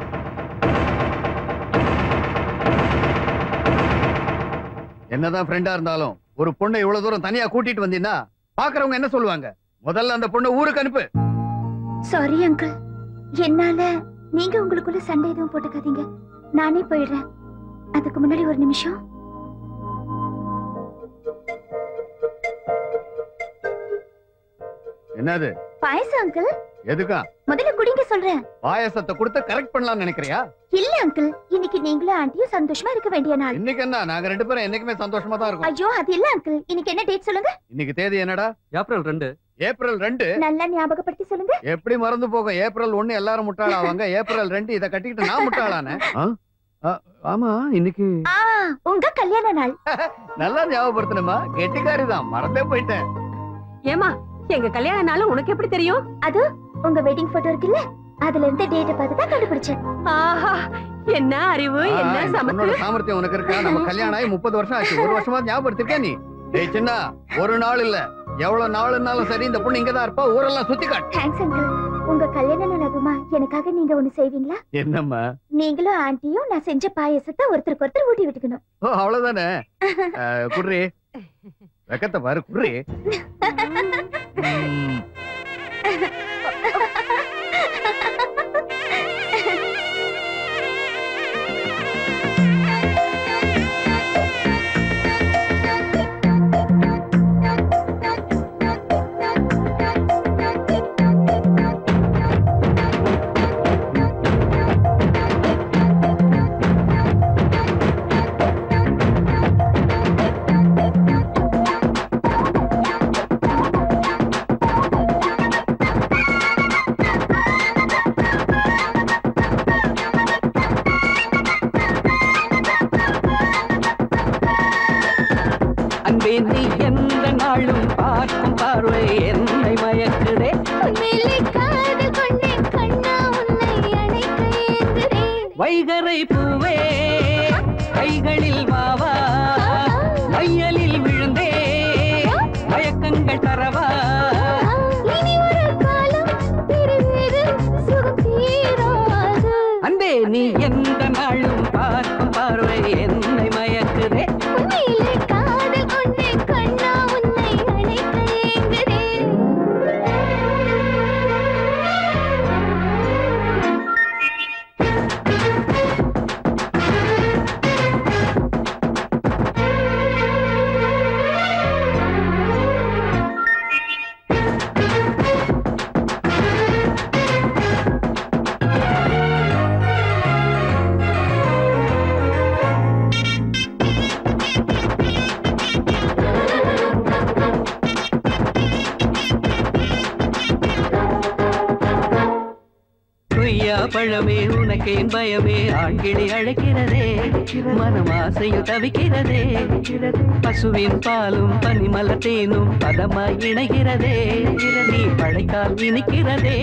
A: என்னதான் ஃப்ரெண்டா இருந்தாலும் ஒரு பொண்ணை இவ்வளவு தூரம் தனியா கூட்டிட்டு வந்தீங்கன்னா பாக்குறவங்க என்ன சொல்லுவாங்க முதல்ல அந்த பொண்ணை ஊருக்கு அனுப்பு
L: சாரி அங்கிள் என்னால நீங்க உங்களுக்குள்ள சண்டை எதுவும் போட்டுக்காதீங்க நானே போயிடுறேன் அதுக்கு முன்னாடி ஒரு நிமிஷம்
A: என்னது
L: பாயசம் அங்கிள்
A: எதுக்கா
L: முதல்ல குடிங்க சொல்றேன்
A: பாயசத்தை கொடுத்து கரெக்ட் பண்ணலாம்னு நினைக்கிறியா
L: இல்ல அங்கிள் இன்னைக்கு நீங்களும் ஆண்டியும் சந்தோஷமா இருக்க வேண்டிய நாள்
A: இன்னைக்கு என்ன நாங்க ரெண்டு பேரும் என்னைக்குமே சந்தோஷமா தான் இருக்கோம்
L: ஐயோ அது இல்ல அங்கிள் இன்னைக்கு என்ன டேட் சொல்லுங்க
A: இன்னைக்கு தேதி என்னடா
H: ஏப்ரல் ரெண்டு
A: ஏப்ரல் ரெண்டு
L: நல்லா ஞாபகப்படுத்தி சொல்லுங்க
A: எப்படி மறந்து போகும் ஏப்ரல் ஒண்ணு எல்லாரும் முட்டாளாவாங்க ஏப்ரல் ரெண்டு இத கட்டிக்கிட்டு நான் முட்டாளானே ஆமா இன்னைக்கு
L: ஆ உங்க கல்யாண நாள்
A: நல்லா ஞாபகப்படுத்தணுமா கெட்டிக்காரி தான் மறந்தே போயிட்டேன்
D: ஏமா எங்க கல்யாண நாள் உனக்கு எப்படி தெரியும்
L: அது உங்க வெட்டிங் போட்டோ இருக்குல்ல அதுல இருந்து டேட் பார்த்து தான் கண்டுபிடிச்சேன்
D: ஆஹா என்ன அறிவு
A: ஆ,
D: என்ன
A: இந்த
D: சமத்து
A: பொண்ணோட சாமர்த்தியம் உனக்கு இருக்கா நம்ம கல்யாணம் ஆகி முப்பது வருஷம் ஆச்சு ஒரு வருஷமா ஞாபகப்படுத்திருக்கே நீ டேய் சின்ன ஒரு நாள் இல்ல எவ்வளவு நாளுனாலும் சரி இந்த பொண்ணு இங்கதான் இருப்பா ஊரெல்லாம் சுத்தி காட்டு
L: தேங்க்ஸ் அங்கிள் உங்க கல்யாண நாள் அதுமா எனக்காக நீங்க ஒண்ணு செய்வீங்களா
A: என்னம்மா
L: நீங்களும் ஆண்டியும் நான் செஞ்ச பாயசத்தை ஒருத்தருக்கு ஒருத்தர் ஊட்டி விட்டுக்கணும்
A: ஓ அவ்வளவுதானே ஆ, குர்ரி வெக்கத்தை பாரு குர்ரி ம்.
T: அன்பே நீ எந்த நாளும் பார்க்கும் பார்வை என்னை மயக்குதே வைகரை பூவே கைகளில் வாவா மையலில் விழுந்தே மயக்கங்கள் தரவா அன்பே நீ எந்த நாளும் பார்க்கும் பார்வை என்னை மயக்குதே கொய்யா பழமே உனக்கேன் பயமே ஆண்கிளி அழைக்கிறதே மனம் ஆசையில் தவிக்கிறதே பசுவின் பாலும் பனிமலர் தேனும் பதமாய் இணைகிறதே நீ பழைக்கால் இனிக்கிறதே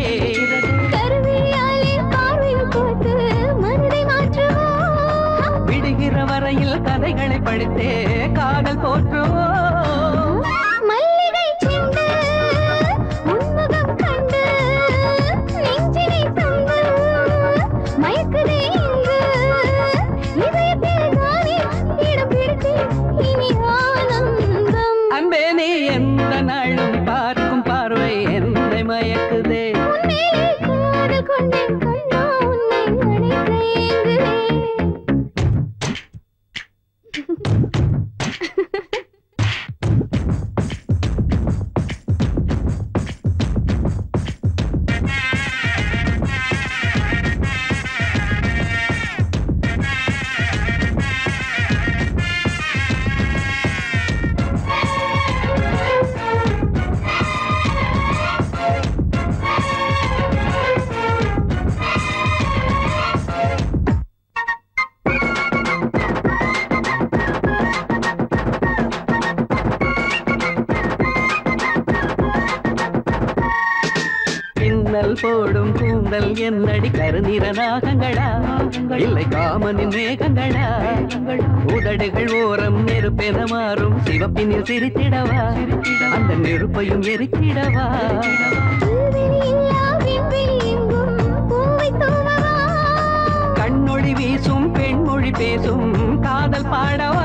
T: விடுகிற வரையில் கதைகளை படித்தே காதல் போற்றுவோம்
L: மல்லிகை செண்டு உன்முகம் கண்டு நெஞ்சினை தந்து மயக்குதே இங்கு இதயத்தில் தானே இடம் பிடித்து இனி ஆனந்தம்
T: அன்பே நீ எந்த நாளும் பார்க்கும் பார்வை என்னை மயக்குதே ஊஞ்சல் போடும் கூந்தல் என்னடி கருநிற நாகங்களா இல்லை காமனின் மேகங்களா உதடுகள் ஓரம் நெருப்பென மாறும் சிவப்பினில் சிரித்திடவா அந்த நெருப்பையும் எரித்திடவா கண்ணொளி வீசும் பெண்மொழி பேசும் காதல் பாடவா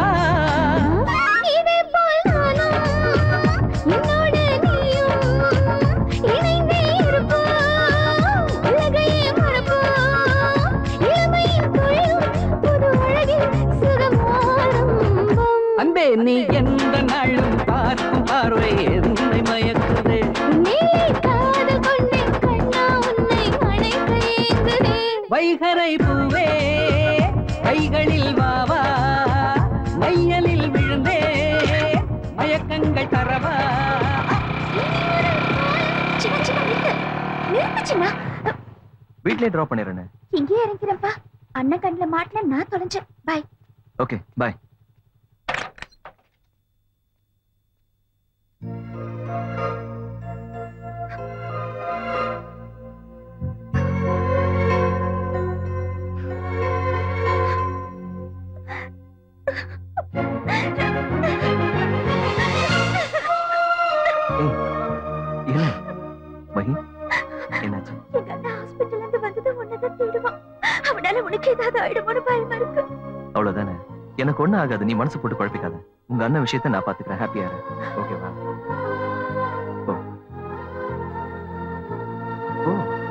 T: அன்பே நீ எந்த நாளும் பார்க்கும் பார்வை என்னை மயக்குதே வைகரை பூவே கைகளில் வாவா மையலில் விழுந்தே மயக்கங்கள் தரவா
L: சின்ன சின்ன நிறுத்து நிறுத்து சின்ன
O: வீட்லயே டிராப் பண்ணிடுறேன்
L: இங்கே இறங்கிறப்பா அண்ணன் கண்ணில் மாட்டல நான் தொலைஞ்சேன் பை
O: ஓகே பாய் என்ன மகி என்னாச்சு
L: எங்க அண்ணன் ஹாஸ்பிட்டல்ல இருந்து வந்தது உன்னதான் தேடுவான் அவனால உனக்கு ஏதாவது ஆயிடுமோன்னு பயமா இருக்கு
O: அவ்வளவுதானே எனக்கு ஒண்ணும் ஆகாது நீ மனசு போட்டு குழப்பிக்காத உங்க அண்ணன் விஷயத்தை நான் பாத்துக்கிறேன் ஹாப்பியா இரு ஓகேவா ஓ ஓ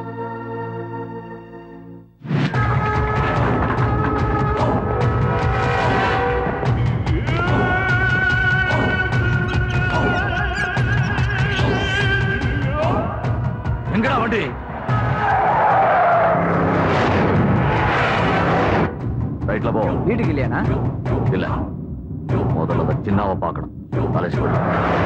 I: எங்கடா வண்டி ரைட்ல போ
N: வீட்டுக்கு இல்லையாண்ணா
I: இல்ல முதல்ல அந்த சின்னாவை பார்க்கணும் அழைச்சு போடு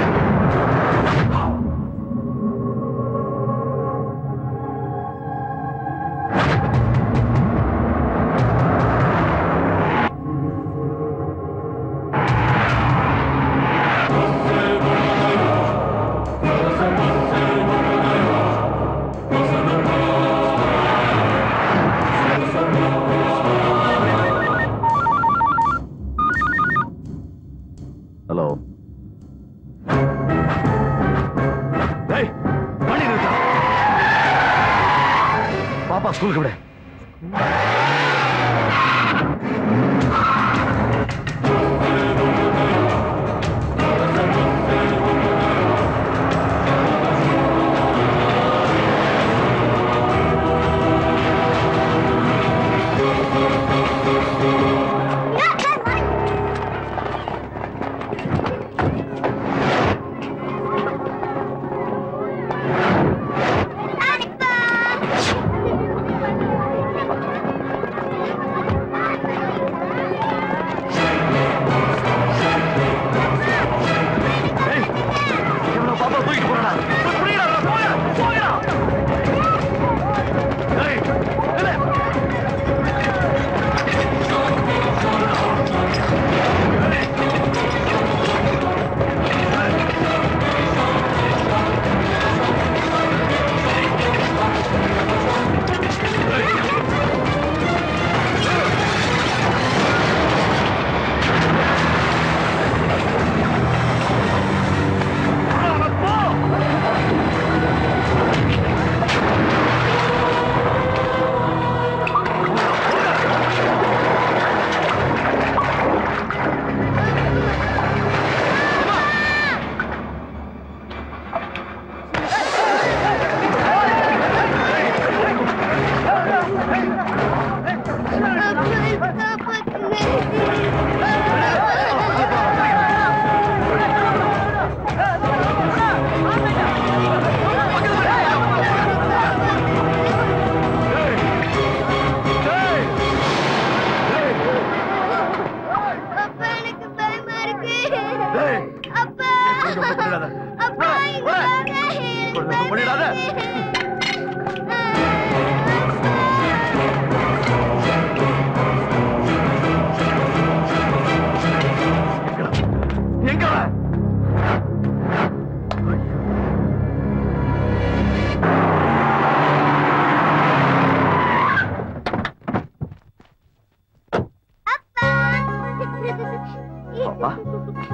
I: ஹலோ ஏய் வண்டி நிறுத்தா பாப்பா ஸ்கூலுக்கு விட பாப்பா தூக்கி போறடா புரியடா போயா போயா ஏய் ஏலே
L: ஆ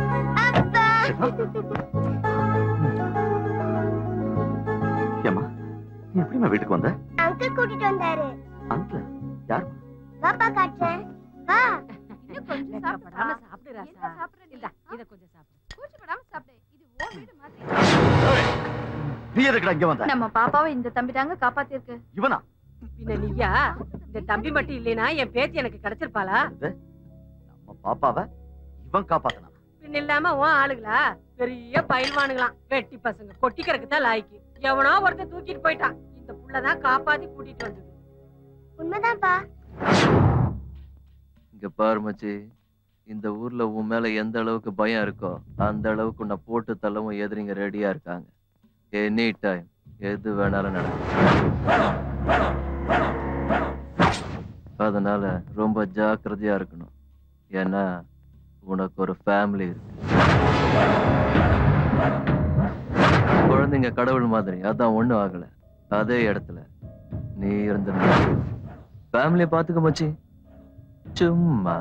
I: ஏம்மா நீ எப்படிம்மா வீட்டுக்கு வந்த
K: அங்கிள் கூட்டிட்டு வந்தாரு
I: அங்கிள் யார்
K: வாப்பா காட்டுறேன் வா
D: படாம சாப்பிடு ராசா இந்தா இத கொஞ்சம் சாப்பிடு
J: கூச்சப்படாம சாப்பிடு இது உன் வீடு மாதிரி
I: நீ எதுக்குடா இங்க வந்த
J: நம்ம பாப்பாவை இந்த தம்பி தாங்க காப்பாத்திருக்கு
I: இவனா
D: பின்ன நீயா இந்த தம்பி மட்டும் இல்லைனா என் பேத்தி எனக்கு கிடைச்சிருப்பாளா
I: நம்ம பாப்பாவ இவன் காப்பாத்தனா
D: பின்ன இல்லாம உன் ஆளுங்களா பெரிய பயில்வானுங்களாம் வெட்டி பசங்க கொட்டிக்கிறதுக்கு தான் லாய்க்கு எவனோ ஒருத்தன் தூக்கிட்டு போயிட்டான் இந்த புள்ளதான் காப்பாத்தி கூட்டிட்டு வந்தது
K: உண்மைதான்ப்பா
O: இங்க பாரு மச்சி இந்த ஊர்ல உன் மேல எந்த அளவுக்கு பயம் இருக்கோ அந்த அளவுக்கு உன்னை போட்டு தள்ளவும் எதிரிங்க ரெடியா இருக்காங்க எனி டைம் எது வேணாலும் நடக்கும் அதனால ரொம்ப ஜாக்கிரதையா இருக்கணும் ஏன்னா உனக்கு ஒரு ஃபேமிலி இருக்கு குழந்தைங்க கடவுள் மாதிரி அதான் ஒண்ணும் ஆகல அதே இடத்துல நீ இருந்த ஃபேமிலியை பாத்துக்க மச்சி சும்மா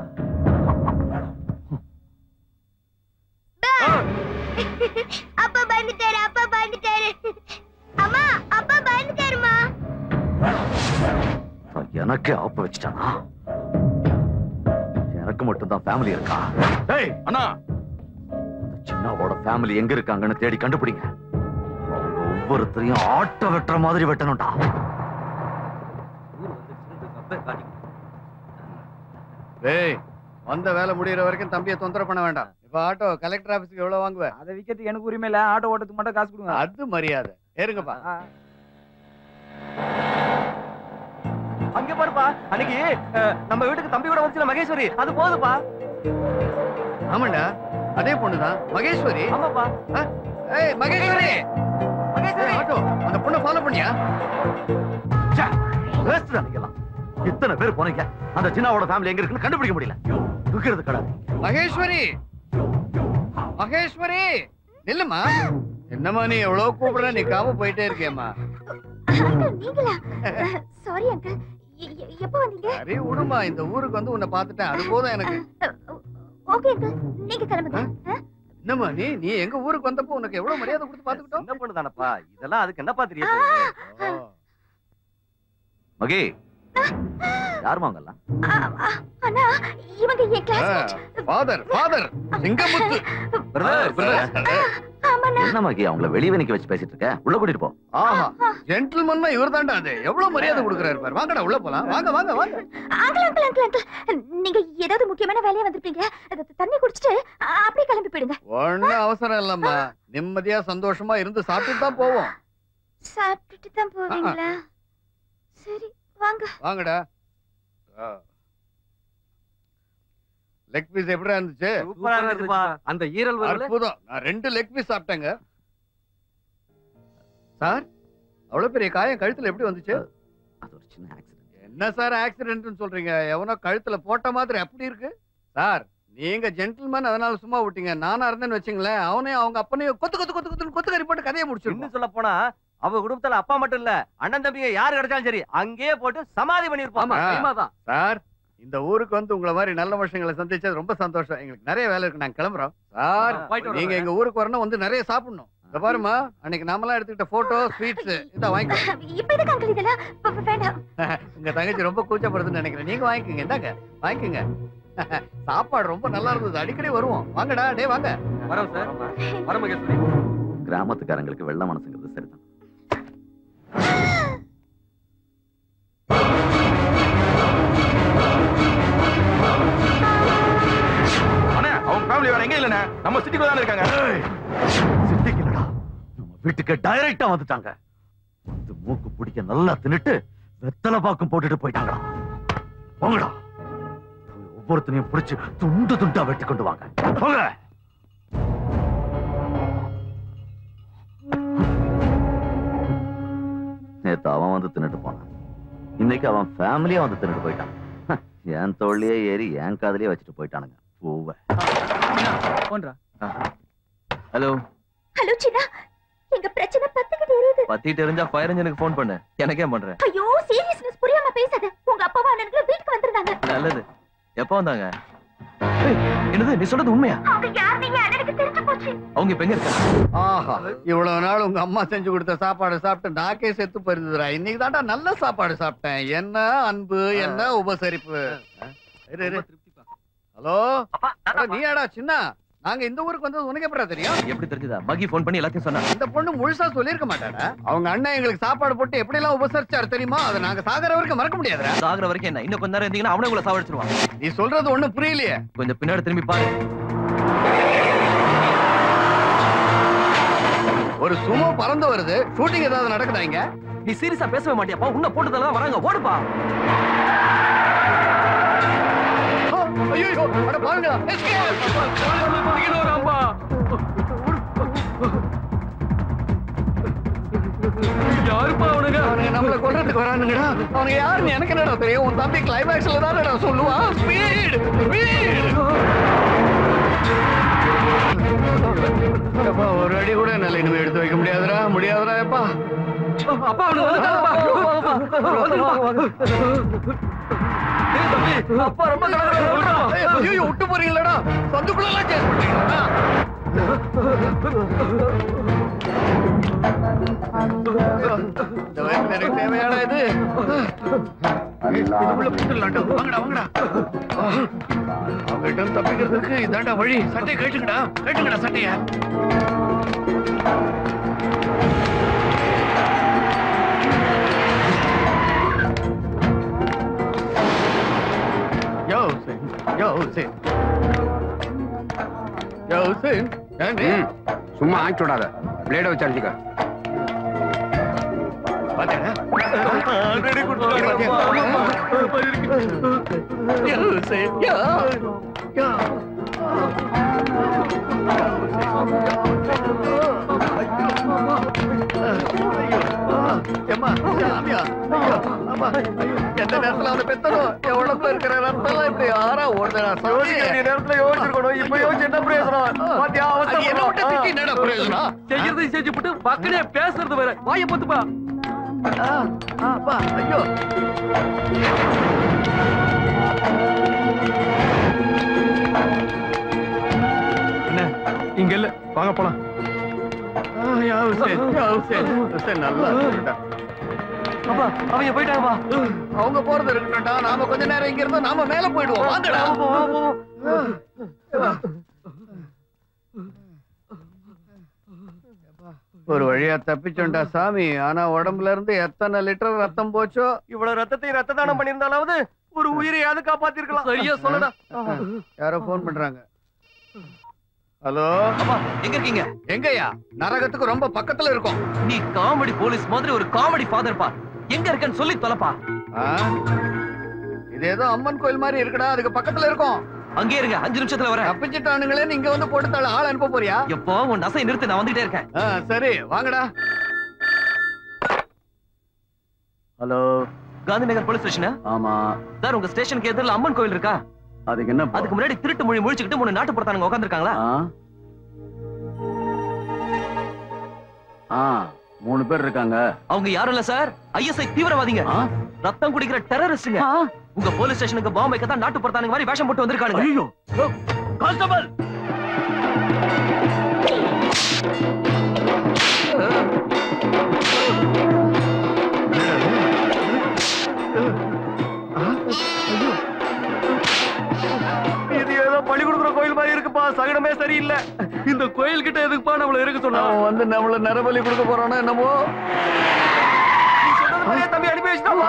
K: அப்பா பயந்துட்டாரு அப்பா பயந்துட்டாரு அம்மா அப்பா பயந்துட்டாருமா
I: அவன் எனக்கே ஆப்ப வச்சுட்டானா எனக்கு மட்டும்தான் ஃபேமிலி இருக்கா டேய்
Q: அண்ணா
I: இந்த சின்னாவோட ஃபேமிலி எங்க இருக்காங்கன்னு தேடி கண்டுபிடிங்க அவங்க ஒவ்வொருத்தரையும் ஆட்ட வெட்டுற மாதிரி வெட்டணும்டா
A: டேய் வந்த வேலை முடியற வரைக்கும் தம்பியை தொந்தரவு பண்ண வேண்டாம் இப்ப ஆட்டோ கலெக்டர் ஆபீஸ்க்கு எவ்வளவு வாங்குவ
F: அதை விக்கிறதுக்கு எனக்கு உரிமை இல்ல ஆட்டோ ஓட்டத்துக்கு மட்டும் காசு கொடுங்க
A: அது மரியாதை ஏறுங்கப்பா
C: அங்க பாருப்பா அன்னைக்கு அஹ், நம்ம வீட்டுக்கு தம்பி கூட வந்துச்சுல மகேஸ்வரி அது போதுப்பா
A: ஆமாண்டா அதே பொண்ணுதான் மகேஸ்வரி
C: ஆமாப்பா
A: ஏய் மகேஸ்வரி மகேஸ்வரி ஆட்டோ அந்த பொண்ணை ஃபாலோ பண்ணியா
I: வேஸ்ட் நினைக்கலாம் இத்தனை பேர் போனீங்க அந்த சின்னாவோட ஃபேமிலி எங்க இருக்குன்னு கண்டுபிடிக்க முடியல தூக்கிறது கடை
A: மகேஸ்வரி மகேஸ்வரி நில்லுமா என்னம்மா நீ எவ்வளவு கூப்பிடுற நிக்காம போயிட்டே இருக்கேம்மா
L: நீங்களா சாரி அங்கிள் எப்போ வந்தீங்க
A: சரி விடுமா இந்த ஊருக்கு வந்து உன்னை பார்த்துட்டேன் அது போதும் எனக்கு
L: ஓகே அங்கிள் நீங்க கிளம்புங்க ஆ?
A: என்னம்மா நீ நீ எங்க ஊருக்கு வந்தப்போ உனக்கு எவ்வளவு மரியாதை கொடுத்து பாத்துக்கிட்டோம்
C: என்ன பண்ணுதானப்பா இதெல்லாம் அதுக்கு என்னப்பா தெரியும்
I: மகே யாருமா அவங்கெல்லாம்
L: ஆ, ஆ, அண்ணா இவங்க என் கிளாஸ்மேட்
A: ஃபாதர் ஃபாதர் சிங்கமுத்து
I: என்ன மகி அவங்கள வெளியே நிக்க வச்சு பேசிட்டு இருக்க உள்ள கூட்டிட்டு போ
A: ஆஹா ஜென்டில்மன்னா இவர் தான்டா அது எவ்வளவு மரியாதை கொடுக்குறாரு பாரு வாங்கடா உள்ள போலாம் வாங்க வாங்க வாங்க
L: அங்கிள் அங்கிள் அங்கிள் அங்கிள் நீங்க ஏதாவது முக்கியமான வேலையா வந்திருப்பீங்க அது தண்ணி குடிச்சிட்டு ஆ, அப்படியே கிளம்பி போயிடுங்க
A: ஒண்ணும் அவசரம் இல்லம்மா நிம்மதியா சந்தோஷமா இருந்து சாப்பிட்டுட்டு தான் போவோம்
L: சாப்பிட்டுட்டு தான் போவீங்களா சரி வாங்க
A: வாங்கடா லெக் பீஸ் எப்படிடா இருந்துச்சு
C: சூப்பரா இருந்துச்சுப்பா அந்த ஈரல் வரல
A: அற்புதம் நான் ரெண்டு லெக் பீஸ் சாப்பிட்டேங்க சார் அவ்வளவு பெரிய காயம் கழுத்துல எப்படி வந்துச்சு
I: அது ஒரு சின்ன ஆக்சிடென்ட்
A: என்ன சார் ஆக்சிடென்ட்னு சொல்றீங்க எவனோ கழுத்துல போட்ட மாதிரி அப்படி இருக்கு சார் நீங்க ஜென்டில்மேன் அதனால சும்மா விட்டீங்க நானா இருந்தேன்னு வச்சுங்களேன் அவனையும் அவங்க அப்பனையும் கொத்து கொத்து கொத்து கொத்து கொத்து கறி போட்டு கதையை முடிச்சிருக்கோம்
C: இன்னும் சொல்ல போனா அவ குடும்பத்துல அப்பா மட்டும் இல்ல அண்ணன் தம்பிங்க யாரு கிடைச்சாலும் சரி அங்கேயே போட்டு சமாதி பண்ணிருப்பான்
A: ஆ. சார் இந்த ஊருக்கு வந்து உங்களை மாதிரி நல்ல மனுஷங்களை சந்திச்சது ரொம்ப சந்தோஷம் எங்களுக்கு நிறைய வேலை இருக்கு நாங்க கிளம்புறோம் சார்
C: ஆ, போயிட்டு வரோம்.
A: நீங்க எங்க ஊருக்கு வரணும் வந்து நிறைய சாப்பிடணும் இந்த பாருமா அன்னைக்கு நாமெல்லாம் எடுத்துக்கிட்ட போட்டோ ஸ்வீட்ஸ் இத வாங்கிக்கோ
L: இப்ப எதுக்கு அங்கிள் இதெல்லாம் ப- ப- வேண்டாம்
A: உங்க தங்கச்சி ரொம்ப கூச்சப்படுதுன்னு நினைக்கிறேன் நீங்க வாங்கிக்கோங்க இந்தாங்க வாங்கிக்கோங்க சாப்பாடு ரொம்ப நல்லா இருந்தது அடிக்கடி வருவோம் வாங்கடா டேய் வாங்க
C: வரோம் சார் வர மகேஸ்வரி
I: கிராமத்துக்காரங்களுக்கு வெள்ள மனசுங்கிறது சரிதான்
Q: அண்ணா அவங்க ஃபேமிலி வேற எங்க இல்லண்ணே நம்ம சிட்டிக்குள்ள தானே இருக்காங்க
I: சிட்டிக்கு இல்லடா நம்ம வீட்டுக்கு டைரக்டா வந்துட்டாங்க வந்து மூக்கு பிடிக்க நல்லா தின்னுட்டு வெத்தலை பாக்கும் போட்டுட்டு போயிட்டாங்கடா போங்கடா போய் ஒவ்வொருத்தனையும் பிடிச்சு துண்டு துண்டா வெட்டி கொண்டு வாங்க போங்க நேத்து அவன் வந்து தின்னுட்டு போனான் இன்னைக்கு அவன் ஃபேமிலியா வந்து தின்னுட்டு போயிட்டான் ஹ, என் தோல்லையே ஏறி என் காதலியே வச்சுட்டு போயிட்டானுங்க பூவ
M: போன்றா
O: ஹலோ
L: ஹலோ சின்னா எங்க பிரச்சனை பத்துக்கிட்டு எரியுது
O: பத்திட்டு இருந்தா ஃபயர் இன்ஜினுக்கு ஃபோன் பண்ணு எனக்கே பண்றேன்
L: ஐயோ சீரியஸ்னஸ் புரியாம பேசாத உங்க அப்பாவா அண்ணனுக்கு வீட்டுக்கு வந்திருந்தாங்க
O: நல்லது எப்போ வந்தாங்க ஏய்,
C: என்னது நீ சொல்றது உண்மையா
L: அவங்க யாருன்னு என் அண்ணனுக்கு தெரிஞ்சு போச்சு
C: அவங்க இப்ப எங்க இருக்காங்க
A: ஆஹா இவ்வளவு நாள் உங்க அம்மா செஞ்சு கொடுத்த சாப்பாடு சாப்பிட்டு நாக்கே செத்து போயிருந்துடா இன்னைக்கு தான்டா நல்ல சாப்பாடு சாப்பிட்டேன் என்ன அன்பு என்ன உபசரிப்பு இரு, இரு. ஹலோ அட, நீயாடா சின்ன நாங்க இந்த ஊருக்கு வந்தது உனக்கு எப்படா தெரியும்
C: எப்படி தெரிஞ்சதா மகி ஃபோன் பண்ணி எல்லாத்தையும் சொன்னா
A: இந்த பொண்ணு முழுசா சொல்லியிருக்க மாட்டாடா அவங்க அண்ணன் எங்களுக்கு சாப்பாடு போட்டு எப்படி எல்லாம் உபசரிச்சாரு தெரியுமா அதை நாங்க சாகர வரைக்கும் மறக்க முடியாதுடா
C: சாகுற வரைக்கும் என்ன இன்னும் கொஞ்ச நேரம் இருந்தீங்கன்னா அவனே உங்களை சாவடிச்சிருவான்
A: நீ சொல்றது ஒண்ணும் புரியலையே
C: கொஞ்சம் பின்னாடி திரும்பி பாரு
A: ஒரு சுமோ பறந்து வருது ஷூட்டிங் ஏதாவது நடக்குதா இங்க
C: நீ சீரியஸா பேசவே மாட்டியாப்பா உன்னை போட்டதால தான் வராங்க ஓடுப்பா
A: ஐயோ அட பாருங்க
G: யாருப்பா அவனுங்க
A: அவனுங்க நம்மள கொல்றதுக்கு வரானுங்கடா அவனுங்க யாருன்னு எனக்கு என்னடா தெரியும் உன் தம்பி கிளைமேக்ஸ்ல தானடா சொல்லுவான் ஸ்பீட் ஸ்பீட் எப்பா ஒரு அடி கூட என்னால இனிமே எடுத்து வைக்க முடியாதுடா முடியாதுடா எப்பா
G: அப்பா அவனுக்கு
A: அப்பா ரொம்ப ஐயோ விட்டு போறீங்களடா சந்துக்குள்ள எல்லாம் சேஸ் பண்றீங்களா இந்த வயசுல எனக்கு தேவையாடா இது இதுக்குள்ள புட்டுலாண்டா வாங்கடா வாங்கடா அவங்ககிட்ட இருந்து தப்பிக்கிறதுக்கு இதாண்டா வழி சட்டையை கேட்டுங்கடா கேட்டுங்கடா சட்டைய யோ ஹுசேன் யோ ஹுசேன் யோ ஹுசேன் ஏண்டி
U: சும்மா ஆக்கி விடாத பிளேட வச்சு அடிச்சுக்க
A: பாத்தியாடா ஆல்ரெடி கொடுத்துட்டாங்க யோ ஹுசேன் யோ யோ ஏம்மா, சாமியா, ஐயோ, அம்மா, ஐயோ, எந்த நேரத்துல அவனை பெத்தனும் என் உடம்புல இருக்கிற ரத்தம் எல்லாம் இப்படி ஆறா ஓடுதா
F: யோசிக்க வேண்டிய நேரத்துல யோசிச்சிருக்கணும் இப்ப யோசிச்சு என்ன பிரயோஜனம் பாத்தியா
A: அது என்ன விட்டு திட்டி என்னடா பிரயோஜனம்
G: செய்யறதை செஞ்சு போட்டு பக்கனே பேசுறது வேற வாய பத்துப்பா
A: ஆ, ஆ, அப்பா, ஐயோ
R: என்ன இங்க இல்ல வாங்க போலாம்
A: ஆ, யா ஹுசேன், யா ஹுசேன், ஹுசேன் நல்லா இருக்குடா.
C: அப்பா அவங்க போயிட்டாங்கப்பா
A: அவங்க போறது இருக்கட்டும்டா நாம கொஞ்ச நேரம் இங்க இருந்தா நாம மேல போயிடுவோம் வாங்கடா ஒரு வழியா தப்பிச்சோண்டா சாமி ஆனா உடம்புல இருந்து எத்தனை லிட்டர் ரத்தம் போச்சோ
F: இவ்வளவு ரத்தத்தையும் ரத்த தானம் பண்ணியிருந்தாலாவது ஒரு உயிரையாவது காப்பாத்திருக்கலாம்
G: சரியா சொல்லடா
A: யாரோ போன் பண்றாங்க ஹலோ
C: எங்க இருக்கீங்க
A: எங்கய்யா நரகத்துக்கு ரொம்ப பக்கத்துல இருக்கோம்
C: நீ காமெடி போலீஸ் மாதிரி ஒரு காமெடி ஃபாதர் பா எங்க இருக்கன்னு சொல்லி தொலைப்பா
A: ஆ? இது ஏதோ அம்மன் கோயில் மாதிரி இருக்குடா அதுக்கு பக்கத்துல இருக்கும்
C: அங்கே இருங்க அஞ்சு நிமிஷத்துல வரேன்
A: தப்பிச்சிட்டானுங்களே நீங்க வந்து போட்டு தள்ள ஆள் அனுப்ப போறியா
C: எப்போ உன் நசை நிறுத்து நான் வந்துட்டே இருக்கேன்
A: ஆ, சரி வாங்கடா
B: ஹலோ
C: காந்தி நகர் போலீஸ் ஸ்டேஷனா
B: ஆமா
C: சார் உங்க ஸ்டேஷனுக்கு எதிரில் அம்மன் கோயில் இருக்கா
B: அதுக்கு என்ன
C: அதுக்கு முன்னாடி திருட்டு மொழி முழிச்சுக்கிட்டு மூணு நாட்டு புறத்தானுங்க உட்காந்துருக்காங்களா
B: ஆ மூணு பேர் இருக்காங்க
C: அவங்க யாரும் இல்ல சார் ஐஎஸ்ஐ தீவிரவாதிங்க ரத்தம் குடிக்கிற டெரரிஸ்டுங்க உங்க போலீஸ் ஸ்டேஷனுக்கு பாம்பு வைக்க தான் நாட்டு புறத்தானுங்க மாதிரி வேஷம் போட்டு வந்திருக்கானுங்க
B: ஐயோ கான்ஸ்டபிள்
F: இது ஏதோ பழி கொடுக்குற கோயில் மாதிரி இருக்குப்பா சகனமே சரியில்லை
G: இந்த கோயில் கிட்ட எதுக்குப்பா நம்மள இருக்க சொன்னா
A: அவன் வந்து நம்மள நரபலி கொடுக்க போறானோ என்னமோ
F: நீ சொன்னது மாதிரியே தம்பி அனுப்பி வச்சுட்டாப்பா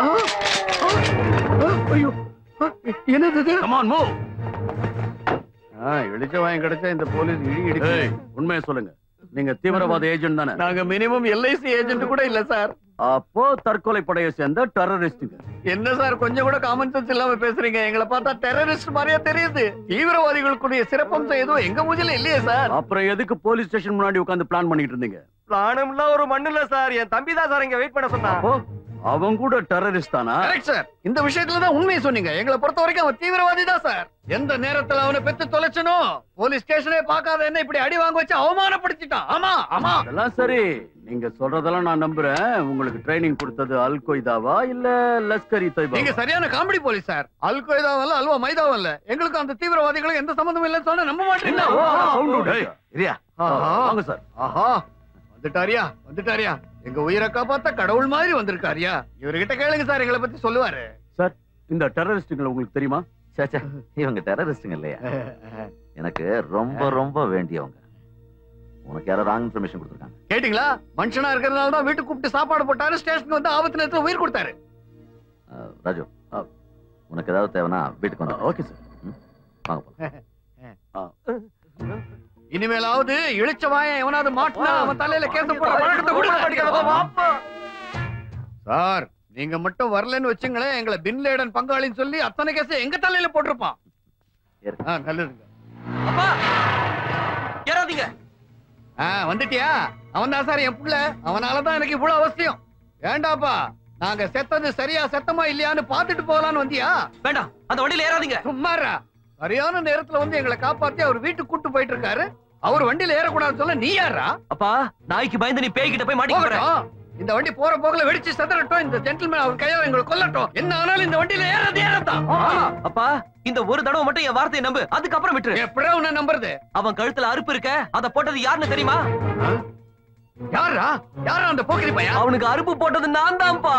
A: ஐயோ என்னது இது
B: கமான் மூவ்
A: ஆ, இழிச்ச வாங்கி கிடைச்சா இந்த போலீஸ் இடி இடிக்கு
B: ஏய் உண்மையை சொல்லுங்க நீங்க தீவிரவாத ஏஜென்ட் தானே
A: நாங்க மினிமம் எல்ஐசி ஏஜென்ட் கூட இல்ல சார்
B: அப்போ தற்கொலை படையை சேர்ந்த டெரரிஸ்டுங்க
A: என்ன சார் கொஞ்சம் கூட காமன் சென்ஸ் இல்லாம பேசுறீங்க எங்களை பார்த்தா டெரரிஸ்ட் மாதிரியே தெரியுது தீவிரவாதிகளுக்குரிய சிறப்பம்சம் எதுவும் எங்க மூஞ்சில இல்லையே சார்
B: அப்புறம் எதுக்கு போலீஸ் ஸ்டேஷன் முன்னாடி உட்கார்ந்து பிளான் பண்ணிட்டு இருந்தீங்க
F: பிளானும் இல்ல ஒரு மண்ணு இல்ல சார் என் தம்பி தான் சார் இங்க வெயிட் பண்ண சொன்னா
B: அப்போ அவன் கூட டெரரிஸ்ட் தானா
A: கரெக்ட் சார் இந்த விஷயத்துல தான் உண்மையை சொன்னீங்க எங்களை பொறுத்த வரைக்கும் அவன் தீவிரவாதி தான் சார் எந்த நேரத்துல அவனை பெத்து தொலைச்சனோ போலீஸ் ஸ்டேஷனே பார்க்காத என்ன இப்படி அடி வாங்க வச்சு அவமானப்படுத்திட்டான் ஆமா ஆமா
B: அதெல்லாம் சரி நீங்க சொல்றதெல்லாம் நான் நம்புறேன் உங்களுக்கு ட்ரைனிங் கொடுத்தது அல் கொய்தாவா இல்ல லஸ்கர் இ தொய்பா
A: நீங்க சரியான காமெடி போலீஸ் சார் அல் கொய்தாவும் இல்ல அல்வா மைதாவும் இல்ல எங்களுக்கு அந்த தீவிரவாதிகளும் எந்த சம்பந்தமும் இல்லைன்னு சொன்னா நம்ப மாட்டீங்க
B: இல்ல, ஓ, sound விடு.
I: ஏய், இரியா.
A: ஆஹா.
B: வாங்க சார்
A: ஆஹா வந்துட்டாரியா வந்துட்டாரியா எங்க உயிரை காப்பாத்த கடவுள் மாதிரி வந்திருக்காரியா இவர்கிட்ட கேளுங்க சார் எங்களை பத்தி சொல்லுவாரு
B: சார் இந்த டெரரிஸ்டுங்களை உங்களுக்கு தெரியுமா
I: சேச்சே இவங்க டெரரிஸ்டுங்க இல்லையா எனக்கு ரொம்ப ரொம்ப வேண்டியவங்க உனக்கு யாரோ ராங் இன்ஃபர்மேஷன் கொடுத்துருக்காங்க
A: கேட்டீங்களா மனுஷனா இருக்கிறதுனால தான் வீட்டுக்கு கூப்பிட்டு சாப்பாடு போட்டாரு ஸ்டேஷனுக்கு வந்து ஆபத்து நேரத்துல உயிர் கொடுத்தாரு
I: அஹ், ராஜு அஹ், உனக்கு ஏதாவது தேவைன்னா வீட்டுக்கு வந்து
B: ஓகே சார்
I: வாங்க போலாம்.
A: இனிமேலாவது இழிச்ச வாயன் எவனாவது மாட்டினா அவன் தலையில கேச போட பழக்கத்தை கொடுங்க. சார் நீங்க மட்டும் வரலன்னு வச்சுங்களேன் எங்களை பின் லேடன் பங்காளின்னு சொல்லி அத்தனை கேஸ் எங்க தலையில போட்டிருப்பான் ஆ, நல்லதுங்க
C: ஏறாதீங்க
A: ஆ, வந்துட்டியா அவன் தான் சார் என் புள்ள அவனாலதான் எனக்கு இவ்வளவு அவசியம் ஏண்டாப்பா நாங்க செத்தது சரியா செத்தமா இல்லையான்னு பாத்துட்டு போகலான்னு வந்தியா
C: வேண்டாம் அந்த வண்டியில ஏறாதீங்க
A: சும்மாரா சரியான நேரத்துல வந்து எங்களை காப்பாத்தி அவர் வீட்டுக்கு கூட்டு போயிட்டு இருக்காரு அவர் வண்டியில ஏறக்கூடாதுன்னு சொல்ல நீ யாரா
C: அப்பா நாய்க்கு பயந்து நீ பேய்கிட்ட போய் மாட்டிக்க போற
A: போகட்டும். இந்த வண்டி போற போகல வெடிச்சு செதறட்டும் இந்த ஜென்டில்மேன் அவர் கையால எங்களை கொல்லட்டும் என்ன ஆனாலும் இந்த வண்டியில ஏறது ஏறத்தான்
C: அப்பா இந்த ஒரு தடவை மட்டும் என் வார்த்தையை நம்பு அதுக்கப்புறம் விட்டுரு
A: எப்படா உன்னை நம்புறது
C: அவன் கழுத்துல அறுப்பு இருக்க அத போட்டது யாருன்னு தெரியுமா
A: யாரா யாரா அந்த போக்கிரி பையன்
C: அவனுக்கு அறுப்பு போட்டது நான் தான்ப்பா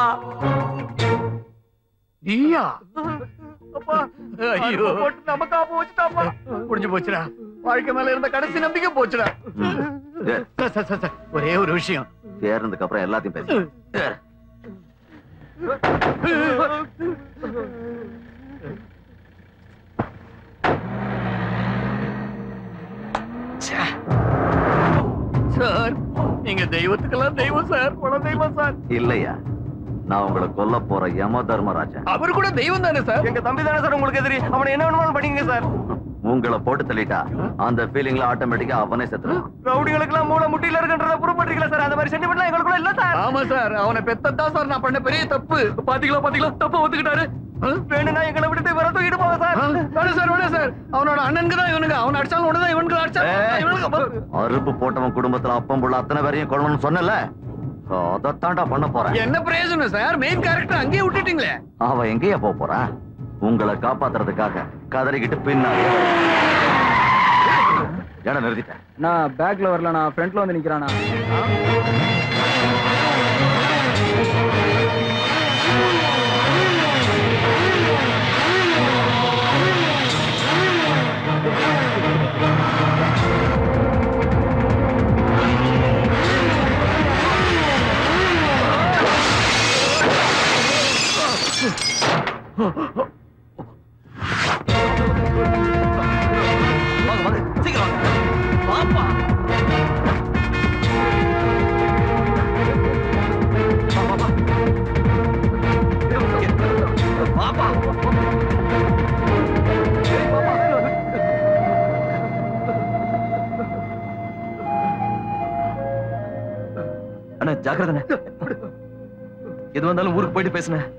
A: நீயா அப்பா ஐயோ
F: போட்டு நமக்கு ஆப்பு வச்சுட்டாப்பா
A: முடிஞ்சு போச்சுடா வாழ்க்கை மேல இருந்த கடைசி நம்பிக்கை போச்சுடா சார், சார், சார், சார், ஒரே ஒரு விஷயம்
I: ஏறினதுக்கு அப்புறம் எல்லாத்தையும் பேசு ஏறு.
A: சார் நீங்க தெய்வத்துக்கெல்லாம் தெய்வம் சார் குல தெய்வம் சார்
I: இல்லையா நான் உங்களை கொல்ல போற யம தர்மராஜன்
A: அவர் கூட தெய்வம் தானே சார்
F: எங்க தம்பி தானே சார் உங்களுக்கு எதிரி அவனை என்ன வேணுமாலும் பண்ணிங்க சார்
I: உங்களை போட்டு தள்ளிட்டா அந்த ஃபீலிங்ல ஆட்டோமேட்டிக்கா அவனே செத்துருவான்
F: ரவுடிகளுக்கு எல்லாம் மூளை முட்டியில இருக்குன்றத ப்ரூவ் பண்றீங்களா சார் அந்த மாதிரி சென்டிமெண்ட்லாம் எங்களுக்குள்ள இல்ல சார்
A: ஆமா சார் அவனை பெத்ததான் சார் நான் பண்ண பெரிய தப்பு
F: பாத்தீங்களா பாத்தீங்களா தப்பா ஒத்துக்கிட்டாரு வேணும்னா எங்களை விட்டு வர தூக்கிட்டு போங்க சார்
A: வேணும் சார் வேணும் சார் அவனோட அண்ணனுக்கு தான் இவனுங்க அவன் அடிச்சாலும் உடனே இவனுக்கு அடிச்சாலும் இவனுக்கு
I: அறுப்பு போட்டவன் குடும்பத்துல அப்பம் புள்ள அத்தனை பேரையும் கொள்ளணும்னு சொன்னல அதைத்தாண்டா பண்ண போறேன்
A: என்ன பிரயோஜனம் சார் மெயின் கேரக்டர் அங்கேயே விட்டுட்டீங்களே
I: அவ எங்கேயா போக போறான் உங்களை காப்பாத்துறதுக்காக கதறிக்கிட்டு பின்னாடி ஏன்னா நிறுத்திட்டேன்
M: நான் பேக்ல வரல நான் ஃப்ரண்ட்ல வந்து நிக்கிறானா
C: வாங்க வாங்க சீக்கிரம் வாங்க வாப்பா வா, வா, வா. வாப்பா அண்ணா ஜாக்கிரதண்ணே எது வந்தாலும் ஊருக்கு போயிட்டு பேசுனேன்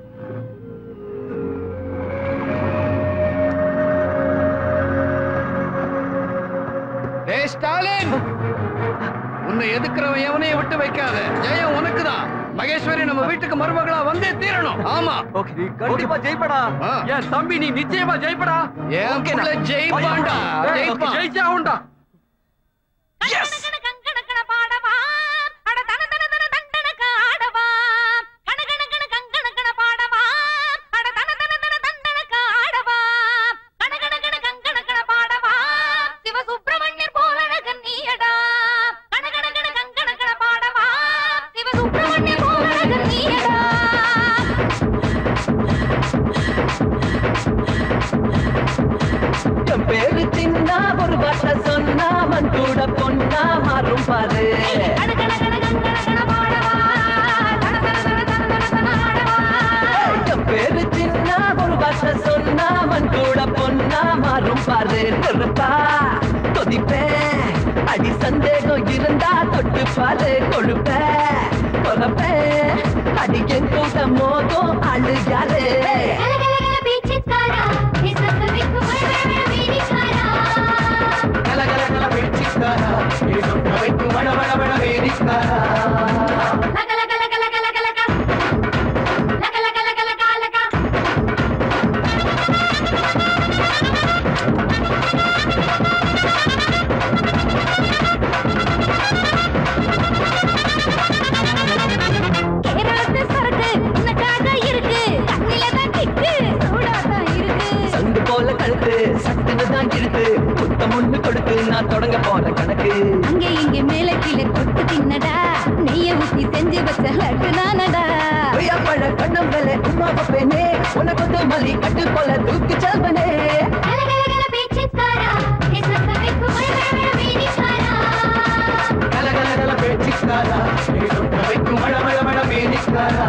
A: டேய் ஸ்டாலின் உன்னை எதுக்குறவன் எவனையும் விட்டு வைக்காத ஜெயம் உனக்குதான் மகேஸ்வரி நம்ம வீட்டுக்கு மருமகளா வந்தே தீரணும் ஆமா
F: நீ கண்டிப்பா ஜெயிப்படா
A: ஆ.
F: என் தம்பி நீ நிச்சயமா ஜெயிப்படா
A: என் புள்ள ஜெயிப்பான்டா ஜெயிப்பான்
F: ஜெயிச்சே ஆகும்டா
L: சிவசுப்பிரமணியர் போலழகன் நீயடா கணகணகண கங்கணகண பாடவா சிவசுப்பிரமணியர் போலழகன் நீயடா
T: என் பேரு சின்ன ஒரு வார்த்தை சொன்னா மண் கூட பொண்ணா மாறும் பாரு என் பேரு சின்ன ஒரு வார்த்தை சொன்னா மண் கூட பொண்ணா மாறும் பாரு நெருப்பா கொதிப்பேன் அடி சந்தேகம் இருந்தா தொட்டு பாரு கொழுப்ப பொறப்பேன் அடிக்கன் கூட்ட மோதும் ஆளு யாரு கல கல கல பேச்சுக்காரா நீ சொன்ன வைத்து வட வட வட வேடிக்காரா
L: கேரளத்து சரக்கு உனக்காக இருக்கு கண்ணில தான் திக்கு சூடா தான் இருக்கு
T: சங்கு போல கழுத்து சட்டுன்னு தான் இழுத்து முத்தம் ஒண்ணு கொடுத்து நான் தொடங்க போற கணக்கு
L: அங்கே இங்கே மேல கீழே கொட்டு தின்னடா நெய்ய ஊத்தி செஞ்சு வச்ச லட்டு நானடா
T: பழ கண்ணம்பல உமா பப்பேனே உனக்கு வந்து மலி கட்டு போல தூக்கி செல்வனே கல கல கல பேச்சுக்காரா நீ சொன்ன வைக்கும் மழ மழ மழ வேடிக்காரா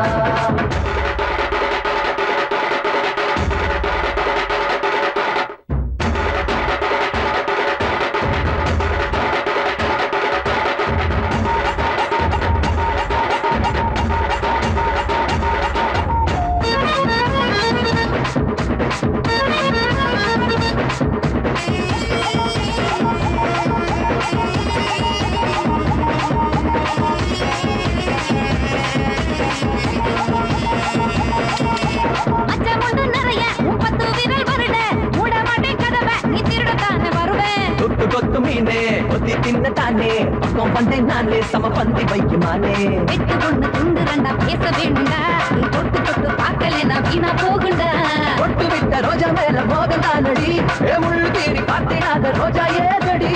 L: மச்சம் ஒன்று நிறைய உன் பத்து விரல் வருட மூட மாட்டேன் கதவை நீ திருடத்தானே வருவேன்
T: தொட்டு கொத்து மீனே கொத்தி தின்ன தானே பக்கம் வந்தேன் நானே சம பந்தி வைக்குமானே
L: வெட்டு கொண்டு துண்டு ரெண்டா பேச வேணும்டா நீ தொட்டு தொட்டு பார்க்கலனா வீணா போகுண்டா
T: ஒட்டு விட்ட ரோஜா மேல மோகம் தானடி ஏ முள்ளு தேடி பார்த்தேனாத ரோஜா ஏதடி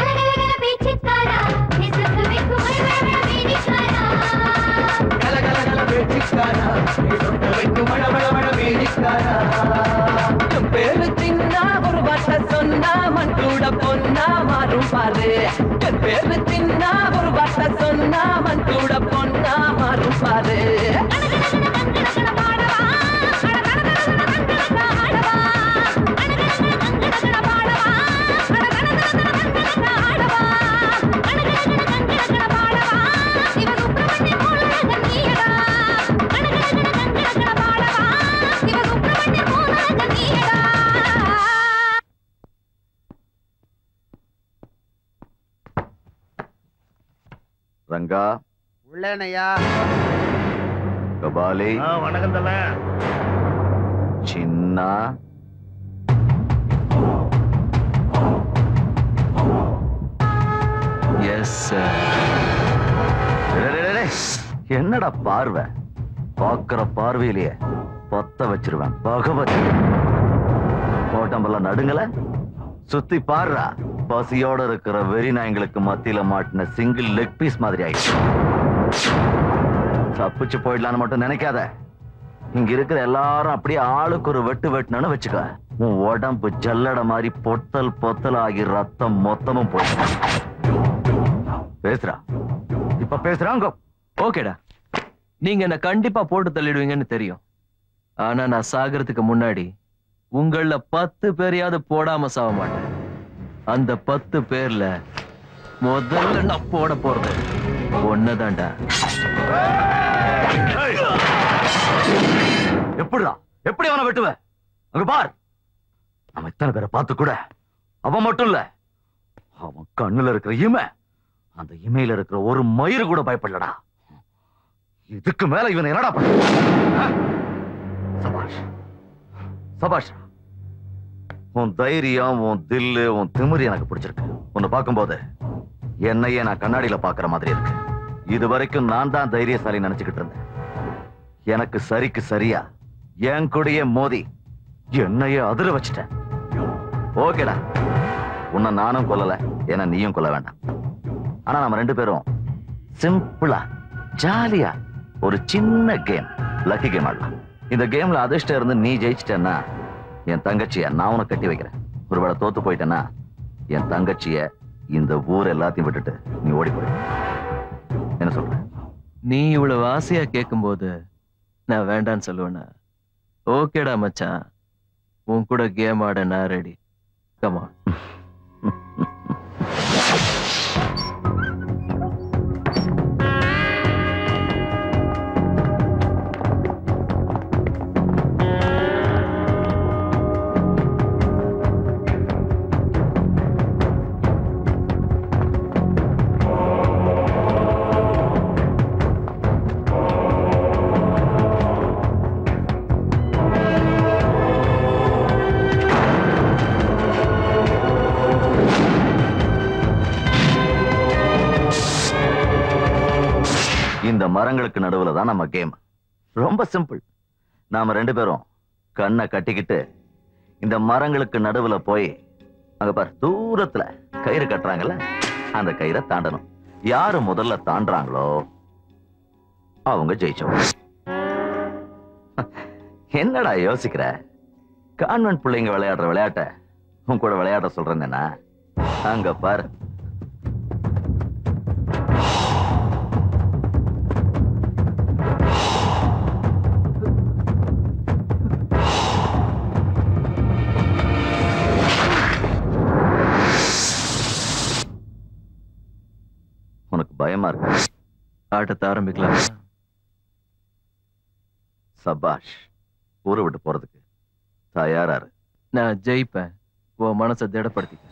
T: கல கல கல பேச்சுக்காரா நீ சொன்ன வைக்கும் மழ மழ மழ வேடிக்காரா என் பேரு சின்ன ஒரு வார்த்தை சொன்னா மண் கூட பொன்னா மாறும் பாரு என் பேரு சின்ன ஒரு வார்த்தை சொன்னா மண் கூட பொன்னா மாறும் பாரு
I: ரங்கா
P: உள்ளேனையா
I: கபாலி
E: வணக்கம் தல
I: சின்ன
O: எஸ்
I: என்னடா பார்வை பாக்குற பார்வையிலேயே பத்த வச்சிருவேன் பகவத் ஓட்டம்பெல்லாம் நடுங்கல சுத்தி பாருடா பசியோட இருக்கிற வெறி நாய்ங்களுக்கு மத்தியில மாட்டின சிங்கிள் லெக் பீஸ் மாதிரி ஆயிடுச்சு தப்பிச்சு போயிடலான்னு மட்டும் நினைக்காத இங்க இருக்கிற எல்லாரும் அப்படியே ஆளுக்கு ஒரு வெட்டு வெட்டுனு வச்சுக்க உன் உடம்பு ஜல்லட மாதிரி பொத்தல் பொத்தல் ஆகி ரத்தம் மொத்தமும் போயிடும் பேசுறா இப்ப பேசுறாங்க
O: ஓகேடா நீங்க என்ன கண்டிப்பா போட்டு தள்ளிடுவீங்கன்னு தெரியும் ஆனா நான் சாகிறதுக்கு முன்னாடி உங்கள பத்து பேரையாவது போடாம சாக மாட்டேன் அந்த பத்து பேர்ல முதல்ல நான் போட போறது ஒன்னதான்டா
I: எப்படிடா எப்படி அவனை வெட்டுவ அங்க பார் நம்ம இத்தனை பேரை பார்த்து கூட அவன் மட்டும் இல்ல அவன் கண்ணுல இருக்கிற இமை அந்த இமையில இருக்கிற ஒரு மயிறு கூட பயப்படலடா இதுக்கு மேல இவன் என்னடா பண்ண ஆ? சபாஷ் சபாஷ் உன் தைரியம் உன் தில்லு உன் திமிரு எனக்கு பிடிச்சிருக்கு உன்னை பார்க்கும்போது என்னையே நான் கண்ணாடியில பாக்குற மாதிரி இருக்கு இது வரைக்கும் நான் தான் தைரியசாலி நினைச்சுக்கிட்டு இருந்தேன் எனக்கு சரிக்கு சரியா என் கூடயே மோதி என்னையே அதிர வச்சுட்டேன் ஓகேடா உன்னை நானும் கொல்லல ஏன்னா நீயும் கொல்ல வேண்டாம் ஆனா நம்ம ரெண்டு பேரும் சிம்பிளா ஜாலியா ஒரு சின்ன கேம் லக்கி கேம் ஆடலாம் இந்த கேம்ல அதிர்ஷ்டம் இருந்து நீ ஜெயிச்சிட்டேன்னா என் தங்கச்சிய நான் உனக்கு கட்டி வைக்கிறேன் ஒருவேளை தோத்து போயிட்டேன்னா என் தங்கச்சிய இந்த ஊர் எல்லாத்தையும் விட்டுட்டு நீ ஓடி போய் என்ன சொல்ற
O: நீ இவ்வளவு ஆசையா கேட்கும்போது நான் வேண்டான்னு சொல்லுவேனா ஓகேடா மச்சான் உன் கூட கேம் ஆட நான் ரெடி கமா
I: இந்த மரங்களுக்கு நடுவுல தான் நம்ம கேம் ரொம்ப சிம்பிள் நாம ரெண்டு பேரும் கண்ணை கட்டிக்கிட்டு இந்த மரங்களுக்கு நடுவுல போய் அங்க பாரு தூரத்துல கயிறு கட்டுறாங்கல்ல அந்த கயிறை தாண்டணும் யாரு முதல்ல தாண்டுறாங்களோ அவங்க ஜெயிச்சவங்க என்னடா யோசிக்கிற கான்வென்ட் பிள்ளைங்க விளையாடுற விளையாட்ட உன் கூட விளையாட சொல்றேன் என்ன அங்க பாரு உனக்கு பயமா இருக்கு
O: ஆட்டத்தை ஆரம்பிக்கலாம்
I: சபாஷ் ஊரை விட்டு போறதுக்கு தயாரா இரு
O: நான் ஜெயிப்பேன் உன் மனசை திடப்படுத்திக்க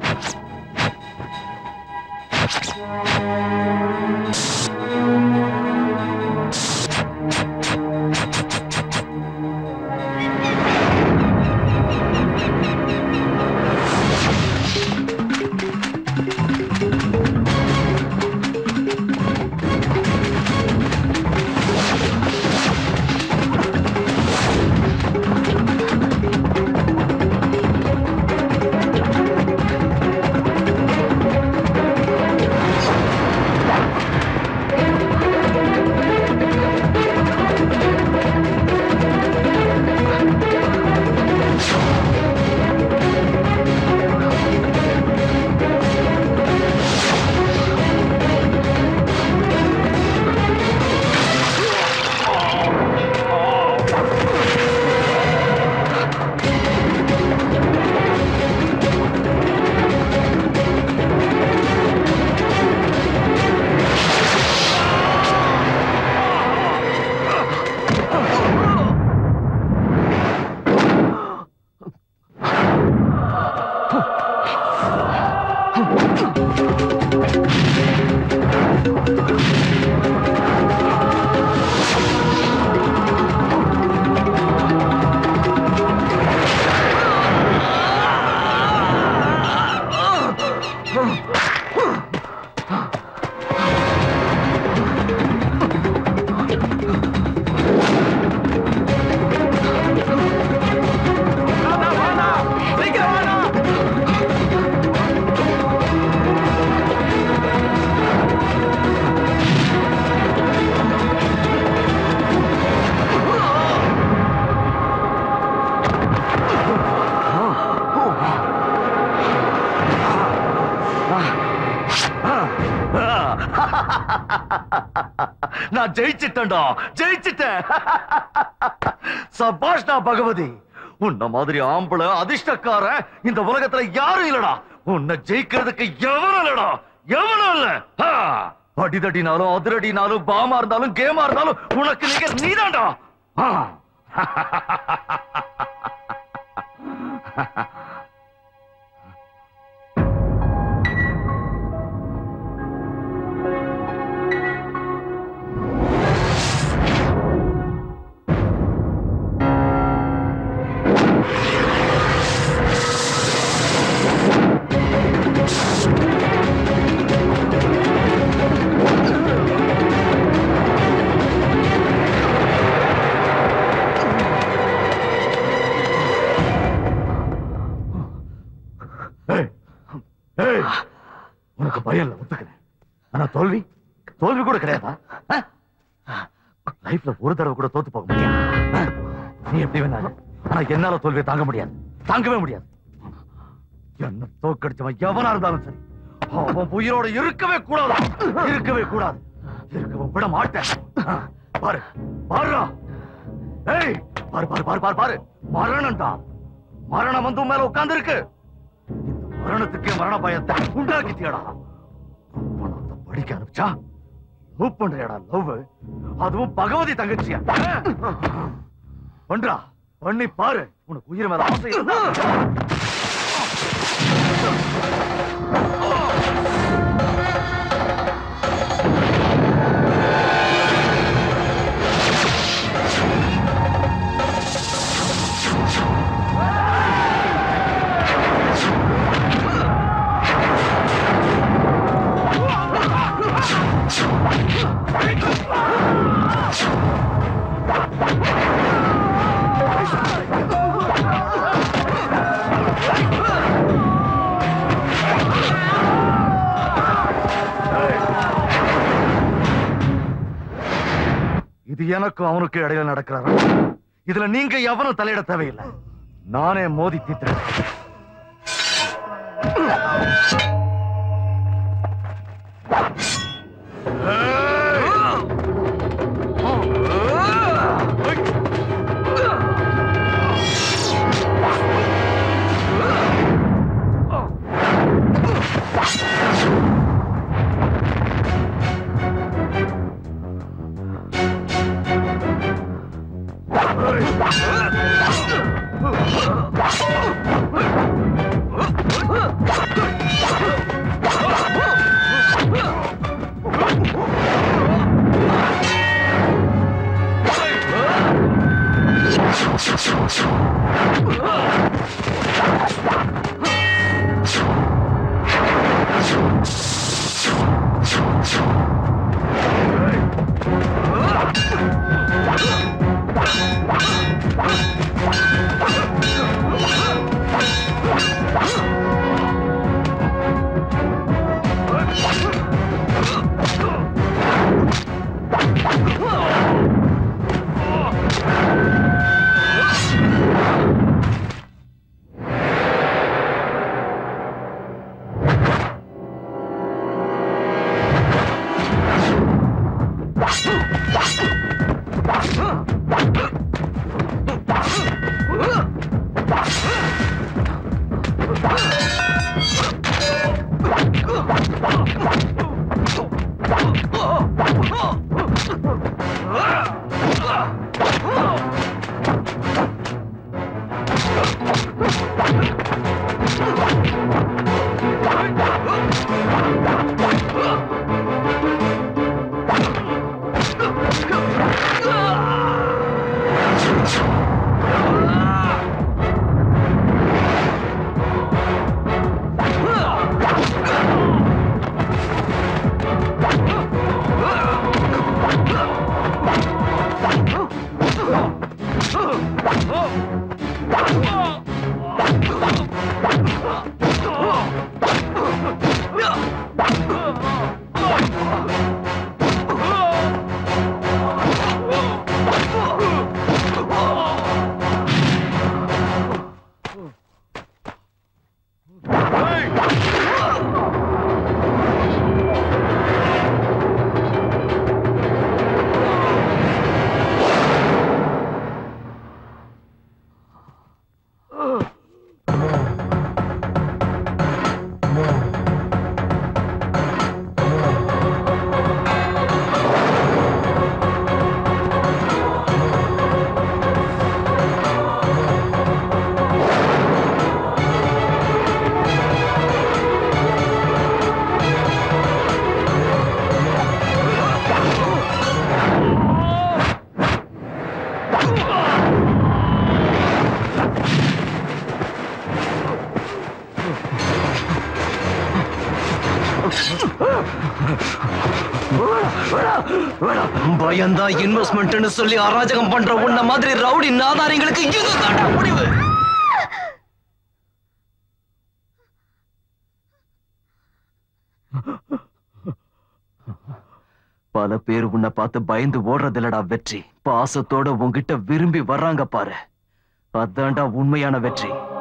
I: நான் ஜெயிச்சிட்டேன்டா ஜெயிச்சிட்டேன் சபாஷ்டா பகவதி உன்ன மாதிரி ஆம்பளை அதிர்ஷ்டக்காரன் இந்த உலகத்துல யாரும் இல்லடா உன்னை ஜெயிக்கிறதுக்கு எவனும் இல்லடா எவனும் இல்ல ஆ! அடிதடினாலும் அதிரடினாலும் பாமா இருந்தாலும் கேமா இருந்தாலும் உனக்கு நிகர் நீதான்டா ஆ! ஏய், ஏய், உனக்கு பயம் இல்ல ஒத்துக்கிறேன் ஆனா தோல்வி தோல்வி கூட கிடையாதா லைஃப்ல ஒரு தடவை கூட தோத்து போக முடியாது ஆ? நீ எப்படி வேணாலும் ஆனா என்னால தோல்வியை தாங்க முடியாது தாங்கவே முடியாது என்ன தோக்கடிச்சவன் எவனா இருந்தாலும் சரி அவன் உயிரோட இருக்கவே கூடாது இருக்கவே கூடாது இருக்கவும் விட மாட்டேன் ஆ, பாரு பாருடா ஏய் பாரு பாரு பாரு பாரு பாரு மரணம்டா மரணம் வந்து உன் மேல உட்கார்ந்து இருக்கு மரணத்துக்கே மரண பயத்தை உண்டாக்கிட்டியடா அப்ப படிக்க ஆரம்பிச்சா லவ் பண்றியாடா லவ் அதுவும் பகவதி தங்கச்சியா பண்றா பண்ணி பாரு உனக்கு உயிர் மேல ஆசை இருந்தா
T: Ah!
I: இது எனக்கும் அவனுக்கு இடையில நடக்கிறாரு இதுல நீங்க எவனும் தலையிட தேவையில்லை நானே மோதி தீத்துறேன்
C: பயந்தா இன்வெஸ்ட்மெண்ட்னு சொல்லி அராஜகம் பண்ற உன்ன மாதிரி ரவுடி நாதாரிங்களுக்கு இது தாண்டா முடிவு பல பேர் உன்னை பார்த்து பயந்து ஓடுறதில்லடா வெற்றி பாசத்தோட உன்கிட்ட விரும்பி வர்றாங்க பாரு அதான்டா உண்மையான வெற்றி